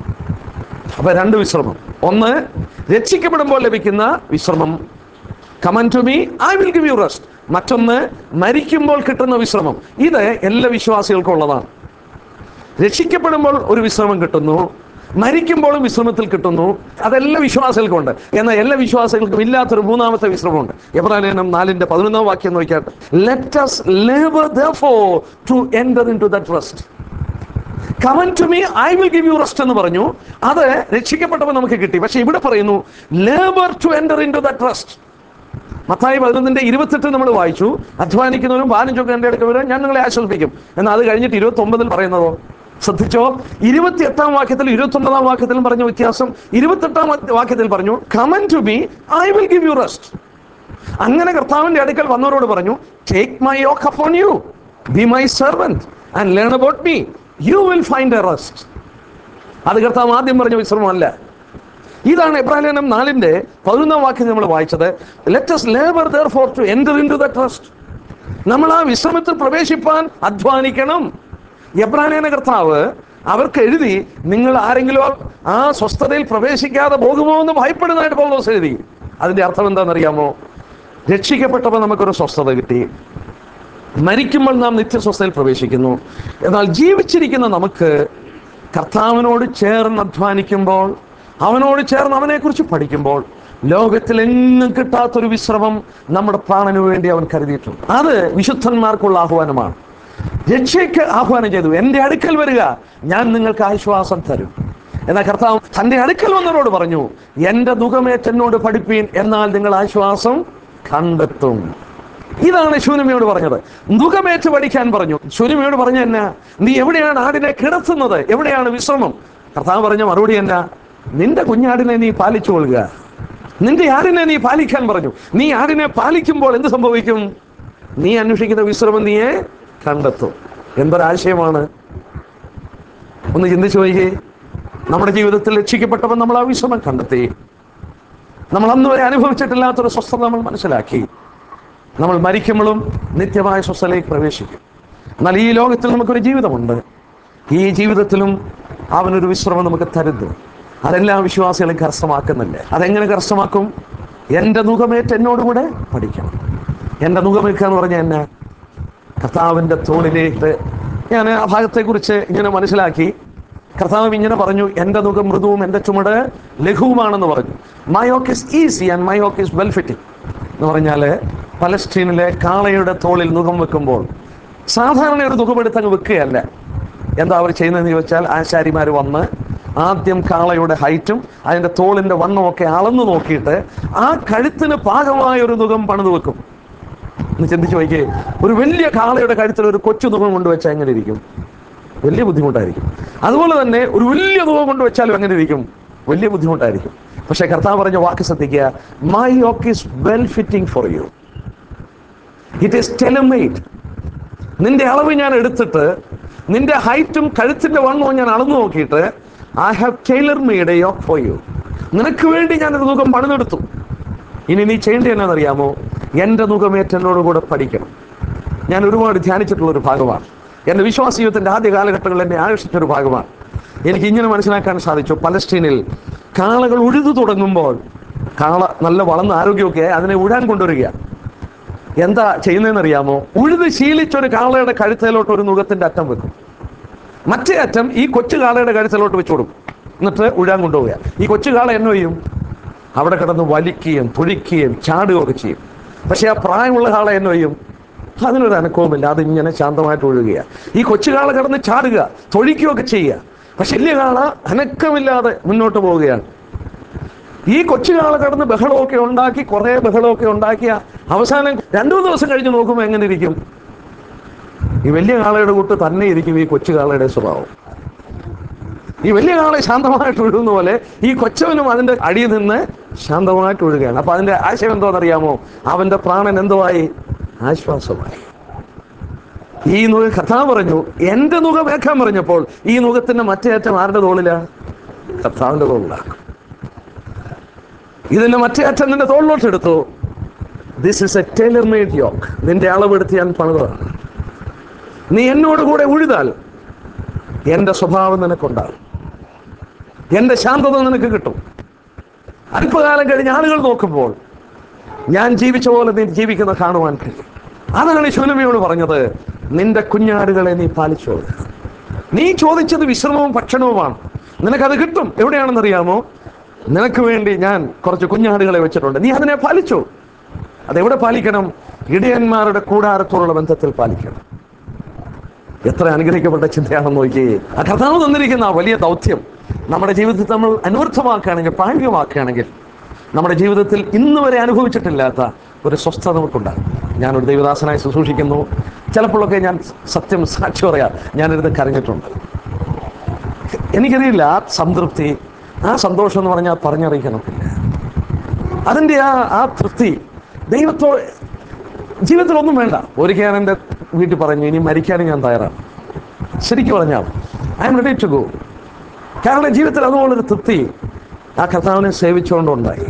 അപ്പൊ രണ്ട് വിശ്രമം ഒന്ന് രക്ഷിക്കപ്പെടുമ്പോൾ ലഭിക്കുന്ന വിശ്രമം come unto me I will give you rest മറ്റൊന്ന് മരിക്കുമ്പോൾ കിട്ടുന്ന വിശ്രമം ഇത് എല്ലാ വിശ്വാസികൾക്കും ഉള്ളതാണ് രക്ഷിക്കപ്പെടുമ്പോൾ ഒരു വിശ്രമം കിട്ടുന്നു മരിക്കുമ്പോഴും വിശ്രമത്തിൽ കിട്ടുന്നു അതെല്ലാ വിശ്വാസികൾക്കും ഉണ്ട് എന്നാൽ എല്ലാ വിശ്വാസികൾക്കും ഇല്ലാത്തൊരു മൂന്നാമത്തെ വിശ്രമമുണ്ട് എബ്രാലേനം നാലിന്റെ പതിനൊന്നാം വാക്യം നോക്കിയാട്ടെ let us labor therefore to enter into that rest come unto me I will give you rest എന്ന് പറഞ്ഞു അത് രക്ഷിക്കപ്പെട്ടപ്പോൾ നമുക്ക് കിട്ടി പക്ഷെ ഇവിടെ പറയുന്നു labour to enter into that rest Mathai പതിനൊന്നിന്റെ ഇരുപത്തെട്ട് നമ്മൾ വായിച്ചു അധ്വാനിക്കുന്നവരും പാലിഞ്ചൊക്കെ എൻ്റെ എടുക്കുന്നവരും ഞാൻ നിങ്ങളെ ആശ്വസിപ്പിക്കും എന്നാൽ അത് കഴിഞ്ഞിട്ട് ഇരുപത്തി ഒമ്പതിൽ പറയുന്നതോ ശ്രദ്ധിച്ചോ ഇരുപത്തി എട്ടാം വാക്യത്തിൽ ഇരുപത്തി ഒമ്പതാം വാക്യത്തിലും പറഞ്ഞ വ്യത്യാസം ഇരുപത്തെട്ടാം വാക്യത്തിൽ പറഞ്ഞു come unto me I will give you rest അങ്ങനെ കർത്താവിന്റെ അടുക്കൽ വന്നവരോട് പറഞ്ഞു take my yoke upon you be my servant and learn about me you will find a rest അത് കർത്താവ് ആദ്യം പറഞ്ഞ വിശ്രമമല്ല ഇതാണ് എബ്രാഹിം നാലിന്റെ പതിനൊന്നാം വാക്യം നമ്മൾ വായിച്ചത് let us labour therefore to enter into the trust നമ്മൾ ആ വിശ്രമത്തിൽ പ്രവേശിപ്പാൻ അധ്വാനിക്കണം എബ്രാഹിം കർത്താവ് അവർക്ക് എഴുതി നിങ്ങൾ ആരെങ്കിലും ആ സ്വസ്ഥതയിൽ പ്രവേശിക്കാതെ പോകുമോ എന്ന് ഭയപ്പെടുന്നതായിട്ട് പൗലോസ് എഴുതി അതിന്റെ അർത്ഥം എന്താണെന്നറിയാമോ രക്ഷിക്കപ്പെട്ടപ്പോൾ നമുക്കൊരു സ്വസ്ഥത കിട്ടി മരിക്കുമ്പോൾ നാം നിത്യസ്വസ്ഥയിൽ പ്രവേശിക്കുന്നു എന്നാൽ ജീവിച്ചിരിക്കുന്ന നമുക്ക് കർത്താവിനോട് ചേർന്ന് അധ്വാനിക്കുമ്പോൾ അവനോട് ചേർന്ന് അവനെക്കുറിച്ച് പഠിക്കുമ്പോൾ ലോകത്തിലെങ്ങും കിട്ടാത്തൊരു വിശ്രമം നമ്മുടെ പ്രാണന് വേണ്ടി അവൻ കരുതിയിട്ടുണ്ട് അത് വിശുദ്ധന്മാർക്കുള്ള ആഹ്വാനമാണ് രക്ഷയ്ക്ക് ആഹ്വാനം ചെയ്തു എൻ്റെ അടുക്കൽ വരിക ഞാൻ നിങ്ങൾക്ക് ആശ്വാസം തരും എന്നാൽ കർത്താവ് തൻ്റെ അടുക്കൽ വന്നവരോട് പറഞ്ഞു എൻ്റെ മുഖമേറ്റ് എന്നോട് പഠിപ്പീൻ എന്നാൽ നിങ്ങൾ ആശ്വാസം കണ്ടെത്തും ഇതാണ് ശൂന്യമയോട് പറഞ്ഞത് മുഖമേറ്റ് പഠിക്കാൻ പറഞ്ഞു ശൂന്യമയോട് പറഞ്ഞ എന്നാ നീ എവിടെയാണ് ആടിനെ കിടത്തുന്നത് എവിടെയാണ് വിശ്രമം കർത്താവ് പറഞ്ഞ മറുപടി എന്നാ നിന്റെ കുഞ്ഞാടിനെ നീ പാലിച്ചു കൊള്ളുക നിന്റെ ആടിനെ നീ പാലിക്കാൻ പറഞ്ഞു നീ ആടിനെ പാലിക്കുമ്പോൾ എന്ത് സംഭവിക്കും നീ അന്വേഷിക്കുന്ന വിശ്രമം നീയെ കണ്ടെത്തും എന്തൊരാശയമാണ് ഒന്ന് ചിന്തിച്ചു നോക്കിയേ നമ്മുടെ ജീവിതത്തിൽ രക്ഷിക്കപ്പെട്ടവൻ നമ്മൾ ആ വിശ്രമം കണ്ടെത്തി നമ്മൾ അന്ന് വരെ അനുഭവിച്ചിട്ടില്ലാത്തൊരു സ്വസ്ഥത നമ്മൾ മനസ്സിലാക്കി നമ്മൾ മരിക്കുമ്പോഴും നിത്യമായ സ്വസ്ഥതയിലേക്ക് പ്രവേശിക്കും എന്നാൽ ഈ ലോകത്തിൽ നമുക്കൊരു ജീവിതമുണ്ട് ഈ ജീവിതത്തിലും അവനൊരു വിശ്രമം നമുക്ക് തരുന്നു അതെല്ലാ വിശ്വാസികളും കരസ്ഥമാക്കുന്നില്ല അതെങ്ങനെ കരസ്ഥമാക്കും എൻ്റെ മുഖമേറ്റ് എന്നോടുകൂടെ പഠിക്കണം എൻ്റെ മുഖമേക്കുക എന്ന് പറഞ്ഞാൽ എന്നെ കർത്താവിൻ്റെ തോളിലേക്ക് ഞാൻ ആ ഭാഗത്തെക്കുറിച്ച് ഇങ്ങനെ മനസ്സിലാക്കി കർത്താവ് ഇങ്ങനെ പറഞ്ഞു എൻ്റെ മുഖം മൃദുവും എൻ്റെ ചുമട് ലഘുവുമാണെന്ന് പറഞ്ഞു my yoke is easy and my yoke is well fitting എന്ന് പറഞ്ഞാൽ പലസ്തീനിലെ കാളയുടെ തോളിൽ മുഖം വെക്കുമ്പോൾ സാധാരണ ഒരു മുഖമെടുത്ത് അങ്ങ് വെക്കുകയല്ല എന്താ അവർ ചെയ്യുന്നതെന്ന് ചോദിച്ചാൽ ആശാരിമാർ വന്ന് ആദ്യം കാളയുടെ ഹൈറ്റും അതിൻ്റെ തോളിൻ്റെ വണ്ണവും ഒക്കെ അളന്നു നോക്കിയിട്ട് ആ കഴുത്തിന് പാകമായ ഒരു മുഖം പണിത് വെക്കും ഒന്ന് ചിന്തിച്ച് നോക്കിയേ ഒരു വലിയ കാളയുടെ കഴുത്തിൽ ഒരു കൊച്ചു മുഖം കൊണ്ടുവച്ചാൽ എങ്ങനെ ഇരിക്കും വലിയ ബുദ്ധിമുട്ടായിരിക്കും അതുപോലെ തന്നെ ഒരു വലിയ മുഖം കൊണ്ടുവച്ചാലും എങ്ങനെ ഇരിക്കും വലിയ ബുദ്ധിമുട്ടായിരിക്കും പക്ഷേ കർത്താവ് പറഞ്ഞ വാക്ക് ശ്രദ്ധിക്കുക my yoke is well fitting for you it is tailor made നിന്റെ അളവ് ഞാൻ എടുത്തിട്ട് നിന്റെ ഹൈറ്റും കഴുത്തിന്റെ വണ്ണവും ഞാൻ അളന്നു നോക്കിയിട്ട് I have tailor made a yoke for you നിനക്ക് വേണ്ടി ഞാൻ ഒരു മുഖം പണിതെടുത്തു ഇനി നീ ചെയ്യേണ്ടത് എന്നാണെന്നറിയാമോ എൻ്റെ മുഖമേറ്റനോട് കൂടെ പഠിക്കണം ഞാൻ ഒരുപാട് ധ്യാനിച്ചിട്ടുള്ള ഒരു ഭാഗമാണ് എൻ്റെ വിശ്വാസ ജീവിതത്തിൻ്റെ ആദ്യ കാലഘട്ടങ്ങളിൽ എന്നെ ആകർഷിച്ച ഒരു ഭാഗമാണ് എനിക്ക് ഇങ്ങനെ മനസ്സിലാക്കാൻ സാധിച്ചു പലസ്തീനിൽ കാളകൾ ഉഴുതു തുടങ്ങുമ്പോൾ കാള നല്ല വളർന്ന ആരോഗ്യമൊക്കെ ആയി അതിനെ ഉഴാൻ കൊണ്ടുവരിക എന്താ ചെയ്യുന്നതെന്ന് അറിയാമോ ഉഴുത് ശീലിച്ചൊരു കാളയുടെ കഴുത്തേലോട്ട് ഒരു നുഖത്തിന്റെ അറ്റം വെക്കും മറ്റേ അറ്റം ഈ കൊച്ചു കാളയുടെ കഴുത്തിലോട്ട് വെച്ചു കൊടുക്കും എന്നിട്ട് ഉഴാൻ കൊണ്ടുപോവുക ഈ കൊച്ചു കാള എന്നോ ചെയ്യും അവിടെ കിടന്ന് വലിക്കുകയും തുഴിക്കുകയും ചാടുകയും ഒക്കെ ചെയ്യും പക്ഷെ ആ പ്രായമുള്ള കാള എന്നോ ചെയ്യും അതിനൊരു അനക്കവുമില്ല അതിങ്ങനെ ശാന്തമായിട്ട് ഒഴുകുക ഈ കൊച്ചു കാള കിടന്ന് ചാടുക തൊഴിക്കുകയൊക്കെ ചെയ്യുക പക്ഷെ വലിയ കാള അനക്കമില്ലാതെ മുന്നോട്ട് പോവുകയാണ് ഈ കൊച്ചു കാള കടന്ന് ബഹളമൊക്കെ ഉണ്ടാക്കി കുറെ ബഹളമൊക്കെ ഉണ്ടാക്കിയ അവസാനം രണ്ടു മൂന്ന് ദിവസം കഴിഞ്ഞ് നോക്കുമ്പോൾ എങ്ങനെ ഇരിക്കും ഈ വലിയ കാളയുടെ കൂട്ട് തന്നെ ഇരിക്കും ഈ കൊച്ചു കാളയുടെ സ്വഭാവം ഈ വലിയ കാളെ ശാന്തമായിട്ട് ഒഴുകുന്ന പോലെ ഈ കൊച്ചവനും അതിന്റെ അടിയിൽ നിന്ന് ശാന്തമായിട്ട് ഒഴുകുകയാണ് അപ്പൊ അതിന്റെ ആശയം എന്തോന്നറിയാമോ അവന്റെ പ്രാണൻ എന്തുവായി ആശ്വാസമായി ഈ നുക കർത്താവ് പറഞ്ഞു എന്റെ നുഖം വേക്കാൻ പറഞ്ഞപ്പോൾ ഈ നുഖത്തിന്റെ മറ്റേ അറ്റം ആരുടെ തോളിലാ കർത്താവിന്റെ തോളിലാണ് ഇതിന്റെ മറ്റേ അറ്റം നിന്റെ തോളിലോട്ട് എടുത്തു this is a tailor made yoke നിന്റെ അളവെടുത്ത് ഞാൻ പണിതാണ് നീ എന്നോട് കൂടെ ഉഴുതാൽ എന്റെ സ്വഭാവം നിനക്കുണ്ടാകും എന്റെ ശാന്തത നിനക്ക് കിട്ടും അല്പകാലം കഴിഞ്ഞ് ആളുകൾ നോക്കുമ്പോൾ ഞാൻ ജീവിച്ച പോലെ നീ ജീവിക്കുന്ന കാണുവാൻ കഴിയും അതാണ് ശൂലമയോട് പറഞ്ഞത് നിന്റെ കുഞ്ഞാടുകളെ നീ പാലിച്ചോ നീ ചോദിച്ചത് വിശ്രമവും ഭക്ഷണവുമാണ് നിനക്കത് കിട്ടും എവിടെയാണെന്നറിയാമോ നിനക്ക് വേണ്ടി ഞാൻ കുറച്ച് കുഞ്ഞാടുകളെ വെച്ചിട്ടുണ്ട് നീ അതിനെ പാലിച്ചോ അതെവിടെ പാലിക്കണം ഇടയന്മാരുടെ കൂടാരത്തോടുള്ള ബന്ധത്തിൽ പാലിക്കണം എത്ര അനുഗ്രഹിക്കപ്പെട്ട ചിന്തയാണെന്ന് നോക്കി ആ കർത്താവ് തന്നിരിക്കുന്ന ആ വലിയ ദൗത്യം നമ്മുടെ ജീവിതത്തിൽ നമ്മൾ അനർത്ഥമാക്കുകയാണെങ്കിൽ പ്രായോഗികമാക്കുകയാണെങ്കിൽ നമ്മുടെ ജീവിതത്തിൽ ഇന്ന് വരെ അനുഭവിച്ചിട്ടില്ലാത്ത ഒരു സ്വസ്ഥത നമുക്കുണ്ടാകും ഞാനൊരു ദൈവദാസനായി ശുശ്രൂഷിക്കുന്നു ചിലപ്പോഴൊക്കെ ഞാൻ സത്യം സാക്ഷി പറയാം ഞാനിരുന്ന് കരഞ്ഞിട്ടുണ്ട് എനിക്കറിയില്ല ആ സംതൃപ്തി ആ സന്തോഷം എന്ന് പറഞ്ഞാൽ പറഞ്ഞറിയിക്കണമില്ല അതിൻ്റെ ആ ആ തൃപ്തി ദൈവത്തോ ജീവിതത്തിലൊന്നും വേണ്ട ഒരിക്കൽ ഞാൻ എൻ്റെ വീട്ടിൽ പറഞ്ഞു ഇനി മരിക്കാനും ഞാൻ തയ്യാറാണ് ശരിക്കും പറഞ്ഞാൽ I am ready to go കാരണം ജീവിതത്തിൽ അതുപോലൊരു തൃപ്തി ആ കർത്താവിനെ സേവിച്ചുകൊണ്ടുണ്ടായി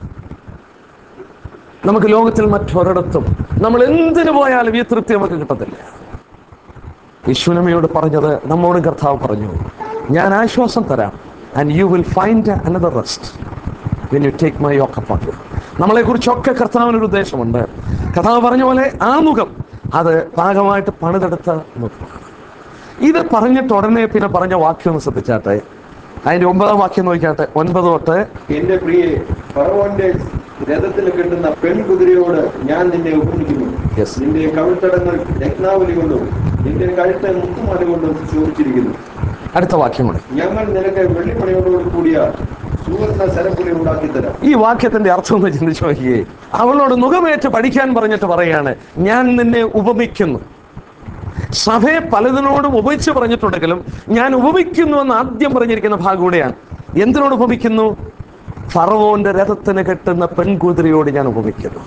നമുക്ക് ലോകത്തിൽ മറ്റൊരിടത്തും നമ്മൾ എന്തിനു പോയാലും ഈ തൃപ്തി നമുക്ക് കിട്ടത്തില്ല വിശ്വനമയോട് പറഞ്ഞത് നമ്മോട് കർത്താവ് പറഞ്ഞു ഞാൻ ആശ്വാസം തരാം and you will find another rest when you take my yoke upon you നമ്മളെക്കുറിച്ചൊക്കെ കർത്താവിനൊരു ഉദ്ദേശമുണ്ട് കർത്താവ് പറഞ്ഞ പോലെ ആ മുഖം അത് പാകമായിട്ട് പണിതെടുത്ത മുഖമാണ് ഇത് പറഞ്ഞിട്ട് ഉടനെ പിന്നെ പറഞ്ഞ വാക്യം ഒന്ന് ശ്രദ്ധിച്ചാട്ടെ അതിന്റെ ഒമ്പതാം വാക്യം നോക്കിയാട്ടെ ഒൻപത് തൊട്ട് എന്റെ പ്രിയെ ഫറവോന്റെ രഥത്തിൽ കിട്ടുന്ന പെൺകുതിരയോട് ഞാൻ നിന്നെ ഉപമിക്കുന്നു Yes. നിന്റെ കവിൾത്തടങ്ങൾ രത്നാവലി കൊണ്ടും നിന്റെ കഴുത്ത് മുത്തുമാല കൊണ്ടും ശോഭിച്ചിരിക്കുന്നു അടുത്ത വാക്യം കൂടെ ഞങ്ങൾ നിനക്ക് വെള്ളിപ്പണിയോട് കൂടിയ സുവർണ സരപ്പുലി ഉണ്ടാക്കി തരാം ഈ വാക്യത്തിന്റെ അർത്ഥം ഒന്ന് ചിന്തിച്ചു നോക്കിയേ അവളോട് മുഖമേറ്റ് പഠിക്കാൻ പറഞ്ഞിട്ട് പറയാണ് ഞാൻ നിന്നെ ഉപമിക്കുന്നു സഭയെ പലതിനോടും ഉപമിച്ച് പറഞ്ഞിട്ടുണ്ടെങ്കിലും ഞാൻ ഉപമിക്കുന്നു എന്ന് ആദ്യം പറഞ്ഞിരിക്കുന്ന ഭാഗം കൂടെയാണ് എന്തിനോട് ഉപമിക്കുന്നു ഫറവോന്റെ രഥത്തിന് കെട്ടുന്ന പെൺകുതിരയോട് ഞാൻ ഉപമിക്കുന്നു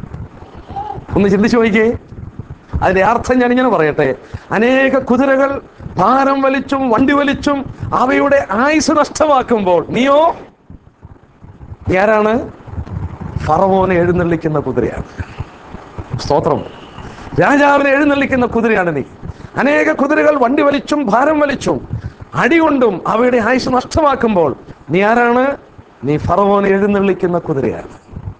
ഒന്ന് ചിന്തിച്ചു നോക്കിയേ അതിന്റെ അർത്ഥം ഞാൻ ഇങ്ങനെ പറയട്ടെ അനേക കുതിരകൾ ഭാരം വലിച്ചും വണ്ടി വലിച്ചും അവയുടെ ആയുസ് നഷ്ടമാക്കുമ്പോൾ നീയോ നീ ആരാണ് ഫറവോനെ എഴുന്നള്ളിക്കുന്ന കുതിരയാണ് സ്തോത്രം രാജാവിനെ എഴുന്നള്ളിക്കുന്ന കുതിരയാണ് നീ അനേക കുതിരകൾ വണ്ടി വലിച്ചും ഭാരം വലിച്ചും അടികൊണ്ടും അവയുടെ ആയുസ് നഷ്ടമാക്കുമ്പോൾ നീ ആരാണ് നീ ഫറവോനെ എഴുന്നള്ളിക്കുന്ന കുതിരയാണ്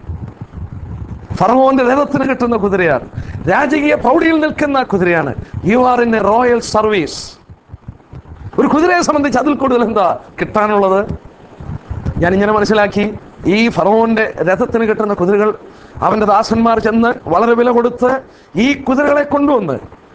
ഫറവോന്റെ രഥത്തിന് കിട്ടുന്ന കുതിരയാണ് രാജകീയ പ്രൗഢിയിൽ നിൽക്കുന്ന കുതിരയാണ് you are in a royal service ഒരു കുതിരയെ സംബന്ധിച്ച് അതിൽ കൂടുതൽ എന്താ കിട്ടാനുള്ളത് ഞാൻ ഇങ്ങനെ മനസ്സിലാക്കി ഈ ഫറവോന്റെ രഥത്തിന് കിട്ടുന്ന കുതിരകൾ അവന്റെ ദാസന്മാർ ചെന്ന് വളരെ വില കൊടുത്ത് ഈ കുതിരകളെ കൊണ്ടുവന്ന്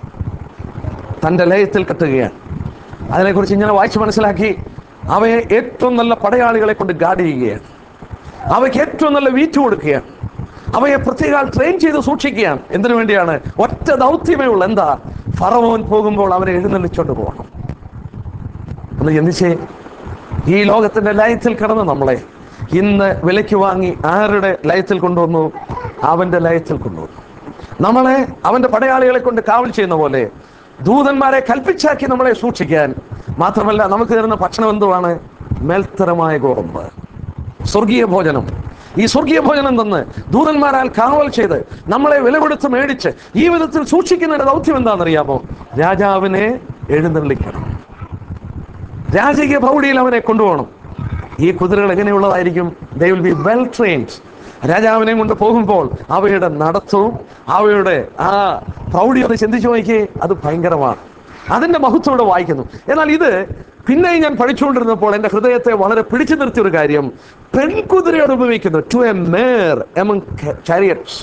തന്റെ ലയത്തിൽ കെട്ടുകയാണ് അതിനെക്കുറിച്ച് ഇങ്ങനെ വായിച്ച് മനസ്സിലാക്കി അവയെ ഏറ്റവും നല്ല പടയാളികളെ കൊണ്ട് ഗാർഡ് ചെയ്യുകയാണ് അവയ്ക്ക് ഏറ്റവും നല്ല വീറ്റ് കൊടുക്കുകയാണ് അവയെ പ്രത്യേകം ട്രെയിൻ ചെയ്ത് സൂക്ഷിക്കുകയാണ് എന്തിനു വേണ്ടിയാണ് ഒറ്റ ദൗത്യമേ ഉള്ളൂ എന്താ ഫറവോൻ പോകുമ്പോൾ അവനെ എഴുന്നള്ളിച്ചോണ്ട് പോകണം ഒന്ന് ചിന്തിച്ചേ ഈ ലോകത്തിന്റെ ലയത്തിൽ കിടന്ന് നമ്മളെ ഇന്ന് വിലയ്ക്ക് വാങ്ങി ആരുടെ ലയത്തിൽ കൊണ്ടുവന്നു അവന്റെ ലയത്തിൽ കൊണ്ടുവന്നു നമ്മളെ അവന്റെ പടയാളികളെ കൊണ്ട് കാവൽ ചെയ്യുന്ന പോലെ ദൂതന്മാരെ കൽപ്പിച്ചാക്കി നമ്മളെ സൂക്ഷിക്കാൻ മാത്രമല്ല നമുക്ക് തരുന്ന ഭക്ഷണം എന്തുവാണ് മേൽത്തരമായ ഗോതമ്പ് സ്വർഗീയ ഭോജനം ഈ സ്വർഗീയ ഭോജനം തന്ന് ദൂതന്മാരാൽ കാവൽ ചെയ്ത് നമ്മളെ വില കൊടുത്ത് മേടിച്ച് ഈ വിധത്തിൽ സൂക്ഷിക്കുന്നതിന്റെ ദൗത്യം എന്താണെന്നറിയാമോ രാജാവിനെ എഴുന്നള്ളിക്കണം രാജകീയ പ്രൗഢിയിൽ അവനെ കൊണ്ടുപോകണം ഈ കുതിരകൾ എങ്ങനെയുള്ളതായിരിക്കും they will be well trained രാജാവിനെ കൊണ്ട് പോകുമ്പോൾ അവയുടെ നടത്തവും അവയുടെ ആ പ്രൗഢി ഒന്ന് ചിന്തിച്ചു നോക്കിയേ അത് ഭയങ്കരമാണ് അതിന്റെ മഹത്വത്തോടെ വായിക്കുന്നു എന്നാൽ ഇത് പിന്നെയും ഞാൻ പഠിച്ചുകൊണ്ടിരുന്നപ്പോൾ എൻ്റെ ഹൃദയത്തെ വളരെ പിടിച്ചു നിർത്തിയ ഒരു കാര്യം പെൺകുതിരയോട് ഉപയോഗിക്കുന്നു to a mare among chariots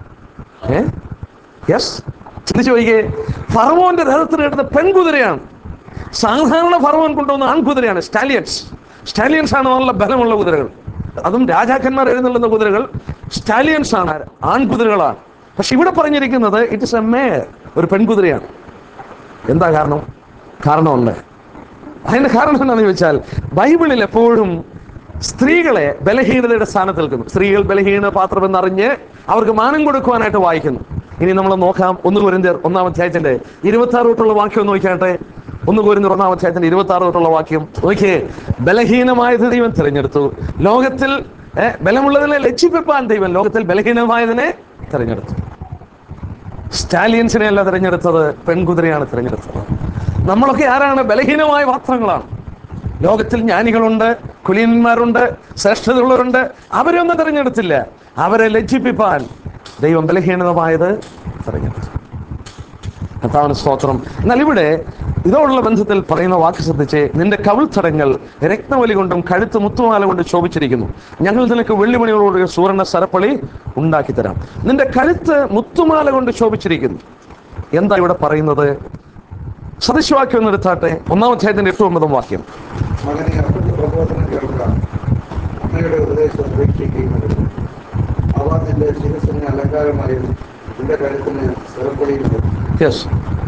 ഏ യെസ് ചിന്തിച്ചു നോക്കിയേ ഫറവോന്റെ രഥത്തിന് കിട്ടുന്ന പെൺകുതിരയാണ് സാധാരണ ഫറവോൻ കൊണ്ടുവന്ന ആൺകുതിരയാണ് സ്റ്റാലിയൻസ് സ്റ്റാലിയൻസ് ആണ് നല്ല ബലമുള്ള കുതിരകൾ അതും രാജാക്കന്മാർ എഴുന്നള്ളുന്ന കുതിരകൾ സ്റ്റാലിയൻസ് ആണ് ആൺകുതിരകളാണ് പക്ഷെ ഇവിടെ പറഞ്ഞിരിക്കുന്നത് ഇറ്റ് ഇസ് എ മേർ ഒരു പെൺകുതിരയാണ് എന്താ കാരണം കാരണമുണ്ട് അതിന്റെ കാരണം എന്താണെന്ന് ചോദിച്ചാൽ ബൈബിളിൽ എപ്പോഴും സ്ത്രീകളെ ബലഹീനതയുടെ സ്ഥാനത്ത് നിൽക്കുന്നു സ്ത്രീകൾ ബലഹീന പാത്രമെന്നറിഞ്ഞ് അവർക്ക് മാനം കൊടുക്കുവാനായിട്ട് വായിക്കുന്നു ഇനി നമ്മൾ നോക്കാം ഒന്ന് കുരിന്തിയർ ഒന്നാം അധ്യായത്തിന്റെ ഇരുപത്തി ആറ് തൊട്ടുള്ള വാക്യം ഒന്ന് നോക്കിയാട്ടെ ഒന്ന് കുരിന്തിയർ ഒന്നാം അധ്യായത്തിന്റെ ഇരുപത്തി ആറ് തൊട്ടുള്ള വാക്യം നോക്കിയേ ബലഹീനമായത് ദൈവം തിരഞ്ഞെടുത്തു ലോകത്തിൽ ഏ, ബലമുള്ളതിനെ ലക്ഷിപ്പിപ്പാൻ ദൈവം ലോകത്തിൽ ബലഹീനമായതിനെ തിരഞ്ഞെടുത്തു സ്റ്റാലിയൻസിനെ അല്ല തിരഞ്ഞെടുത്തത് പെൺകുതിരയാണ് തിരഞ്ഞെടുത്തത് നമ്മളൊക്കെ ആരാണ് ബലഹീനമായ പാത്രങ്ങളാണ് ലോകത്തിൽ ജ്ഞാനികളുണ്ട് കുലീനന്മാരുണ്ട് ശ്രേഷ്ഠതയുള്ളവരുണ്ട് അവരൊന്നും തിരഞ്ഞെടുത്തില്ല അവരെ ലജ്ജിപ്പിപ്പാൻ ദൈവം ബലഹീനമായത് തിരഞ്ഞെടുത്തു കർത്താവിന് സ്തോത്രം എന്നാൽ ഇവിടെ ഇതോടുള്ള ബന്ധത്തിൽ പറയുന്ന വാക്ക് ശ്രദ്ധിച്ച് നിന്റെ കവിൾത്തടങ്ങൾ രക്തവലി കൊണ്ടും കഴുത്ത് മുത്തുമാല കൊണ്ട് ശോഭിച്ചിരിക്കുന്നു ഞങ്ങൾ നിനക്ക് വെള്ളിമണികളോട് സുവർണ സരപ്പളി ഉണ്ടാക്കി തരാം നിന്റെ കഴുത്ത് മുത്തുമാല കൊണ്ട് ശോഭിച്ചിരിക്കുന്നു എന്താ ഇവിടെ പറയുന്നത് സദൃശവാക്യം ഒന്ന് എടുത്താട്ടെ ഒന്നാം അധ്യായത്തിന്റെ എട്ട് ഒമ്പതും വാക്യം മകനെ അപ്പന്റെ പ്രബോധനം കേൾക്കാം അമ്മയുടെ ഉപദേശം ഉപേക്ഷിക്കുകയും അവ നിന്റെ ശിരസിന് അലങ്കാരമായും നിന്റെ കഴുത്തിന് സ്ഥലപ്പൊടിയും യെസ്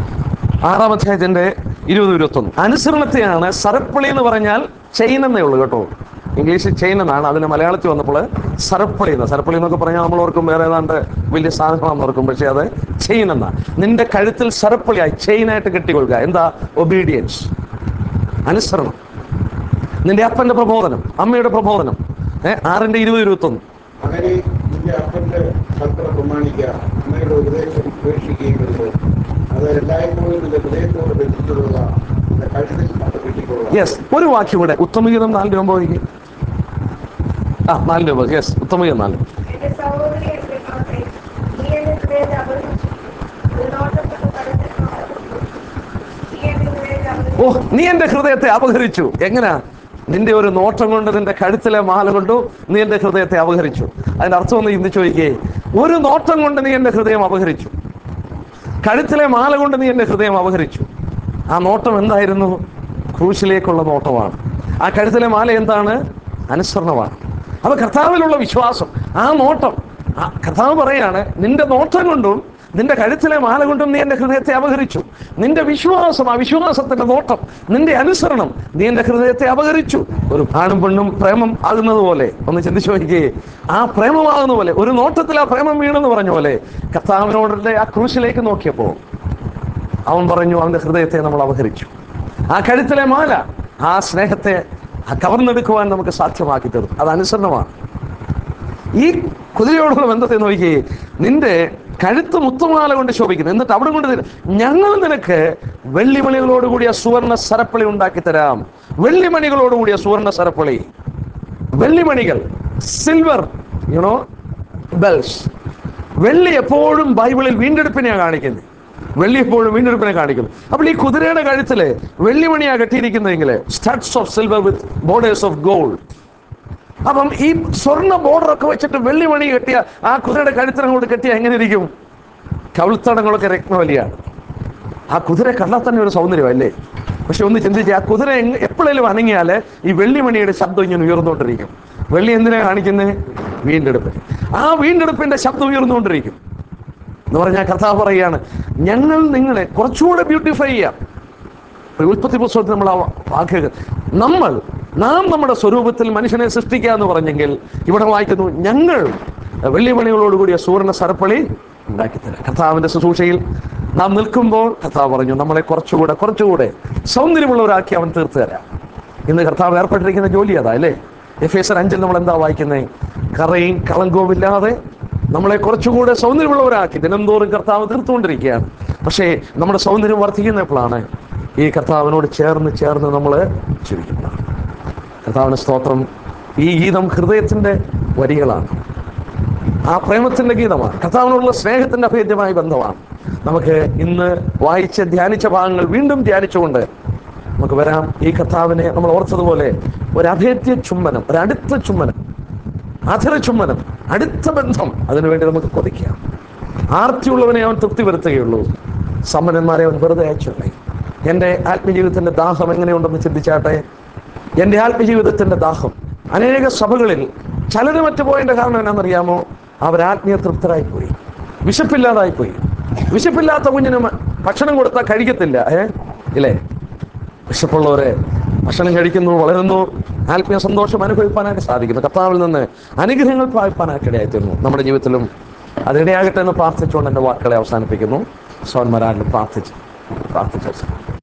ആറാം അധ്യായത്തിന്റെ ഇരുപത് ഇരുപത്തൊന്ന് അനുസരണത്തെയാണ് സരപ്പളി എന്ന് പറഞ്ഞാൽ ചെയിൻ എന്നേ ഉള്ളൂ കേട്ടോ ഇംഗ്ലീഷിൽ ചെയിൻ എന്നാണ് അതിന് മലയാളത്തിൽ വന്നപ്പോൾ സരപ്പളി എന്ന് സരപ്പളി എന്നൊക്കെ പറഞ്ഞാൽ നമ്മൾ ഓർക്കും വേറെ ഏതാണ്ട് വലിയ സാധനമാണെന്ന് ഓർക്കും പക്ഷേ അത് ചെയിൻ എന്നാ നിന്റെ കഴുത്തിൽ സരപ്പളിയായി ചെയിനായിട്ട് കെട്ടിക്കൊള്ളുക എന്താ ഒബീഡിയൻസ് അനുസരണം നിന്റെ അപ്പന്റെ പ്രബോധനം അമ്മയുടെ പ്രബോധനം ഏഹ് ആറിന്റെ ഇരുപത് ഇരുപത്തൊന്ന് മകനെ നിന്റെ അപ്പന്റെ കൽപ്പന പ്രമാണിക്കുക അമ്മയുടെ ഉപദേശം ഉപേക്ഷിക്കുകയും വരുന്നത് അത് എല്ലായ്പ്പോഴും നിന്റെ ഹൃദയത്തോട് ബന്ധിച്ചുകൊള്ളുക നിന്റെ കഴുത്തിൽ അത് കെട്ടിക്കൊള്ളുക യെസ് ഒരു വാക്യം കൂടെ ഉത്തമഗീതം നാല് രൂപ ഒഴിക്കും ആ നാല് രൂപ യെസ് ഉത്തമഗീതം നാല് എന്റെ സഹോദരി എന്റെ മകളെ, നീ എന്റെ ഹൃദയത്തെ അപഹരിച്ചു. ഒരു നോട്ടത്തിൽ കടന്നു. നീ എന്റെ ഹൃദയത്തെ ഓ അപഹരിച്ചു. നീ എന്റെ ഹൃദയത്തെ അപഹരിച്ചു എങ്ങനാ നിന്റെ ഒരു നോട്ടം കൊണ്ട് നിന്റെ കഴുത്തിലെ മാല കൊണ്ടു നീ എന്റെ ഹൃദയത്തെ അപഹരിച്ചു അതിന്റെ അർത്ഥം ഒന്ന് ചിന്തിച്ചു ചോദിക്കേ ഒരു നോട്ടം കൊണ്ട് നീ എന്റെ ഹൃദയം അപഹരിച്ചു കഴുത്തിലെ മാല കൊണ്ട് നീ എന്റെ ഹൃദയം അപഹരിച്ചു ആ നോട്ടം എന്തായിരുന്നു ക്രൂശിലേക്കുള്ള നോട്ടമാണ് ആ കഴുത്തിലെ മാല എന്താണ് അനുസരണമാണ് അപ്പൊ കർത്താവിലുള്ള വിശ്വാസം ആ നോട്ടം ആ കർത്താവ് പറയാണ് നിന്റെ നോട്ടം കൊണ്ടും നിന്റെ കഴുത്തിലെ മാല കൊണ്ടും നീ എന്റെ ഹൃദയത്തെ അപഹരിച്ചു നിന്റെ വിശ്വാസം ആ വിശ്വാസത്തിന്റെ നോട്ടം നിന്റെ അനുസരണം നീ എന്റെ ഹൃദയത്തെ അപഹരിച്ചു ഒരു ആണും പെണ്ണും പ്രേമം ആകുന്നത് പോലെ ഒന്ന് ചിന്തിച്ചു നോക്കിയേ ആ പ്രേമമാകുന്ന പോലെ ഒരു നോട്ടത്തിൽ ആ പ്രേമം വീണെന്ന് പറഞ്ഞ പോലെ കർത്താവിനോടുള്ള ആ ക്രൂശിലേക്ക് നോക്കിയപ്പോൾ അവൻ പറഞ്ഞു അവന്റെ ഹൃദയത്തെ നമ്മൾ അപഹരിച്ചു ആ കഴുത്തിലെ മാല ആ സ്നേഹത്തെ ആ കവർന്നെടുക്കുവാൻ നമുക്ക് സാധ്യമാക്കി തരും അത് അനുസരണമാണ് ഈ കുതിരയോടുള്ള ബന്ധത്തെ നോക്കി നിന്റെ കഴുത്ത് മുത്തുമാല കൊണ്ട് ശോഭിക്കുന്നു എന്നിട്ട് അവിടെ കൊണ്ട് തരും ഞങ്ങൾ നിനക്ക് വെള്ളിമണികളോടുകൂടിയ സുവർണ സരപ്പളി ഉണ്ടാക്കി തരാം വെള്ളിമണികളോടുകൂടിയ സുവർണ സരപ്പളി വെള്ളിമണികൾ സിൽവർ യുനോ ബെൽസ് വെള്ളി എപ്പോഴും ബൈബിളിൽ വീണ്ടെടുപ്പിനെയാണ് കാണിക്കുന്നത് വെള്ളി എപ്പോഴും വീണ്ടെടുപ്പിനെ കാണിക്കുന്നു അപ്പോൾ ഈ കുതിരയുടെ കഴുത്തില് വെള്ളിമണിയാ കെട്ടിയിരിക്കുന്നതെങ്കിൽ studs of silver with borders of gold അപ്പം ഈ സ്വർണ്ണ ബോർഡർ ഒക്കെ വെച്ചിട്ട് വെള്ളിമണി കെട്ടിയ ആ കുതിരയുടെ കഴുത്തിനങ്ങോട്ട് കെട്ടിയ എങ്ങനെ ഇരിക്കും കവിൾത്തടങ്ങളൊക്കെ രത്നവലിയാണ് ആ കുതിര കണ്ടാൽ തന്നെ ഒരു സൗന്ദര്യം അല്ലേ പക്ഷെ ഒന്ന് ചിന്തിച്ച് ആ കുതിര എങ് എപ്പോഴേലും അനങ്ങിയാൽ ഈ വെള്ളിമണിയുടെ ശബ്ദം ഇങ്ങനെ ഉയർന്നുകൊണ്ടിരിക്കും വെള്ളി എന്തിനാ കാണിക്കുന്നത് വീണ്ടെടുപ്പ് ആ വീണ്ടെടുപ്പിന്റെ ശബ്ദം ഉയർന്നുകൊണ്ടിരിക്കും എന്ന് പറഞ്ഞാൽ കർത്താവ് പറയുകയാണ് ഞങ്ങൾ നിങ്ങളെ കുറച്ചുകൂടെ ബ്യൂട്ടിഫൈ ചെയ്യാം ഒരു ഉൽപ്പത്തി പുസ്തകത്തിൽ നമ്മൾ ആ വാക്കുകൾ നമ്മൾ നാം നമ്മുടെ സ്വരൂപത്തിൽ മനുഷ്യനെ സൃഷ്ടിക്കുക എന്ന് പറഞ്ഞെങ്കിൽ ഇവിടെ വായിക്കുന്നു ഞങ്ങൾ വെള്ളിമണികളോടുകൂടിയ സുവർണ സരപ്പളി ഉണ്ടാക്കിത്തരാം കർത്താവിന്റെ ശുശ്രൂഷയിൽ നാം നിൽക്കുമ്പോൾ കർത്താവ് പറഞ്ഞു നമ്മളെ കുറച്ചുകൂടെ കുറച്ചുകൂടെ സൗന്ദര്യമുള്ളവരാക്കി അവൻ തീർത്തു തരാം ഇന്ന് കർത്താവ് ഏർപ്പെട്ടിരിക്കുന്ന ജോലി അതാ അല്ലേ എഫ് എസ് അഞ്ചിൽ നമ്മൾ എന്താ വായിക്കുന്നത് കറയും കളങ്കവും ഇല്ലാതെ നമ്മളെ കുറച്ചുകൂടെ സൗന്ദര്യമുള്ളവരാക്കി ദിനംതോറും കർത്താവ് തീർത്തുകൊണ്ടിരിക്കുകയാണ് പക്ഷേ നമ്മുടെ സൗന്ദര്യം വർദ്ധിക്കുന്നപ്പോഴാണ് ഈ കർത്താവിനോട് ചേർന്ന് ചേർന്ന് നമ്മൾ ജീവിക്കുന്നത് കർത്താവിന് സ്തോത്രം ഈ ഗീതം ഹൃദയത്തിന്റെ വരികളാണ് ആ പ്രേമത്തിന്റെ ഗീതമാണ് കർത്താവിനോടുള്ള സ്നേഹത്തിന്റെ അഭേദ്യമായ ബന്ധമാണ് നമുക്ക് ഇന്ന് വായിച്ച് ധ്യാനിച്ച ഭാഗങ്ങൾ വീണ്ടും ധ്യാനിച്ചുകൊണ്ട് നമുക്ക് വരാം ഈ കർത്താവിനെ നമ്മൾ ഓർത്തതുപോലെ ഒരു അഭേദ്യ ചുംബനം ഒരു അടുത്ത ചുംബനം അധര ചുംബനം അടുത്ത ബന്ധം അതിനുവേണ്ടി നമുക്ക് കൊതിക്കാം ആർത്തിയുള്ളവനെ അവൻ തൃപ്തി വരുത്തുകയുള്ളൂ സമ്പന്നന്മാരെ അവൻ വെറുതെ അയച്ചുള്ളേ എൻ്റെ ആത്മജീവിതത്തിന്റെ ദാഹം എങ്ങനെയുണ്ടെന്ന് ചിന്തിച്ചാട്ടെ എൻ്റെ ആത്മജീവിതത്തിന്റെ ദാഹം അനേക സഭകളിൽ ചലനമറ്റ് പോയതിന്റെ കാരണം എന്നാണെന്നറിയാമോ അവർ ആത്മീയ തൃപ്തരായി പോയി വിശപ്പില്ലാതായി പോയി വിശപ്പില്ലാത്ത കുഞ്ഞിന് മ- ഭക്ഷണം കൊടുത്താൽ കഴിക്കത്തില്ല ഏ ഇല്ലേ വിശപ്പുള്ളവരെ ഭക്ഷണം കഴിക്കുന്നു വളരുന്നു ആത്മീയ സന്തോഷം അനുഭവിപ്പാനായിട്ട് സാധിക്കുന്നു കർത്താവിൽ നിന്ന് അനുഗ്രഹങ്ങൾ പ്രാപിപ്പാനായിട്ട് ഇടയായിത്തീരുന്നു നമ്മുടെ ജീവിതത്തിലും അതിനിടയാകട്ടെ എന്ന് പ്രാർത്ഥിച്ചുകൊണ്ട് എൻ്റെ വാക്കുകളെ അവസാനിപ്പിക്കുന്നു സോന്മരാനിൽ പ്രാർത്ഥിച്ച് പ്രാർത്ഥിച്ചു